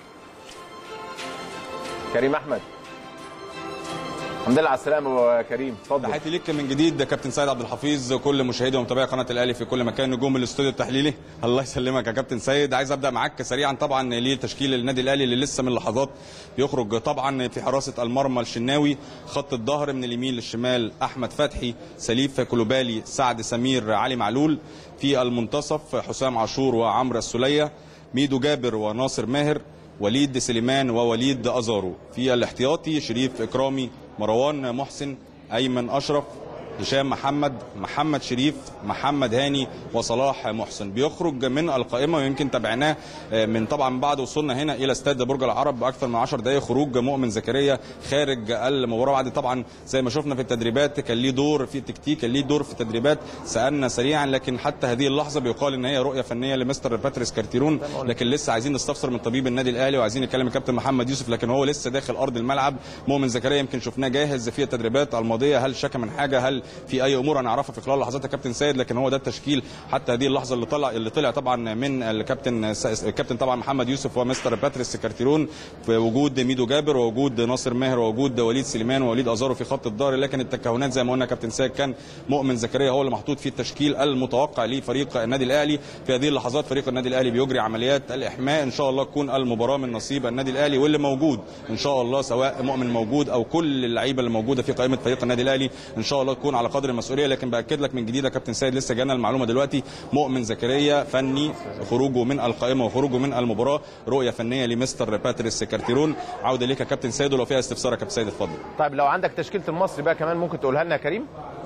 كريم احمد الحمد لله على السلامه يا كريم اتفضل تحياتي ليك من جديد ده كابتن سيد عبد الحفيظ كل مشاهدي ومتابعي قناه الاهلي في كل مكان نجوم الاستوديو التحليلي الله يسلمك يا كابتن سيد عايز ابدا معاك سريعا طبعا لتشكيل النادي الاهلي اللي لسه من لحظات بيخرج طبعا في حراسه المرمى الشناوي خط الظهر من اليمين للشمال احمد فتحي سليف كلوبالي سعد سمير علي معلول في المنتصف حسام عاشور وعمرو السوليه ميدو جابر وناصر ماهر وليد سليمان ووليد أزارو في الاحتياطي شريف إكرامي مروان محسن أيمن أشرف هشام محمد محمد شريف محمد هاني وصلاح محسن بيخرج من القائمه ويمكن تابعناه من طبعا بعد وصولنا هنا الى استاد برج العرب باكثر من 10 دقائق خروج مؤمن زكريا خارج المباراه بعد طبعا زي ما شفنا في التدريبات كان ليه دور في التكتيك كان ليه دور في التدريبات سالنا سريعا لكن حتى هذه اللحظه بيقال ان هي رؤيه فنيه لمستر باتريس كارتيرون لكن لسه عايزين نستفسر من طبيب النادي الاهلي وعايزين نكلم الكابتن محمد يوسف لكن هو لسه داخل ارض الملعب مؤمن زكريا يمكن شفناه جاهز في التدريبات الماضيه هل شك من حاجه هل في اي امور هنعرفها في خلال لحظات الكابتن سيد لكن هو ده التشكيل حتى هذه اللحظه اللي طلع اللي طلع طبعا من الكابتن الكابتن طبعا محمد يوسف ومستر باتريس كارتيرون في وجود ميدو جابر ووجود ناصر ماهر ووجود وليد سليمان ووليد ازارو في خط الظهر لكن التكهنات زي ما قلنا كابتن سيد كان مؤمن زكريا هو اللي محطوط في التشكيل المتوقع لفريق النادي الاهلي في هذه اللحظات فريق النادي الاهلي بيجري عمليات الاحماء ان شاء الله تكون المباراه من نصيب النادي الاهلي واللي موجود ان شاء الله سواء مؤمن موجود او كل اللعيبه اللي موجوده في قائمه فريق النادي الاهلي ان شاء الله تكون على قدر المسؤوليه لكن باكد لك من جديد يا كابتن سيد لسه جانا المعلومه دلوقتي مؤمن زكريا فني خروجه من القائمه وخروجه من المباراه رؤيه فنيه لمستر باتريس كارتيرون عوده ليك يا كابتن سيد ولو فيها استفسار يا كابتن سيد اتفضل طيب لو عندك تشكيله المصري بقى كمان ممكن تقولها لنا يا كريم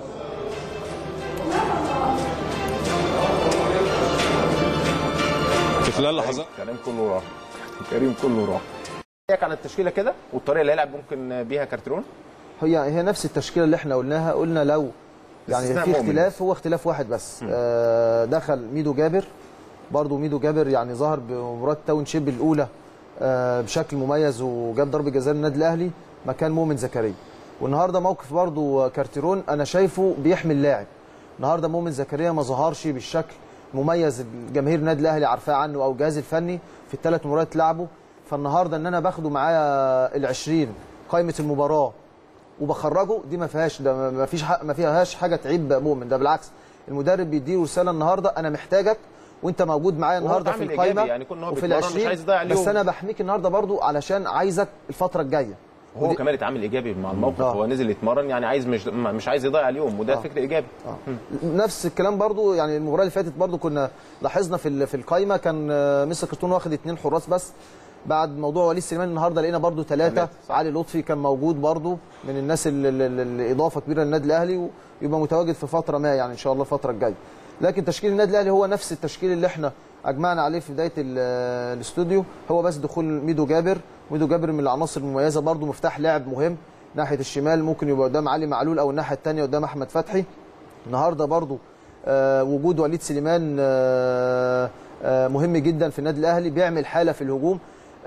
في خلال لحظات كريم كله راح كريم كله راح رايك عن التشكيله كده والطريقه اللي هيلعب ممكن بيها كارتيرون هي هي نفس التشكيله اللي احنا قلناها قلنا لو يعني استثناء في مؤمن. اختلاف هو اختلاف واحد بس آه دخل ميدو جابر برضو ميدو جابر يعني ظهر بمباراه تاون شيب الاولى آه بشكل مميز وجاب ضربه جزاء للنادي الاهلي مكان مؤمن زكريا والنهارده موقف برضو كارتيرون انا شايفه بيحمل لاعب النهارده مؤمن زكريا ما ظهرش بالشكل مميز جماهير النادي الاهلي عارفاه عنه او الجهاز الفني في الثلاث مباريات لعبه فالنهارده ان انا باخده معايا ال20 قائمه المباراه وبخرجه دي ما فيهاش ده ما فيش حق ما فيهاش حاجه تعيب مؤمن ده بالعكس المدرب بيديله رساله النهارده انا محتاجك وانت موجود معايا وهو النهارده في تعامل القايمه إيجابي، يعني كون إن هو وفي بيتمرن مش العشرين عايز يضيع اليوم. بس انا بحميك النهارده برضو علشان عايزك الفتره الجايه هو ودي- كمان اتعامل ايجابي مع الموقف آه. هو نزل يتمرن يعني عايز مش مش عايز يضيع اليوم وده آه. فكر ايجابي نفس الكلام برضو يعني المباراه اللي فاتت برضو كنا لاحظنا في ال- في القايمه كان آه، مستر كرتون واخد اثنين حراس بس بعد موضوع وليد سليمان النهارده لقينا برضو ثلاثه ثلاثة، صح. علي لطفي كان موجود برضو من الناس اللي, اللي, اللي اضافه كبيره للنادي الاهلي ويبقى متواجد في فتره ما يعني ان شاء الله الفتره الجايه لكن تشكيل النادي الاهلي هو نفس التشكيل اللي احنا اجمعنا عليه في بدايه ال- الاستوديو هو بس دخول ميدو جابر ميدو جابر من العناصر المميزه برضو مفتاح لاعب مهم ناحيه الشمال ممكن يبقى قدام علي معلول او الناحيه الثانيه قدام احمد فتحي النهارده برضو آه، وجود وليد سليمان آه، آه، مهم جدا في النادي الاهلي بيعمل حاله في الهجوم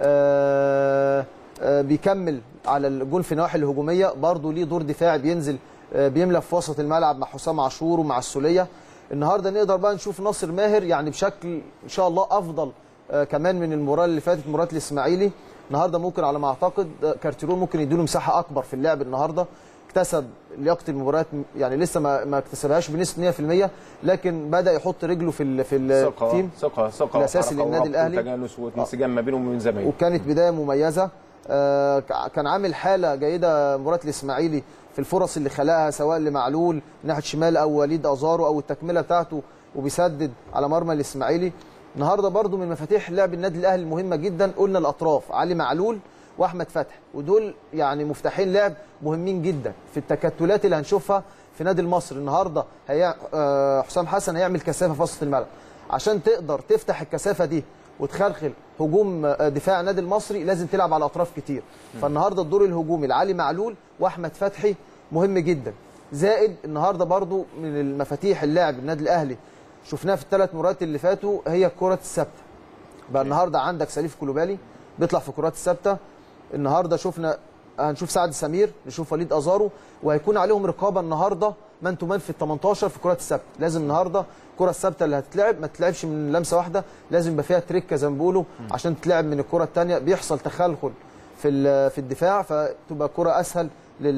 آه، آه، بيكمل على الجول في النواحي الهجوميه برضو ليه دور دفاعي بينزل آه، بيملى في وسط الملعب مع حسام عاشور ومع السوليه النهارده نقدر بقى نشوف ناصر ماهر يعني بشكل ان شاء الله افضل آه، كمان من المباراه اللي فاتت مباراه الاسماعيلي النهارده ممكن على ما اعتقد آه، كارتيرون ممكن يديله مساحه اكبر في اللعب النهارده اكتسب لياقه المباريات يعني لسه ما ما اكتسبهاش بنسبه 100% لكن بدا يحط رجله في ال- في ثقه التيم ثقه ثقه الأساسي وحركة للنادي وربط الأهلي. وتجانس وانسجام ما بينهم وبين زمايله وكانت بدايه مميزه آه، ك- كان عامل حاله جيده مباراه الاسماعيلي في الفرص اللي خلقها سواء لمعلول ناحيه شمال او وليد ازارو او التكمله بتاعته وبيسدد على مرمى الاسماعيلي النهارده برضو من مفاتيح لعب النادي الاهلي المهمه جدا قلنا الاطراف علي معلول واحمد فتحي ودول يعني مفتاحين لعب مهمين جدا في التكتلات اللي هنشوفها في نادي المصري النهارده هي آه، حسام حسن هيعمل كثافه في وسط الملعب عشان تقدر تفتح الكثافه دي وتخلخل هجوم آه، دفاع النادي المصري لازم تلعب على اطراف كتير فالنهارده الدور الهجومي لعلي معلول واحمد فتحي مهم جدا زائد النهارده برضو من المفاتيح اللاعب النادي الاهلي شفناها في الثلاث مرات اللي فاتوا هي الكره الثابته بقى النهارده عندك سليف كلوبالي بيطلع في الكرات الثابته النهارده شفنا هنشوف سعد سمير نشوف وليد ازارو وهيكون عليهم رقابه النهارده مان تو مان في ال 18 في الكرات الثابته لازم النهارده الكره الثابته اللي هتتلعب ما تتلعبش من لمسه واحده لازم يبقى فيها تريكه زي ما بيقولوا عشان تتلعب من الكره الثانيه بيحصل تخلخل في ال- في الدفاع فتبقى كره اسهل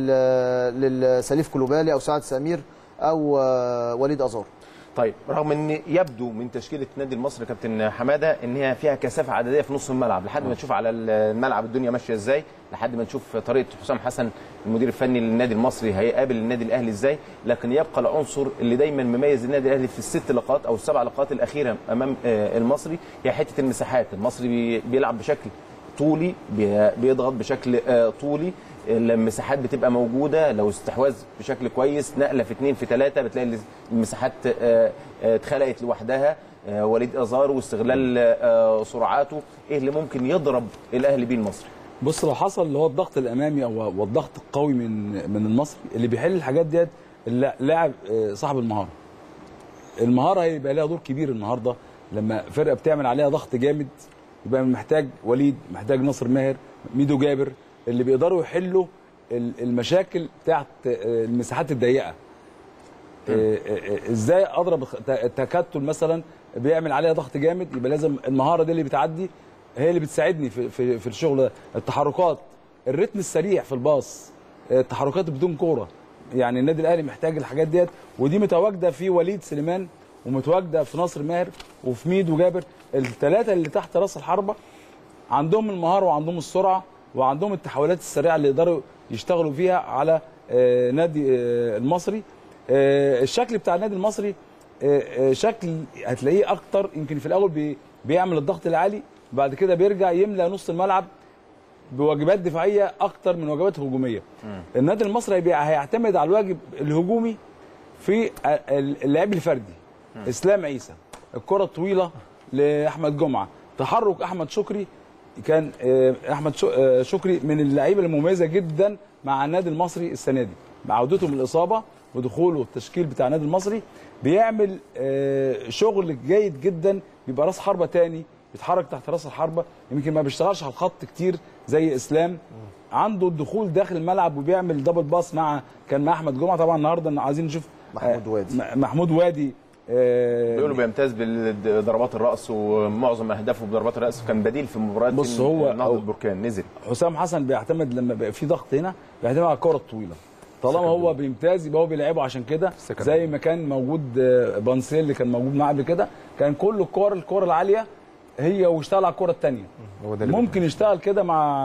لل للسليف كلوبالي او سعد سمير او آه، وليد ازارو طيب رغم ان يبدو من تشكيله النادي المصري كابتن حماده ان هي فيها كثافه عدديه في نص الملعب لحد ما نشوف على الملعب الدنيا ماشيه ازاي لحد ما نشوف طريقه حسام حسن المدير الفني للنادي المصري هيقابل النادي الاهلي ازاي لكن يبقى العنصر اللي دايما مميز النادي الاهلي في الست لقاءات او السبع لقاءات الاخيره امام آه، المصري هي حته المساحات المصري بي- بيلعب بشكل طولي بي- بيضغط بشكل آه، طولي المساحات بتبقى موجوده لو استحواذ بشكل كويس نقله في اثنين في ثلاثه بتلاقي المساحات آه، آه، اتخلقت لوحدها آه، وليد ازار واستغلال آه، سرعاته ايه اللي ممكن يضرب الاهلي بيه المصري بص لو حصل اللي هو الضغط الامامي او والضغط القوي من من المصري اللي بيحل الحاجات ديت اللا- لاعب آه، صاحب المهاره المهاره هيبقى لها دور كبير النهارده لما فرقه بتعمل عليها ضغط جامد يبقى محتاج وليد محتاج ناصر ماهر ميدو جابر اللي بيقدروا يحلوا ال- المشاكل بتاعت آه، المساحات الضيقه آه، آه، آه، ازاي اضرب الخ- التكتل مثلا بيعمل عليها ضغط جامد يبقى لازم المهاره دي اللي بتعدي هي اللي بتساعدني في في, في الشغل ده التحركات الريتم السريع في الباص آه، التحركات بدون كوره يعني النادي الاهلي محتاج الحاجات ديت ودي متواجده في وليد سليمان ومتواجده في ناصر ماهر وفي ميدو جابر الثلاثه اللي تحت راس الحربه عندهم المهاره وعندهم السرعه وعندهم التحولات السريعه اللي يقدروا يشتغلوا فيها على آه، نادي آه، المصري آه، الشكل بتاع النادي المصري آه، آه، شكل هتلاقيه اكتر يمكن في الاول بي- بيعمل الضغط العالي بعد كده بيرجع يملى نص الملعب بواجبات دفاعيه اكتر من واجبات هجوميه النادي المصري هيبقى- هيعتمد على الواجب الهجومي في اللعب الفردي اسلام عيسى الكره الطويله لاحمد جمعه تحرك احمد شكري كان آه، احمد شو- آه، شكري من اللعيبه المميزه جدا مع النادي المصري السنه دي مع عودته من الاصابه ودخوله التشكيل بتاع النادي المصري بيعمل آه، شغل جيد جدا بيبقى راس حربه تاني بيتحرك تحت راس الحربه يمكن ما بيشتغلش على الخط كتير زي اسلام عنده الدخول داخل الملعب وبيعمل دبل باس مع كان مع احمد جمعه طبعا النهارده عايزين نشوف محمود وادي. م- محمود وادي آه، بيقولوا بيمتاز بضربات الراس ومعظم اهدافه بضربات الراس كان بديل في مباريات بص هو- نهضه هو- البركان نزل حسام حسن بيعتمد لما بيبقى في ضغط هنا بيعتمد على الكره الطويله طالما هو بيمتاز يبقى هو بيلعبه عشان كده السكند زي ما كان موجود آه، بانسيل اللي كان موجود معاه قبل كده كان كل الكور الكور العاليه هي واشتغل على الكره الثانيه هو ده اللي ممكن يشتغل كده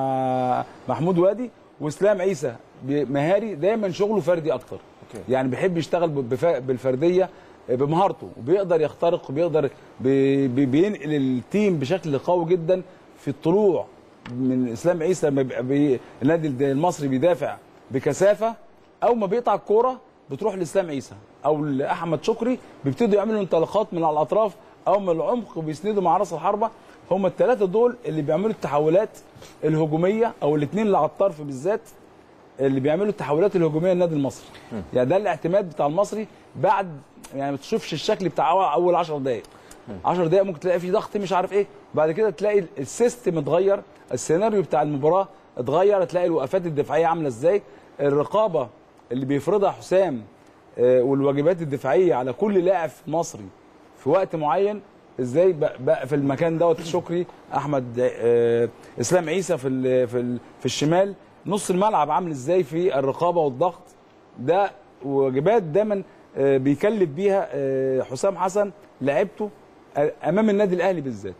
مع محمود وادي واسلام عيسى بي- مهاري دايما شغله فردي اكتر أوكي. يعني بيحب يشتغل بف- بالفرديه بمهارته وبيقدر يخترق وبيقدر بي- بي- بينقل التيم بشكل قوي جدا في الطلوع من اسلام عيسى لما بيبقى بي- النادي الد- المصري بيدافع بكثافه اول ما بيقطع الكوره بتروح لاسلام عيسى او لاحمد شكري بيبتدوا يعملوا انطلاقات من على الاطراف او من العمق وبيسندوا مع راس الحربه هم الثلاثه دول اللي بيعملوا التحولات الهجوميه او الاثنين اللي على الطرف بالذات اللي بيعملوا التحولات الهجوميه للنادي المصري يعني ده الاعتماد بتاع المصري بعد يعني ما تشوفش الشكل بتاع أول- اول 10 دقائق 10 دقائق ممكن تلاقي فيه ضغط مش عارف ايه بعد كده تلاقي السيستم اتغير السيناريو بتاع المباراه اتغير تلاقي الوقفات الدفاعيه عامله ازاي الرقابه اللي بيفرضها حسام آه، والواجبات الدفاعيه على كل لاعب مصري في وقت معين ازاي بقى بقى في المكان دوت شكري احمد آه، اسلام عيسى في ال في ال في الشمال نص الملعب عامل ازاي في الرقابه والضغط ده واجبات دايما آه، بيكلف بيها آه، حسام حسن لعيبته امام النادي الاهلي بالذات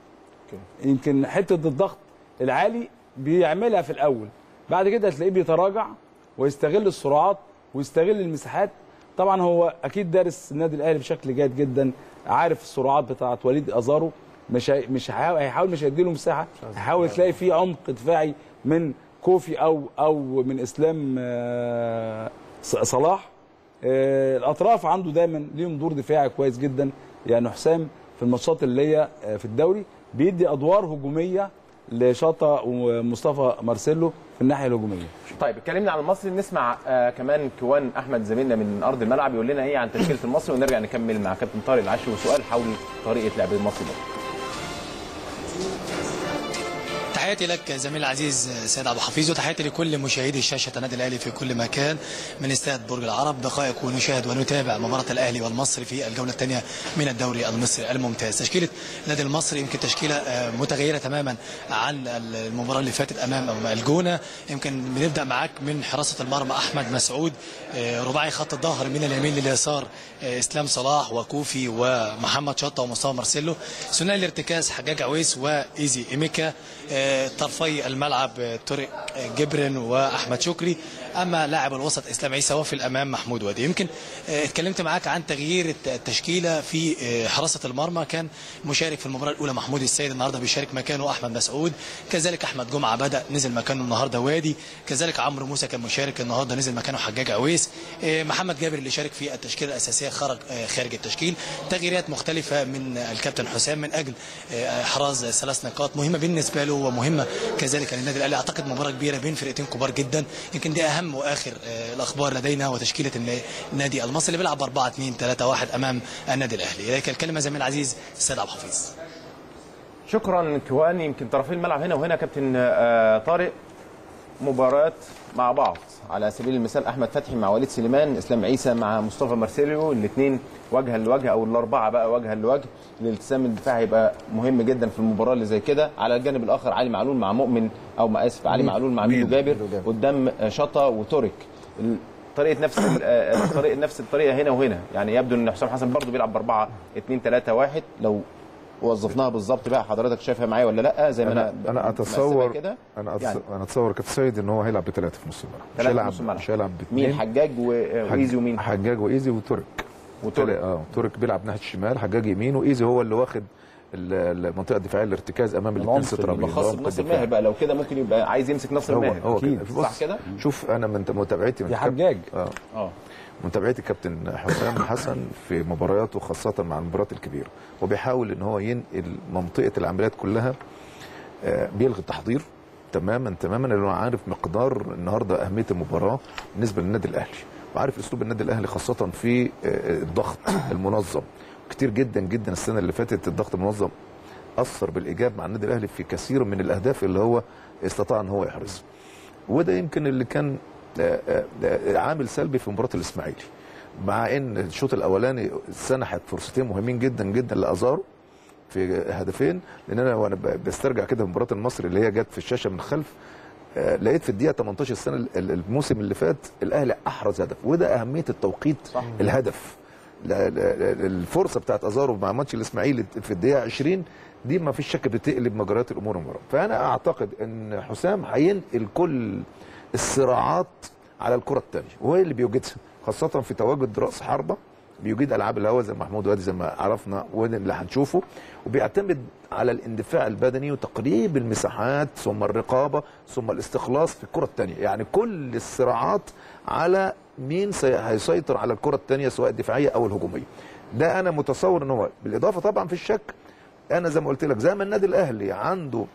يمكن حته الضغط العالي بيعملها في الاول بعد كده هتلاقيه بيتراجع ويستغل السرعات ويستغل المساحات طبعا هو اكيد دارس النادي الاهلي بشكل جيد جدا عارف السرعات بتاعه وليد ازارو مش هي- مش هيحاول هيحاول مش هيديله مساحه هيحاول تلاقي فيه عمق دفاعي من كوفي او او من اسلام آه، ص- صلاح آه، الاطراف عنده دايما ليهم دور دفاعي كويس جدا يعني حسام في الماتشات اللي هي آه، في الدوري بيدي ادوار هجوميه لشاطا ومصطفى مارسيلو في الناحيه الهجوميه طيب اتكلمنا عن المصري نسمع آه كمان كوان احمد زميلنا من ارض الملعب يقول لنا ايه عن تشكيله المصري ونرجع نكمل مع كابتن طارق العشري وسؤال حول طريقه لعب المصري برضه تحياتي لك زميل العزيز سيد عبد الحفيظ وتحياتي لكل مشاهدي شاشه النادي الاهلي في كل مكان من استاد برج العرب دقائق ونشاهد ونتابع مباراه الاهلي والمصري في الجوله الثانيه من الدوري المصري الممتاز تشكيله النادي المصري يمكن تشكيله آه، متغيره تماما عن المباراه اللي فاتت امام الجونه يمكن بنبدا معاك من حراسه المرمى احمد مسعود آه، رباعي خط الظهر من اليمين لليسار آه، اسلام صلاح وكوفي ومحمد شطه ومصطفى مارسيلو ثنائي الارتكاز حجاج عويس وايزي ايميكا آه، طرفي الملعب آه، طارق آه، جبرن واحمد شكري اما لاعب الوسط اسلام عيسى وفي الامام محمود وادي يمكن آه، اتكلمت معاك عن تغيير الت- التشكيله في آه، حراسه المرمى كان مشارك في المباراه الاولى محمود السيد النهارده بيشارك مكانه احمد مسعود كذلك احمد جمعه بدا نزل مكانه النهارده وادي كذلك عمرو موسى كان مشارك النهارده نزل مكانه حجاج عويس آه، محمد جابر اللي شارك في التشكيله الاساسيه خرج آه، خارج التشكيل تغييرات مختلفه من الكابتن حسام من اجل آه، احراز ثلاث نقاط مهمه بالنسبه له ومهمه كذلك للنادي الاهلي اعتقد مباراه كبيره بين فرقتين كبار جدا يمكن دي اهم واخر آه، الاخبار لدينا وتشكيله النا- النادي المصري اللي بيلعب 4 2 3 1 امام النادي الاهلي اليك الكلمه زميل العزيز السيد عبد الحفيظ شكرا كوان يمكن طرفي الملعب هنا وهنا كابتن آه طارق مباريات مع بعض على سبيل المثال احمد فتحي مع وليد سليمان اسلام عيسى مع مصطفى مارسيليو الاثنين وجها لوجه او الاربعه بقى وجها لوجه الالتزام الدفاعي هيبقى مهم جدا في المباراه اللي زي كده على الجانب الاخر علي معلول مع مؤمن او ما اسف علي مين؟ معلول مع مين؟ ميدو جابر قدام آه، شطه وتورك ال- طريقه نفس ال- آه، طريقه نفس الطريقه هنا وهنا يعني يبدو ان حسام حسن برضه بيلعب ب 4 2 3 1 لو وظفناها بالظبط بقى حضرتك شايفها معايا ولا لا زي ما انا انا انا مقسمها اتصور كده انا أتص- يعني. انا اتصور كابتن سيد ان هو هيلعب بثلاثه في نص الملعب مش ثلاثة في هيلعب نص الملعب. مش هيلعب باثنين مين حجاج و- وايزي ومين حجاج وايزي وترك وترك. اه ترك بيلعب ناحيه الشمال حجاج يمين وايزي هو اللي واخد ال- المنطقه الدفاعيه الارتكاز امام الاثنين العنصر سترابيل اللي خاص بناصر ماهر بقى لو كده ممكن يبقى عايز يمسك ناصر هو ماهر هو كده صح بص، كده شوف انا من متابعتي من يا كاب- حجاج. اه اه متابعتي كابتن حسام حسن في مبارياته خاصه مع المباريات الكبيره وبيحاول ان هو ينقل منطقه العمليات كلها آه، بيلغي التحضير تماما تماما لانه عارف مقدار النهارده اهميه المباراه بالنسبه للنادي الاهلي وعارف اسلوب النادي الاهلي خاصه في آه، الضغط المنظم كتير جدا جدا السنه اللي فاتت الضغط المنظم اثر بالايجاب مع النادي الاهلي في كثير من الاهداف اللي هو استطاع ان هو يحرزها وده يمكن اللي كان آه، آه، آه، عامل سلبي في مباراه الاسماعيلي مع ان الشوط الاولاني سنحت فرصتين مهمين جدا جدا لازارو في هدفين لان انا وانا ب- بسترجع كده مباراه المصري اللي هي جت في الشاشه من خلف آه، لقيت في الدقيقه 18 السنه ال- ال- الموسم اللي فات الاهلي احرز هدف وده اهميه التوقيت صح. الهدف لا- لا- لا- الفرصه بتاعت ازارو مع ماتش الاسماعيلي في الدقيقه 20 دي ما فيش شك بتقلب مجريات الامور المباراه فانا اعتقد ان حسام هينقل كل الصراعات على الكره الثانيه وهو اللي بيوجدها خاصه في تواجد راس حربه بيجيد العاب الهواء زي محمود وادي زي ما عرفنا وده اللي هنشوفه وبيعتمد على الاندفاع البدني وتقريب المساحات ثم الرقابه ثم الاستخلاص في الكره الثانيه يعني كل الصراعات على مين سي- هيسيطر على الكره الثانيه سواء الدفاعيه او الهجوميه ده انا متصور ان هو بالاضافه طبعا في الشك انا زي ما قلت لك زي ما النادي الاهلي عنده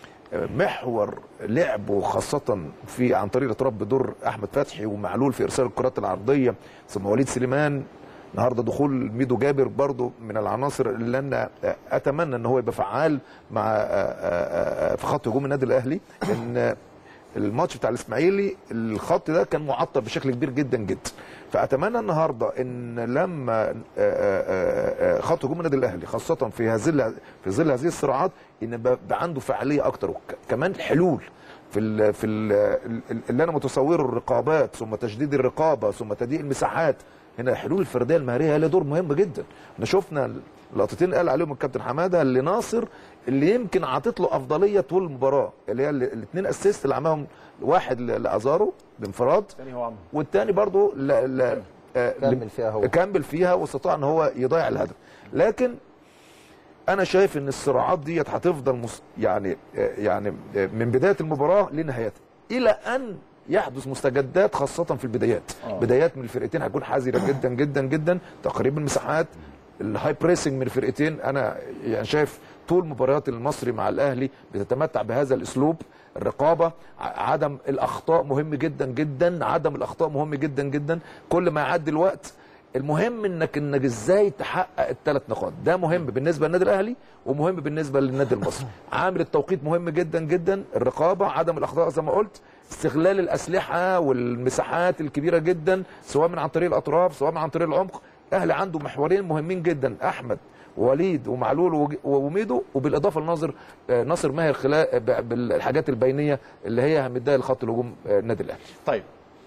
محور لعبه خاصة في عن طريق الاطراف بدور احمد فتحي ومعلول في ارسال الكرات العرضية ثم وليد سليمان النهارده دخول ميدو جابر برضو من العناصر اللي انا اتمنى ان هو يبقى فعال مع في خط هجوم النادي الاهلي ان الماتش بتاع الاسماعيلي الخط ده كان معطل بشكل كبير جدا جدا فاتمنى النهارده ان لما آه، آه، آه، خط هجوم النادي الاهلي خاصه في هذه في ظل هذه الصراعات ان يبقى يبقى عنده فعاليه اكتر وكمان حلول في ال في ال اللي انا متصوره الرقابات ثم تشديد الرقابه ثم تضييق المساحات هنا الحلول الفرديه المهاريه لها دور مهم جدا احنا شفنا لقطتين قال عليهم الكابتن حماده لناصر اللي يمكن عطت له افضليه طول المباراه اللي هي الاثنين اسيست اللي عملهم واحد ل- لازارو بانفراد الثاني هو عمرو والثاني برضو ل... ل... آه، كمل فيها هو. كمل فيها واستطاع ان هو يضيع الهدف لكن انا شايف ان الصراعات ديت هتفضل مس... يعني يعني من بدايه المباراه لنهايتها الى ان يحدث مستجدات خاصه في البدايات آه. بدايات من الفرقتين هتكون حذره جدا جدا جدا تقريب المساحات الهاي بريسنج من الفرقتين انا يعني شايف طول مباريات المصري مع الاهلي بتتمتع بهذا الاسلوب الرقابه ع- عدم الاخطاء مهم جدا جدا عدم الاخطاء مهم جدا جدا كل ما يعدي الوقت المهم انك انك ازاي تحقق الثلاث نقاط ده مهم بالنسبه للنادي الاهلي ومهم بالنسبه للنادي المصري عامل التوقيت مهم جدا جدا الرقابه عدم الاخطاء زي ما قلت استغلال الاسلحه والمساحات الكبيره جدا سواء من عن طريق الاطراف سواء من عن طريق العمق الاهلي عنده محورين مهمين جدا احمد ووليد ومعلول وج- وميدو وبالاضافه لناصر آه، ناصر ماهر خلال ب- بالحاجات البينيه اللي هي مديه لخط الهجوم آه، النادي الاهلي طيب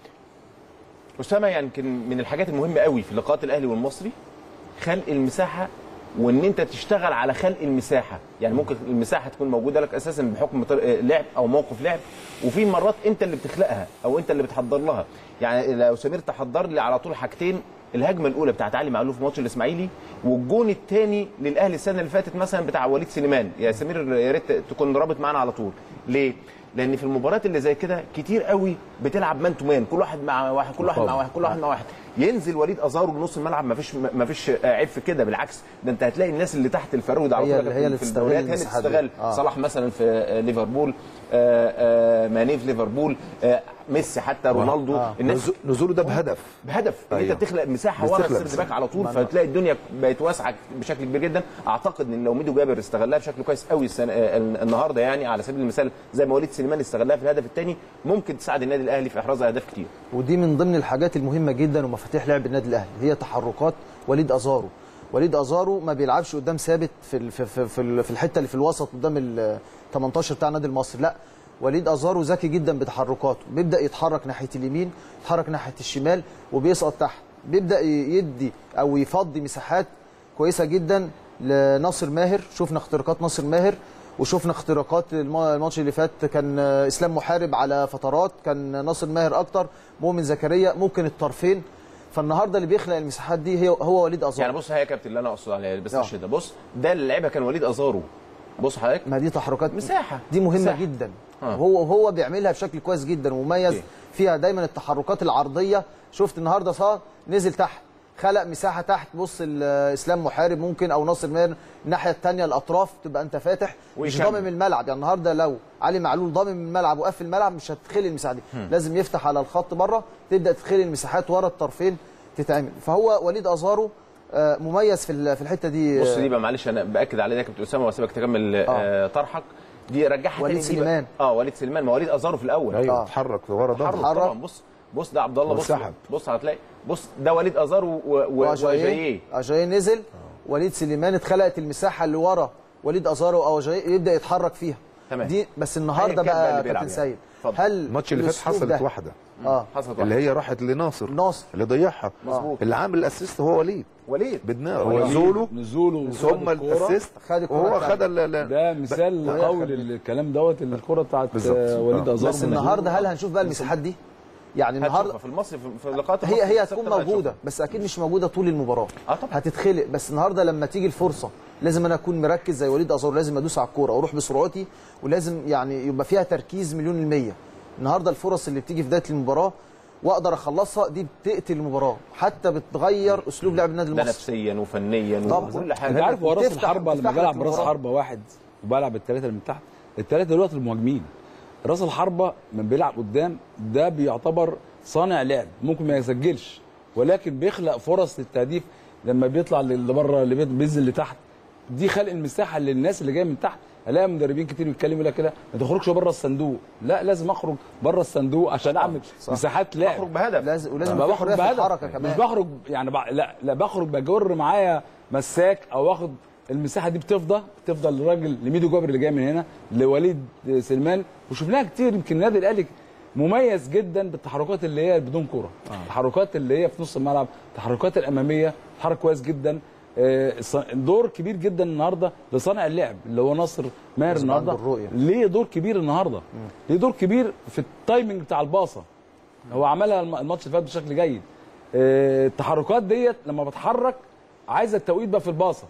اسامه يمكن من الحاجات المهمه قوي في لقاءات الاهلي والمصري خلق المساحه وان انت تشتغل على خلق المساحه يعني ممكن المساحه تكون موجوده لك اساسا بحكم طر- آه، لعب او موقف لعب وفي مرات انت اللي بتخلقها او انت اللي بتحضر لها يعني لو سمير تحضر لي على طول حاجتين الهجمه الاولى بتاعت علي معلول في ماتش الاسماعيلي والجون الثاني للاهلي السنه اللي فاتت مثلا بتاع وليد سليمان يا سمير يا ريت تكون رابط معانا على طول ليه لان في المباريات اللي زي كده كتير قوي بتلعب مان تو مان كل واحد مع واحد كل واحد مع واحد كل واحد مع واحد ينزل وليد ازارو لنص الملعب ما فيش ما فيش عيب في كده بالعكس ده انت هتلاقي الناس اللي تحت الفرود على هي طول اللي- هي اللي في تستغل الدوريات هي اللي المساحات دي. تستغل آه. صلاح مثلا في آه، ليفربول آه، آه، ماني في ليفربول آه، ميسي حتى رونالدو آه. الناس نزو- نزوله ده بهدف بهدف ان أيوه. انت تخلق مساحه ورا بتخلق السيرد باك مساحة. على طول ما- فتلاقي الدنيا بقت واسعه بشكل كبير جدا اعتقد ان لو ميدو جابر استغلها بشكل كويس قوي السنة آه، النهارده يعني على سبيل المثال زي ما وليد سليمان استغلها في الهدف الثاني ممكن تساعد النادي الاهلي في احراز اهداف كتير ودي من ضمن الحاجات المهمه جدا ومفاتيح لعب النادي الاهلي هي تحركات وليد ازارو وليد ازارو ما بيلعبش قدام ثابت في ال- في في, في, ال- في الحته اللي في الوسط قدام ال 18 بتاع النادي المصري لا وليد ازارو ذكي جدا بتحركاته بيبدا يتحرك ناحيه اليمين يتحرك ناحيه الشمال وبيسقط تحت بيبدا ي- يدي او يفضي مساحات كويسه جدا لناصر ماهر شفنا اختراقات ناصر ماهر وشفنا اختراقات الم- الماتش اللي فات كان آه، اسلام محارب على فترات كان ناصر ماهر اكتر مؤمن زكريا ممكن الطرفين فالنهارده اللي بيخلق المساحات دي هي هو وليد ازارو يعني بص هي يا كابتن اللي انا اقصد عليها بس آه. مش ده بص ده اللي لعبها كان وليد ازارو بص حضرتك ما دي تحركات مساحه دي مهمه مساحة. مساحة. جدا آه. هو هو بيعملها بشكل كويس جدا ومميز أوكي. فيها دايما التحركات العرضيه شفت النهارده صار نزل تحت خلق مساحه تحت بص ال- اسلام محارب ممكن او ناصر ماهر الناحيه الثانيه الاطراف تبقى انت فاتح مش ويكمل. ضامن الملعب يعني النهارده لو علي معلول ضامن الملعب وقفل الملعب مش هتخلي المساحه دي هم. لازم يفتح على الخط بره تبدا تخلي المساحات ورا الطرفين تتعمل فهو وليد ازارو آه، مميز في ال- في الحته دي بص آه، دي بقى معلش انا باكد على ده يا كابتن اسامه واسيبك تكمل آه. طرحك دي رجعها وليد تاني دي بقى. سليمان. اه وليد سليمان ما وليد ازارو في الاول ايوه آه. اتحرك ورا اتحرك ضهره طبعا بص بص ده عبد الله بص وانسحب. بص هتلاقي بص ده وليد ازارو و- و- وجاييه اجاي نزل وليد سليمان اتخلقت المساحه اللي ورا وليد ازارو او اجاي يبدا يتحرك فيها تمام. دي بس أيا النهارده كان بقى بقى اللي بيلعب كابتن يعني. سيد اتفضل. هل الماتش اللي فات الأسلوب حصلت ده- واحده اه حصلت اللي هي راحت لناصر ناصر اللي ضيعها مظبوط. اللي عامل الاسيست هو وليد وليد بدماغه وليد نزوله نزوله ثم الاسيست خد الكرة وهو بتاعته. خد ال- ال- ده مثال قوي للكلام دوت الكره بتاعت بالظبط. آه، وليد آه. ازار بس النهارده هل هنشوف بقى المساحات دي يعني هتشوفها النهارده في المصري في- في لقاءات هي المصري هي الثابتة هتكون بقى موجوده هتشوفها. بس اكيد مش موجوده طول المباراه اه طبعا هتتخلق بس النهارده لما تيجي الفرصه لازم انا اكون مركز زي وليد ازار لازم ادوس على الكوره واروح بسرعتي ولازم يعني يبقى فيها تركيز مليون المية النهارده الفرص اللي بتيجي في بدايه المباراه واقدر اخلصها دي بتقتل المباراه حتى بتغير اسلوب لعب النادي ده المصري نفسيا وفنيا طبعا. وكل حاجه انت عارف هو راس وتفتح- الحربه لما وتفتح بلعب لك براس المباراة. حربه واحد وبلعب الثلاثه اللي من تحت الثلاثه دلوقتي المهاجمين راس الحربه لما بيلعب قدام ده بيعتبر صانع لعب ممكن ما يسجلش ولكن بيخلق فرص للتهديف لما بيطلع اللي بره اللي بيت- بينزل لتحت دي خلق المساحه للناس اللي جايه من تحت الاقي مدربين كتير بيتكلموا يقول لك كده ما تخرجش بره الصندوق لا لازم اخرج بره الصندوق عشان اعمل صح. مساحات لعب اخرج بهدف لازم ولازم لما يبقى في بخرج حريه في بهدف الحركه مش كمان بخرج يعني بع... لا لا بخرج بجر معايا مساك او واخد المساحه دي بتفضى بتفضل للراجل لميدو جابر اللي جاي من هنا لوليد سلمان وشفناها كتير يمكن النادي الاهلي مميز جدا بالتحركات اللي هي بدون كره التحركات اللي هي في نص الملعب التحركات الاماميه تحرك كويس جدا آه، ص- دور كبير جدا النهارده لصانع اللعب اللي هو ناصر ماهر لازم النهارده عنده الرؤية. ليه دور كبير النهارده ليه دور كبير في التايمنج بتاع الباصه هو عملها الم- الماتش اللي فات بشكل جيد آه، التحركات ديت لما بتحرك عايزه التوقيت بقى في الباصه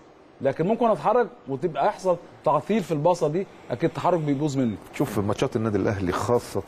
لكن ممكن اتحرك وتبقى يحصل تعطيل في الباصه دي اكيد التحرك بيبوظ مني شوف في ماتشات النادي الاهلي خاصه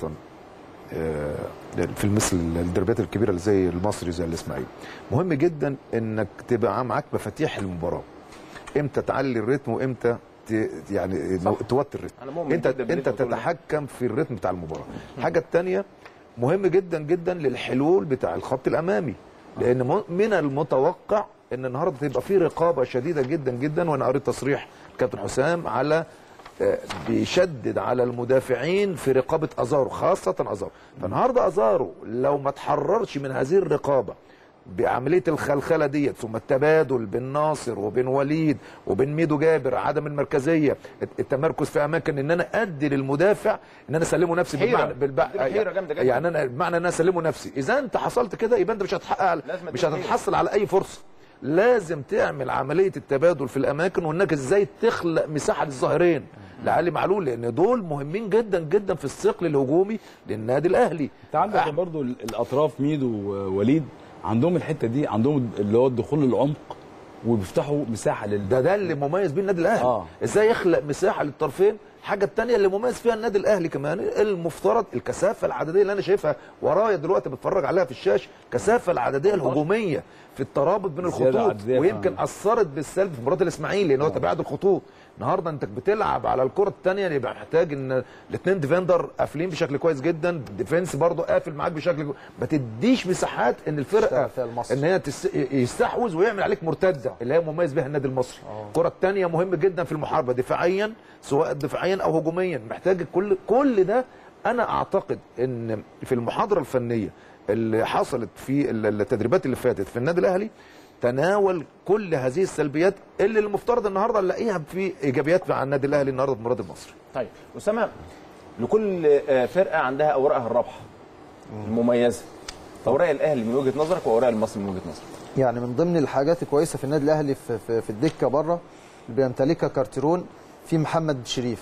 آه، في المثل الدربيات الكبيره اللي زي المصري زي الاسماعيلي مهم جدا انك تبقى معاك مفاتيح المباراه امتى تعلي الريتم وامتى ت- يعني صح. توتر الريتم أنا مؤمن انت جداً باللي انت أنت بتقوله. تتحكم في الريتم بتاع المباراه الحاجه الثانيه مهم جدا جدا للحلول بتاع الخط الامامي لان م- من المتوقع ان النهارده تبقى في رقابه شديده جدا جدا وانا قريت تصريح الكابتن حسام على آه، بيشدد على المدافعين في رقابه ازارو خاصه ازارو فالنهارده ازارو لو ما تحررش من هذه الرقابه بعمليه الخلخله ديت ثم التبادل بين ناصر وبين وليد وبين ميدو جابر عدم المركزيه التمركز في اماكن ان انا ادي للمدافع ان انا اسلمه نفسي حيرة. بالمعنى بالبع... بتبقى حيرة جامدة جدا. يعني انا بمعنى ان انا اسلمه نفسي اذا انت حصلت كده يبقى انت مش هتحقق لازم مش تبقى هتتحصل على اي فرصه لازم تعمل عمليه التبادل في الاماكن وانك ازاي تخلق مساحه للظاهرين لعلي معلول لان دول مهمين جدا جدا في الثقل الهجومي للنادي الاهلي انت عندك برضو ال- الاطراف ميدو ووليد عندهم الحته دي عندهم اللي هو الدخول للعمق وبيفتحوا مساحه لل ده ده اللي مميز بيه النادي الاهلي آه. ازاي يخلق مساحه للطرفين الحاجه الثانيه اللي مميز فيها النادي الاهلي كمان المفترض الكثافه العدديه اللي انا شايفها ورايا دلوقتي بتفرج عليها في الشاشه الكثافه العدديه الهجوميه في الترابط بين زيادة الخطوط عددية ويمكن فعلا. اثرت بالسلب في مباراه الاسماعيلي لان هو تباعد الخطوط النهارده انت بتلعب على الكره الثانيه يبقى محتاج ان الاثنين ديفندر قافلين بشكل كويس جدا الديفنس برضه قافل معاك بشكل كويس. ما تديش مساحات ان الفرقه يشتغل فيها المصري. ان هي تس... يستحوذ ويعمل عليك مرتده اللي هي مميز بها النادي المصري الكره الثانيه مهم جدا في المحاربه دفاعيا سواء دفاعيا او هجوميا محتاج كل كل ده انا اعتقد ان في المحاضره الفنيه اللي حصلت في ال- التدريبات اللي فاتت في النادي الاهلي تناول كل هذه السلبيات اللي المفترض النهارده نلاقيها في ايجابيات مع النادي الاهلي النهارده في المباراه المصري طيب اسامه لكل آه، فرقه عندها اوراقها الرابحه المميزه اوراق الاهلي من وجهه نظرك واوراق المصري من وجهه نظرك يعني من ضمن الحاجات الكويسه في النادي الاهلي في, في, في الدكه بره اللي بيمتلكها كارتيرون في محمد شريف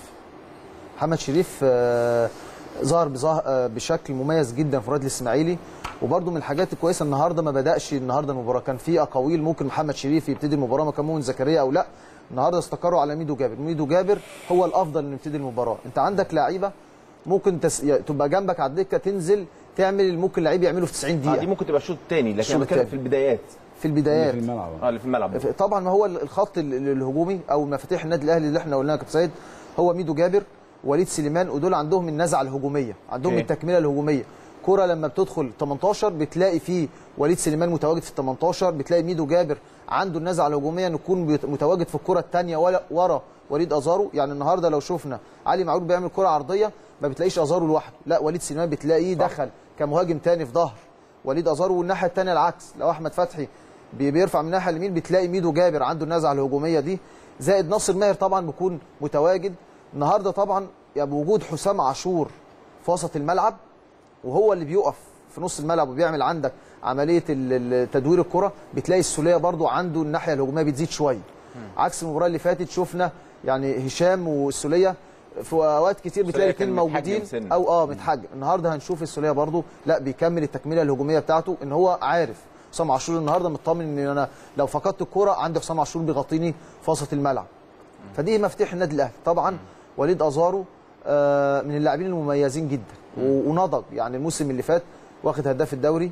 محمد شريف آه، ظهر بظه- آه، بشكل مميز جدا في الرياض الاسماعيلي وبرده من الحاجات الكويسه النهارده ما بداش النهارده المباراه كان في اقاويل ممكن محمد شريف يبتدي المباراه مكان مؤمن زكريا او لا النهارده استقروا على ميدو جابر ميدو جابر هو الافضل انه يبتدي المباراه انت عندك لعيبه ممكن تس... ي- تبقى جنبك على الدكه تنزل تعمل اللي ممكن لعيب يعمله في 90 آه دقيقه دي ممكن تبقى الشوط الثاني لكن الشوط انا بتكلم التاني. في البدايات في البدايات في الملعب اه اللي في الملعب طبعا ما هو الخط ال- ال- الهجومي او مفاتيح النادي الاهلي اللي احنا قلناها يا كابتن سيد هو ميدو جابر وليد سليمان ودول عندهم النزعه الهجوميه عندهم أوكي. التكمله الهجوميه كرة لما بتدخل 18 بتلاقي فيه وليد سليمان متواجد في ال 18 بتلاقي ميدو جابر عنده النزعه الهجوميه انه يكون بيت- متواجد في الكره الثانيه ولا ورا وليد ازارو يعني النهارده لو شفنا علي معلول بيعمل كره عرضيه ما بتلاقيش ازارو لوحده لا وليد سليمان بتلاقيه دخل كمهاجم تاني في ظهر وليد ازارو والناحيه الثانيه العكس لو احمد فتحي بي- بيرفع من الناحيه اليمين بتلاقي ميدو جابر عنده النزعه الهجوميه دي زائد ناصر ماهر طبعا بيكون متواجد النهارده طبعا يعني بوجود حسام عاشور في وسط الملعب وهو اللي بيقف في نص الملعب وبيعمل عندك عمليه ال- ال- تدوير الكره بتلاقي السوليه برضو عنده الناحيه الهجوميه بتزيد شويه عكس المباراه اللي فاتت شفنا يعني هشام والسوليه في اوقات كتير بتلاقي السولية الاثنين كان متحجم موجودين سنة. او اه متحجم النهارده هنشوف السوليه برضو لا بيكمل التكمله الهجوميه بتاعته ان هو عارف حسام عاشور النهارده مطمن ان انا لو فقدت الكوره عندي حسام عاشور بيغطيني في وسط الملعب فدي مفتاح النادي الاهلي طبعا وليد ازارو آه، من اللاعبين المميزين جدا و- ونضج يعني الموسم اللي فات واخد هداف الدوري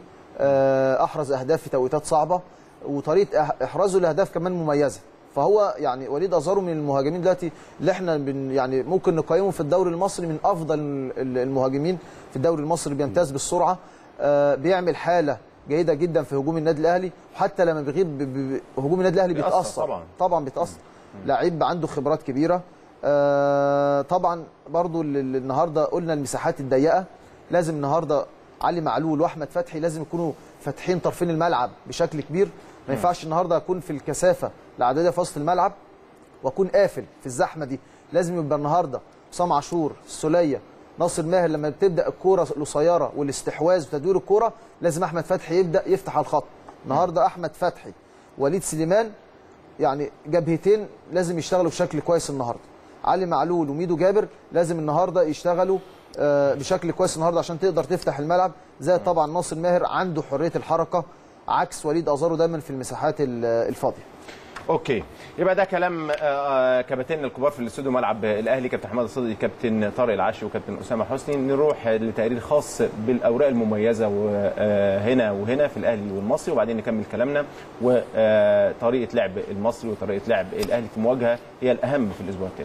آه، احرز اهداف في توقيتات صعبه وطريقه إح- احرازه لاهداف كمان مميزه فهو يعني وليد ازارو من المهاجمين دلوقتي اللي احنا بن يعني ممكن نقيمه في الدوري المصري من افضل ال- المهاجمين في الدوري المصري بيمتاز بالسرعه آه، بيعمل حاله جيده جدا في هجوم النادي الاهلي وحتى لما بيغيب ب- ب- هجوم النادي الاهلي بيأثر بيتاثر طبعاً. طبعا بيتاثر لعيب عنده خبرات كبيره آه، طبعا برضو ال- ال- النهارده قلنا المساحات الضيقه لازم النهارده علي معلول واحمد فتحي لازم يكونوا فاتحين طرفين الملعب بشكل كبير ما ينفعش النهارده اكون في الكثافه العدديه في وسط الملعب واكون قافل في الزحمه دي لازم يبقى النهارده حسام عاشور السوليه ناصر ماهر لما بتبدا الكوره القصيره والاستحواذ وتدوير الكوره لازم احمد فتحي يبدا يفتح على الخط النهارده احمد فتحي وليد سليمان يعني جبهتين لازم يشتغلوا بشكل كويس النهارده علي معلول وميدو جابر لازم النهارده يشتغلوا آه، بشكل كويس النهارده عشان تقدر تفتح الملعب زي طبعا ناصر ماهر عنده حريه الحركه عكس وليد ازارو دايما في المساحات ال- الفاضيه اوكي يبقى ده كلام آه، آه، كباتن الكبار في الاستوديو ملعب الاهلي كابتن حماد الصدقي كابتن طارق العشي وكابتن اسامه حسني نروح لتقرير خاص بالاوراق المميزه وهنا وهنا في الاهلي والمصري وبعدين نكمل كلامنا وطريقه لعب المصري وطريقه لعب الاهلي في مواجهه هي الاهم في الاسبوع الثاني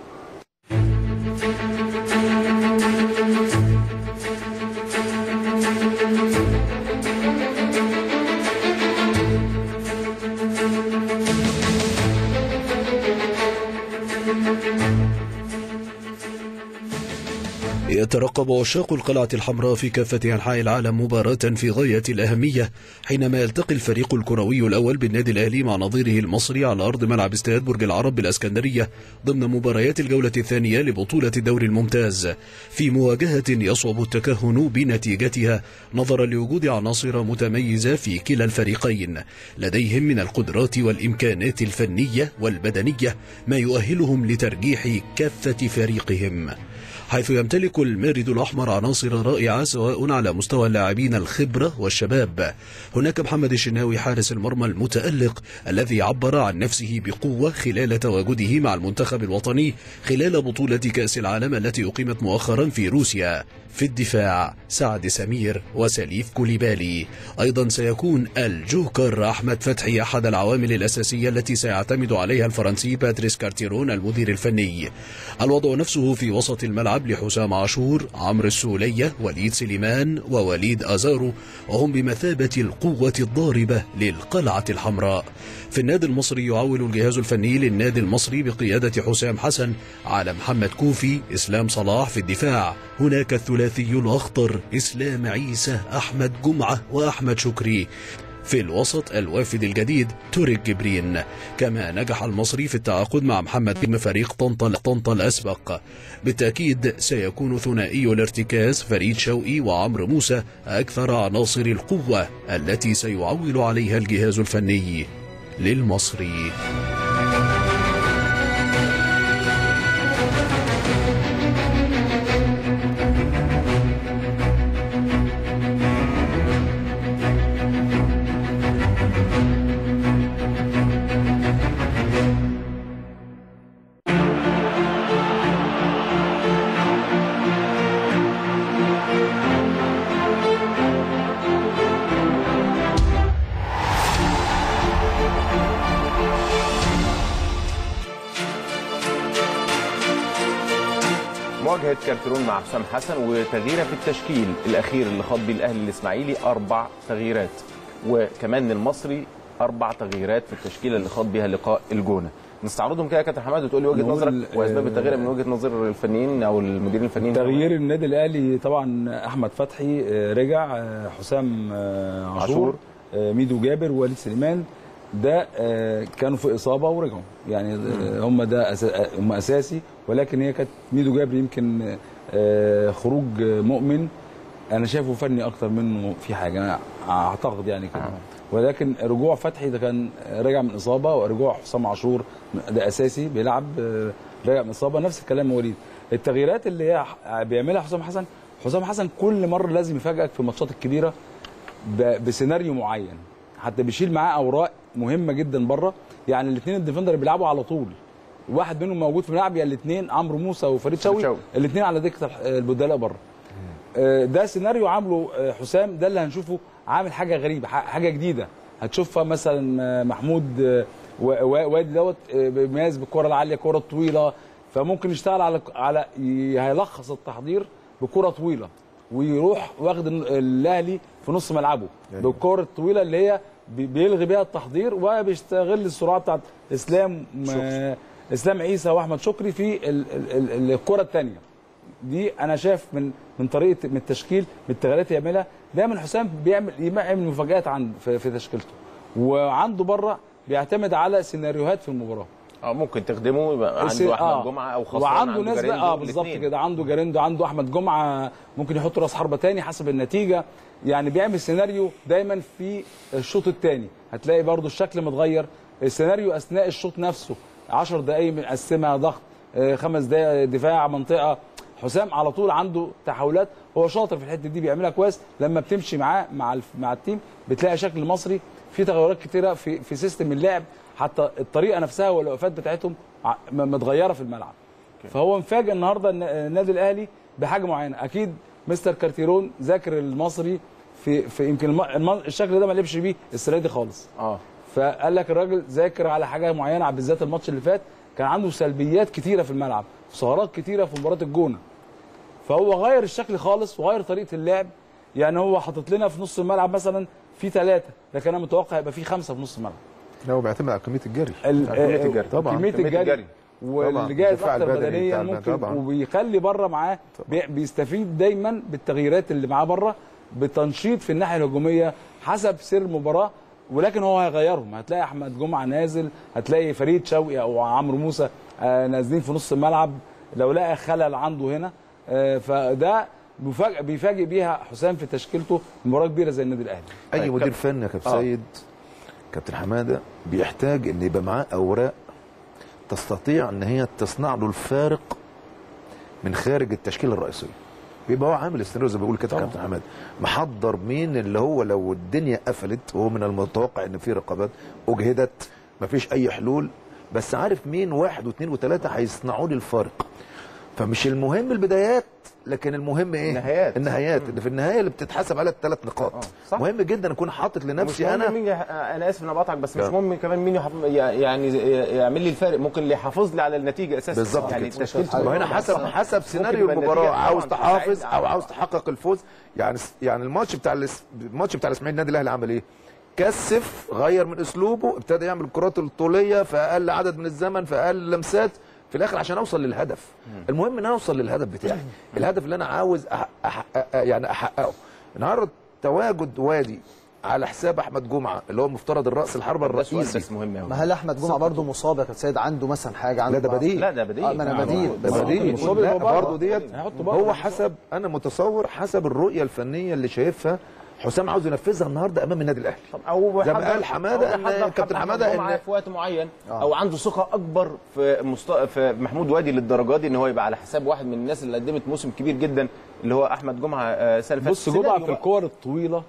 يترقب عشاق القلعة الحمراء في كافة أنحاء العالم مباراة في غاية الأهمية حينما يلتقي الفريق الكروي الأول بالنادي الأهلي مع نظيره المصري على أرض ملعب استاد برج العرب بالأسكندرية ضمن مباريات الجولة الثانية لبطولة الدوري الممتاز في مواجهة يصعب التكهن بنتيجتها نظرا لوجود عناصر متميزة في كلا الفريقين لديهم من القدرات والإمكانات الفنية والبدنية ما يؤهلهم لترجيح كافة فريقهم حيث يمتلك المارد الأحمر عناصر رائعة سواء على مستوى اللاعبين الخبرة والشباب هناك محمد الشناوي حارس المرمى المتألق الذي عبر عن نفسه بقوة خلال تواجده مع المنتخب الوطني خلال بطولة كأس العالم التي أقيمت مؤخرا في روسيا في الدفاع سعد سمير وسليف كوليبالي أيضا سيكون الجوكر أحمد فتحي أحد العوامل الأساسية التي سيعتمد عليها الفرنسي باتريس كارتيرون المدير الفني الوضع نفسه في وسط الملعب لحسام عاشور عمرو السولية وليد سليمان ووليد أزارو وهم بمثابة القوة الضاربة للقلعة الحمراء في النادي المصري يعول الجهاز الفني للنادي المصري بقيادة حسام حسن على محمد كوفي إسلام صلاح في الدفاع هناك الثلاثي الأخطر إسلام عيسى أحمد جمعة وأحمد شكري في الوسط الوافد الجديد توريك جبرين كما نجح المصري في التعاقد مع محمد نجم فريق طنطا طنطا الأسبق بالتأكيد سيكون ثنائي الارتكاز فريد شوقي وعمرو موسى أكثر عناصر القوة التي سيعول عليها الجهاز الفني للمصري مواجهه كارترون مع حسام حسن وتغييره في التشكيل الاخير اللي خاض بيه الاهلي الاسماعيلي اربع تغييرات وكمان المصري اربع تغييرات في التشكيله اللي خاض بيها لقاء الجونه نستعرضهم كده يا كابتن حماد وتقول لي وجهه نقول، نظرك واسباب آه، التغيير من وجهه نظر الفنيين او المديرين الفنيين تغيير النادي الاهلي طبعا احمد فتحي آه، رجع آه، حسام آه، عاشور عاشور. آه، ميدو جابر ووليد سليمان ده آه، كانوا في اصابه ورجعوا يعني آه، هم ده أسا- آه، هم اساسي ولكن هي كانت ميدو جابر يمكن آه، خروج آه، مؤمن انا شايفه فني اكتر منه في حاجه انا اعتقد يعني كده ولكن رجوع فتحي ده كان راجع من اصابه ورجوع حسام عاشور ده اساسي بيلعب آه، راجع من اصابه نفس الكلام وليد التغييرات اللي هي ح- بيعملها حسام حسن حسام حسن كل مره لازم يفاجئك في الماتشات الكبيره ب- بسيناريو معين حتى بيشيل معاه اوراق مهمه جدا بره يعني الاثنين الديفندر بيلعبوا على طول واحد منهم موجود في الملعب يا الاثنين عمرو موسى وفريد شوقي شوقي. الاثنين على دكه الح- البدلاء بره آه، ده سيناريو عامله آه، حسام ده اللي هنشوفه عامل حاجه غريبه ح- حاجه جديده هتشوفها مثلا آه، محمود آه، و- و- وادي دوت آه، بيميز بالكره العاليه الكره الطويله فممكن يشتغل على على ي- هيلخص التحضير بكره طويله ويروح واخد ال- الاهلي في نص ملعبه أيوة. بالكره الطويله اللي هي بي- بيلغي بيها التحضير وبيستغل السرعه بتاعت اسلام آه، اسلام عيسى واحمد شكري في ال- ال- ال- الكره الثانيه دي انا شايف من من طريقه من التشكيل من التغييرات اللي يعملها دايما حسام بيعمل يعمل مفاجات عن في, في تشكيلته وعنده بره بيعتمد على سيناريوهات في المباراه اه ممكن تخدمه يبقى السي- عنده احمد آه. جمعه او خاصه وعنده ناس بقى جاريندو، اه بالظبط الاتنين. كده عنده جاريندو عنده احمد جمعه ممكن يحط راس حربه تاني حسب النتيجه يعني بيعمل سيناريو دايما في الشوط الثاني هتلاقي برضو الشكل متغير السيناريو اثناء الشوط نفسه 10 دقائق مقسمها ضغط آه، خمس دقائق دفاع منطقه حسام على طول عنده تحولات هو شاطر في الحته دي بيعملها كويس لما بتمشي معاه مع الف- مع التيم بتلاقي شكل مصري في تغيرات كتيره في في سيستم اللعب حتى الطريقه نفسها والوقفات بتاعتهم ع- م- متغيره في الملعب فهو مفاجئ النهارده الن- النادي الاهلي بحاجه معينه اكيد مستر كارتيرون ذاكر المصري في في يمكن الم... الم... الشكل ده ما لعبش بيه السنه دي خالص اه فقال لك الراجل ذاكر على حاجه معينه بالذات الماتش اللي فات كان عنده سلبيات كتيره في الملعب ثغرات كتيره في مباراه الجونه فهو غير الشكل خالص وغير طريقه اللعب يعني هو حاطط لنا في نص الملعب مثلا في ثلاثه لكن انا متوقع يبقى في خمسه في نص الملعب لا هو بيعتمد على كميه الجري ال- على كميه آه، الجري طبعا كميه الجري واللي طبعاً. جاهز الدفاع اكتر البدني بدنيا بتاعنا ممكن طبعاً. وبيخلي بره معاه بي- بيستفيد دايما بالتغييرات اللي معاه بره بتنشيط في الناحيه الهجوميه حسب سير المباراه ولكن هو هيغيرهم هتلاقي احمد جمعه نازل هتلاقي فريد شوقي او عمرو موسى آه، نازلين في نص الملعب لو لقى خلل عنده هنا آه، فده مفاجأة بيفاجئ بيها حسام في تشكيلته مباراه كبيره زي النادي الاهلي اي مدير فني يا كابتن آه. سيد كابتن حماده بيحتاج ان يبقى معاه اوراق تستطيع ان هي تصنع له الفارق من خارج التشكيله الرئيسيه بيبقى هو عامل استناريو زي ما بيقول كده كابتن حماده محضر مين اللي هو لو الدنيا قفلت وهو من المتوقع ان في رقابات اجهدت مفيش اي حلول بس عارف مين واحد واثنين وثلاثه هيصنعوا لي الفارق فمش المهم البدايات لكن المهم ايه النهايات. النهايات اللي في النهايه اللي بتتحسب على الثلاث نقاط صح. مهم جدا اكون حاطط مش لنفسي مهم انا مين يح... انا اسف ان أنا بقطعك بس مش لا. مهم كمان مين يحف... يعني يعمل لي الفارق ممكن اللي يحافظ لي على النتيجه اساسا بالظبط يعني كده. تشكيلته وهنا حسب حسب سيناريو يبقى المباراه النتيجة عاوز طبعاً تحافظ تساعد او على- عاوز تحقق الفوز يعني يعني الماتش بتاع الاس... الماتش بتاع الاسماعيلي النادي الاهلي عمل ايه؟ كثف غير من اسلوبه ابتدى يعمل الكرات الطوليه في اقل عدد من الزمن في اقل لمسات في الاخر عشان اوصل للهدف المهم ان انا اوصل للهدف بتاعي الهدف اللي انا عاوز أح... أح... يعني احققه النهارده تواجد وادي على حساب احمد جمعه اللي هو مفترض الراس الحربه ده سؤال الرئيسي بس مهم قوي ما هل احمد جمعه برضه مصاب يا كابتن سيد عنده مثلا حاجه عنده لا ده بعض- بديل لا ده بديل آه، ما انا آه، بديل ده بس بديل مصاب لا يبقى بره. برضه ديت هيحطه بره. هو حسب انا متصور حسب الرؤيه الفنيه اللي شايفها حسام عاوز ينفذها النهارده امام النادي الاهلي او زي ما بيحضر- قال حمادة أو إن بيحضر كابتن أحمد حمادة جمعة إن- في وقت معين او عنده ثقه اكبر في مست... في محمود وادي للدرجه دي ان هو يبقى على حساب واحد من الناس اللي قدمت موسم كبير جدا اللي هو احمد جمعه آه، السنه اللي فاتت بص جمعه سيناريو في بقى. الكور الطويله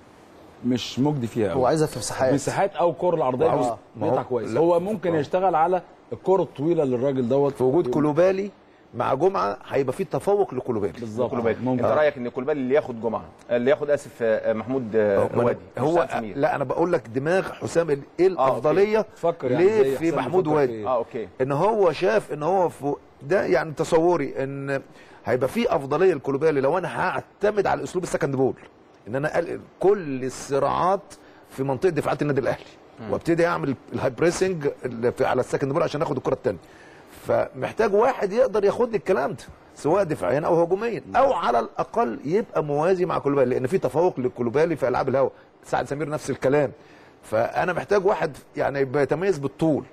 مش مجدي فيها هو قوي عايزها في مساحات مساحات او الكور العرضيه وعاوز- بي- ما هو- بيقطع كويس لا، هو ممكن يشتغل على الكور الطويله للراجل دوت في وجود كولوبالي مع جمعه هيبقى في تفوق لكولوبالي بالظبط كولوبالي ممكن انت رايك ان كولوبالي اللي ياخد جمعه اللي ياخد اسف آه، محمود آه، ما أنا- وادي مش هو سعد سمير. لا انا بقول لك دماغ حسام ال- ايه الافضليه فكر يعني ليه زي في حسام محمود بيفكر وادي في إيه. اه اوكي ان هو شاف ان هو في ده يعني تصوري ان هيبقى في افضليه لكولوبالي لو انا هعتمد على اسلوب السكند بول ان انا اقلل كل الصراعات في منطقه دفاعات النادي الاهلي وابتدي اعمل الهاي بريسنج اللي في- على السكند بول عشان اخد الكره الثانيه فمحتاج واحد يقدر ياخد لي الكلام ده سواء دفاعيا او هجوميا او على الاقل يبقى موازي مع كولوبالي لان في تفوق لكولوبالي في العاب الهواء سعد سمير نفس الكلام فانا محتاج واحد يعني يبقى يتميز بالطول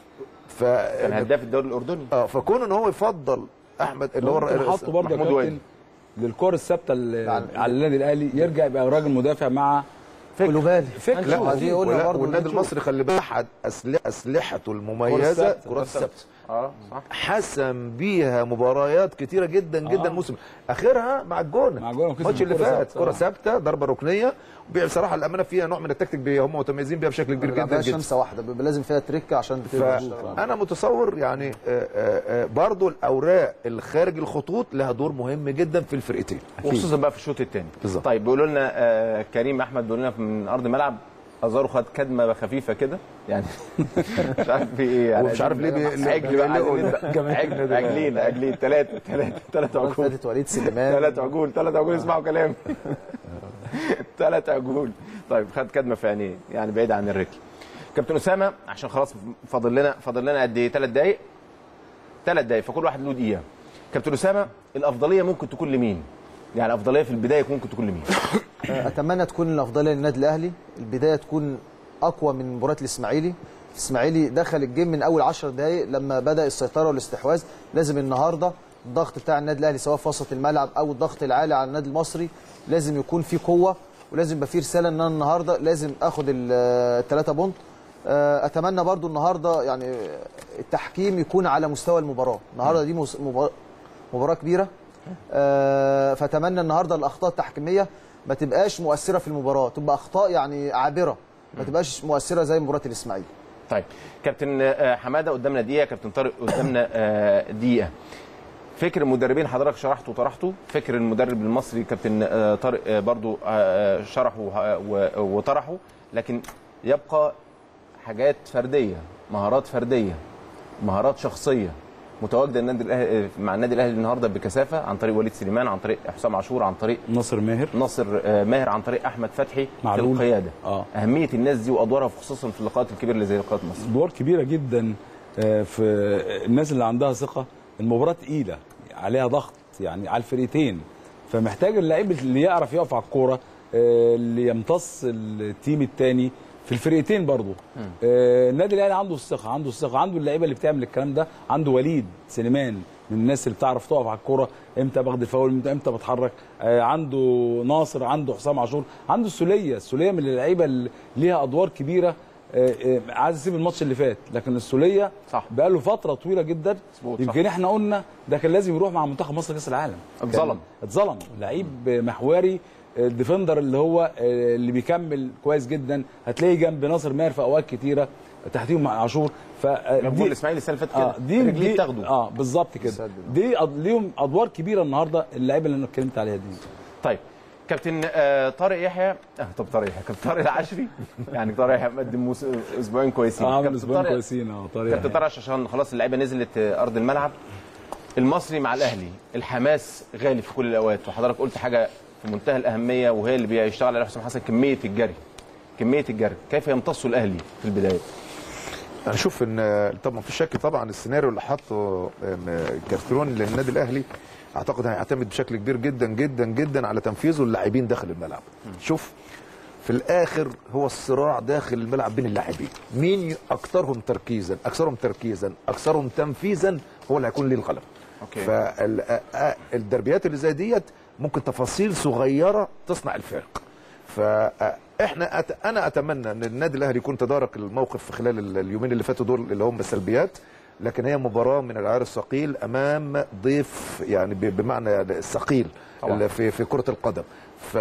ف كان هداف الدوري الاردني اه فكون ان هو يفضل احمد اللي هو ممكن حطه برضه يا محمود كابتن وادي. للكور الثابته اللي على النادي الاهلي يرجع يبقى راجل مدافع مع كولوبالي فكر لا هنشوف. دي قلنا ولا- برضه والنادي نشوف. المصري خلي بالك احد أسل- اسلحته المميزه الثابتة. كرات الثابته اه صح حسم بيها مباريات كتيره جدا جدا آه. موسم اخرها مع الجونه مع الجونة وكسب الماتش اللي بالكرة فات ثابتة. كره ثابته ضربه ركنيه بصراحه الامانه فيها نوع من التكتيك بي- هم متميزين بيها بشكل كبير جدا بيلعبها جدا شمسه واحده بيبقى لازم فيها تريكه عشان تقدر تشتغل. فانا متصور يعني آه، آه، آه، برضو الاوراق الخارج الخطوط لها دور مهم جدا في الفرقتين وخصوصا بقى في الشوط الثاني بالظبط. طيب بيقولوا لنا آه كريم احمد بيقول لنا من ارض الملعب ازارو خد كدمه خفيفه كده يعني مش عارف في ايه يعني ومش عارف ليه بي- ليه عجل بقى بيقلقوا عايزين نبدأ. جماهير عجل النادي عجلين عجلين ثلاثه ثلاثه ثلاثه المره اللي عجول فاتت وليد سليمان ثلاث عجول ثلاث عجول اسمعوا كلام ثلاث عجول طيب خد كدمه في عينيه يعني بعيد عن الرجل كابتن اسامه عشان خلاص فاضل لنا فاضل لنا قد ايه ثلاث دقائق ثلاث دقائق فكل واحد له دقيقه كابتن اسامه الافضليه ممكن تكون لمين يعني الافضليه في البدايه ممكن تكون لمين اتمنى تكون الافضليه للنادي الاهلي البدايه تكون اقوى من مباراه الاسماعيلي الاسماعيلي دخل الجيم من اول 10 دقائق لما بدا السيطره والاستحواذ لازم النهارده الضغط بتاع النادي الاهلي سواء في وسط الملعب او الضغط العالي على النادي المصري لازم يكون في قوه ولازم يبقى في رساله ان انا النهارده لازم اخد الثلاثه بونت آه، اتمنى برضو النهارده يعني التحكيم يكون على مستوى المباراه النهارده دي مس- مبار- مباراه كبيره آه، فاتمنى النهارده الاخطاء التحكيميه ما تبقاش مؤثره في المباراه تبقى اخطاء يعني عابره ما تبقاش مؤثره زي مباراه الاسماعيلي طيب كابتن آه، حماده قدامنا دقيقه كابتن طارق قدامنا آه، دقيقه فكر المدربين حضرتك شرحته وطرحته فكر المدرب المصري كابتن آه، طارق آه، برضو آه، آه، شرحه وه- و- وطرحه لكن يبقى حاجات فرديه مهارات فرديه مهارات شخصيه متواجده النادي الاهلي مع النادي الاهلي النهارده بكثافه عن طريق وليد سليمان عن طريق حسام عاشور عن طريق ناصر ماهر ناصر آه، ماهر عن طريق احمد فتحي في معلول. القياده اه اهميه الناس دي وادوارها خصوصا في اللقاءات الكبيره اللي زي لقاءات مصر ادوار كبيره جدا آه، في الناس اللي عندها ثقه المباراه تقيله عليها ضغط يعني على الفريقين فمحتاج اللعيب اللي يعرف يقف على الكوره آه، اللي يمتص التيم الثاني في الفرقتين برضه آه، النادي الاهلي عنده الثقه عنده الثقه عنده اللعيبه اللي بتعمل الكلام ده عنده وليد سليمان من الناس اللي بتعرف تقف على الكوره امتى باخد الفاول امتى امتى بتحرك آه، عنده ناصر عنده حسام عاشور عنده السوليه السوليه من اللعيبه اللي ليها ادوار كبيره آه، آه، عايز اسيب الماتش اللي فات لكن السوليه صح بقى له فتره طويله جدا مظبوط، يمكن صح. احنا قلنا ده كان لازم يروح مع منتخب مصر كاس العالم اتظلم. كان- اتظلم لعيب محوري آه، الديفندر اللي هو آه، اللي بيكمل كويس جدا هتلاقيه جنب ناصر ماهر في اوقات كتيره تحتيهم مع عاشور ف آه، جاب دي- جول الاسماعيلي السنه اللي فاتت كده اه دي رجليه دي بتاخده اه بالظبط كده دي أد- ليهم ادوار كبيره النهارده اللعيبه اللي انا اتكلمت عليها دي طيب كابتن آه، طارق يحيى آه طب طارق يحيى كابتن طارق العشري يعني طارق يحيى مقدم موس- اسبوعين كويسين اه عامل كابتن اسبوعين طارق- كويسين اه طارق كابتن يحيى. طارق عشان خلاص اللعيبه نزلت آه، ارض الملعب المصري مع الاهلي الحماس غالي في كل الاوقات وحضرتك قلت حاجه في منتهى الاهميه وهي اللي بيشتغل عليها حسام حسن كميه الجري كميه الجري كيف يمتص الاهلي في البدايه انا اشوف ان طبعا في شك طبعا السيناريو اللي حطه آم، كارترون للنادي الاهلي اعتقد هيعتمد بشكل كبير جدا جدا جدا على تنفيذه اللاعبين داخل الملعب شوف في الاخر هو الصراع داخل الملعب بين اللاعبين مين ي- اكثرهم تركيزا اكثرهم تركيزا اكثرهم تنفيذا هو اللي هيكون ليه الغلبه اوكي فالدربيات اللي زي ديت ممكن تفاصيل صغيره تصنع الفرق فاحنا أت... انا اتمنى ان النادي الاهلي يكون تدارك الموقف في خلال ال- اليومين اللي فاتوا دول اللي هم السلبيات لكن هي مباراه من العيار الثقيل امام ضيف يعني ب- بمعنى الثقيل طبعاً. اللي في في كره القدم ف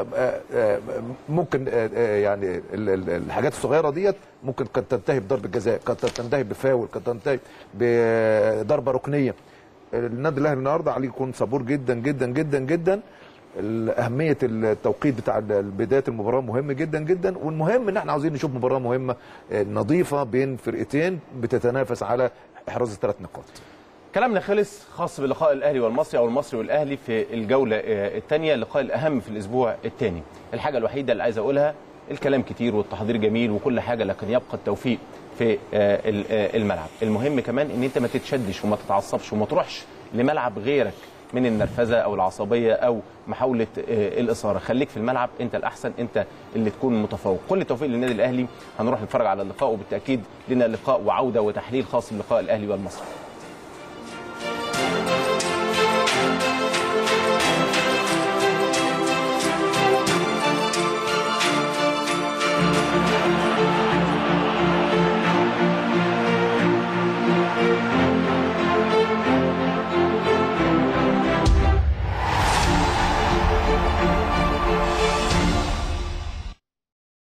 ممكن آه، آه، يعني ال- ال- الحاجات الصغيره ديت ممكن قد تنتهي بضربه جزاء قد تنتهي بفاول قد تنتهي بضربه ركنيه النادي الاهلي النهارده عليه يكون صبور جدا جدا جدا جدا اهميه التوقيت بتاع بدايه المباراه مهم جدا جدا والمهم ان احنا عاوزين نشوف مباراه مهمه آه، نظيفه بين فرقتين بتتنافس على احراز الثلاث نقاط كلامنا خلص خاص بلقاء الاهلي والمصري او المصري والاهلي في الجوله الثانيه اللقاء الاهم في الاسبوع الثاني الحاجه الوحيده اللي عايز اقولها الكلام كتير والتحضير جميل وكل حاجه لكن يبقى التوفيق في آه، ال- آه، الملعب المهم كمان ان انت ما تتشدش وما تتعصبش وما تروحش لملعب غيرك من النرفزه او العصبيه او محاوله آه، الاثاره خليك في الملعب انت الاحسن انت اللي تكون متفوق كل التوفيق للنادي الاهلي هنروح نتفرج على اللقاء وبالتاكيد لنا لقاء وعوده وتحليل خاص بلقاء الاهلي والمصري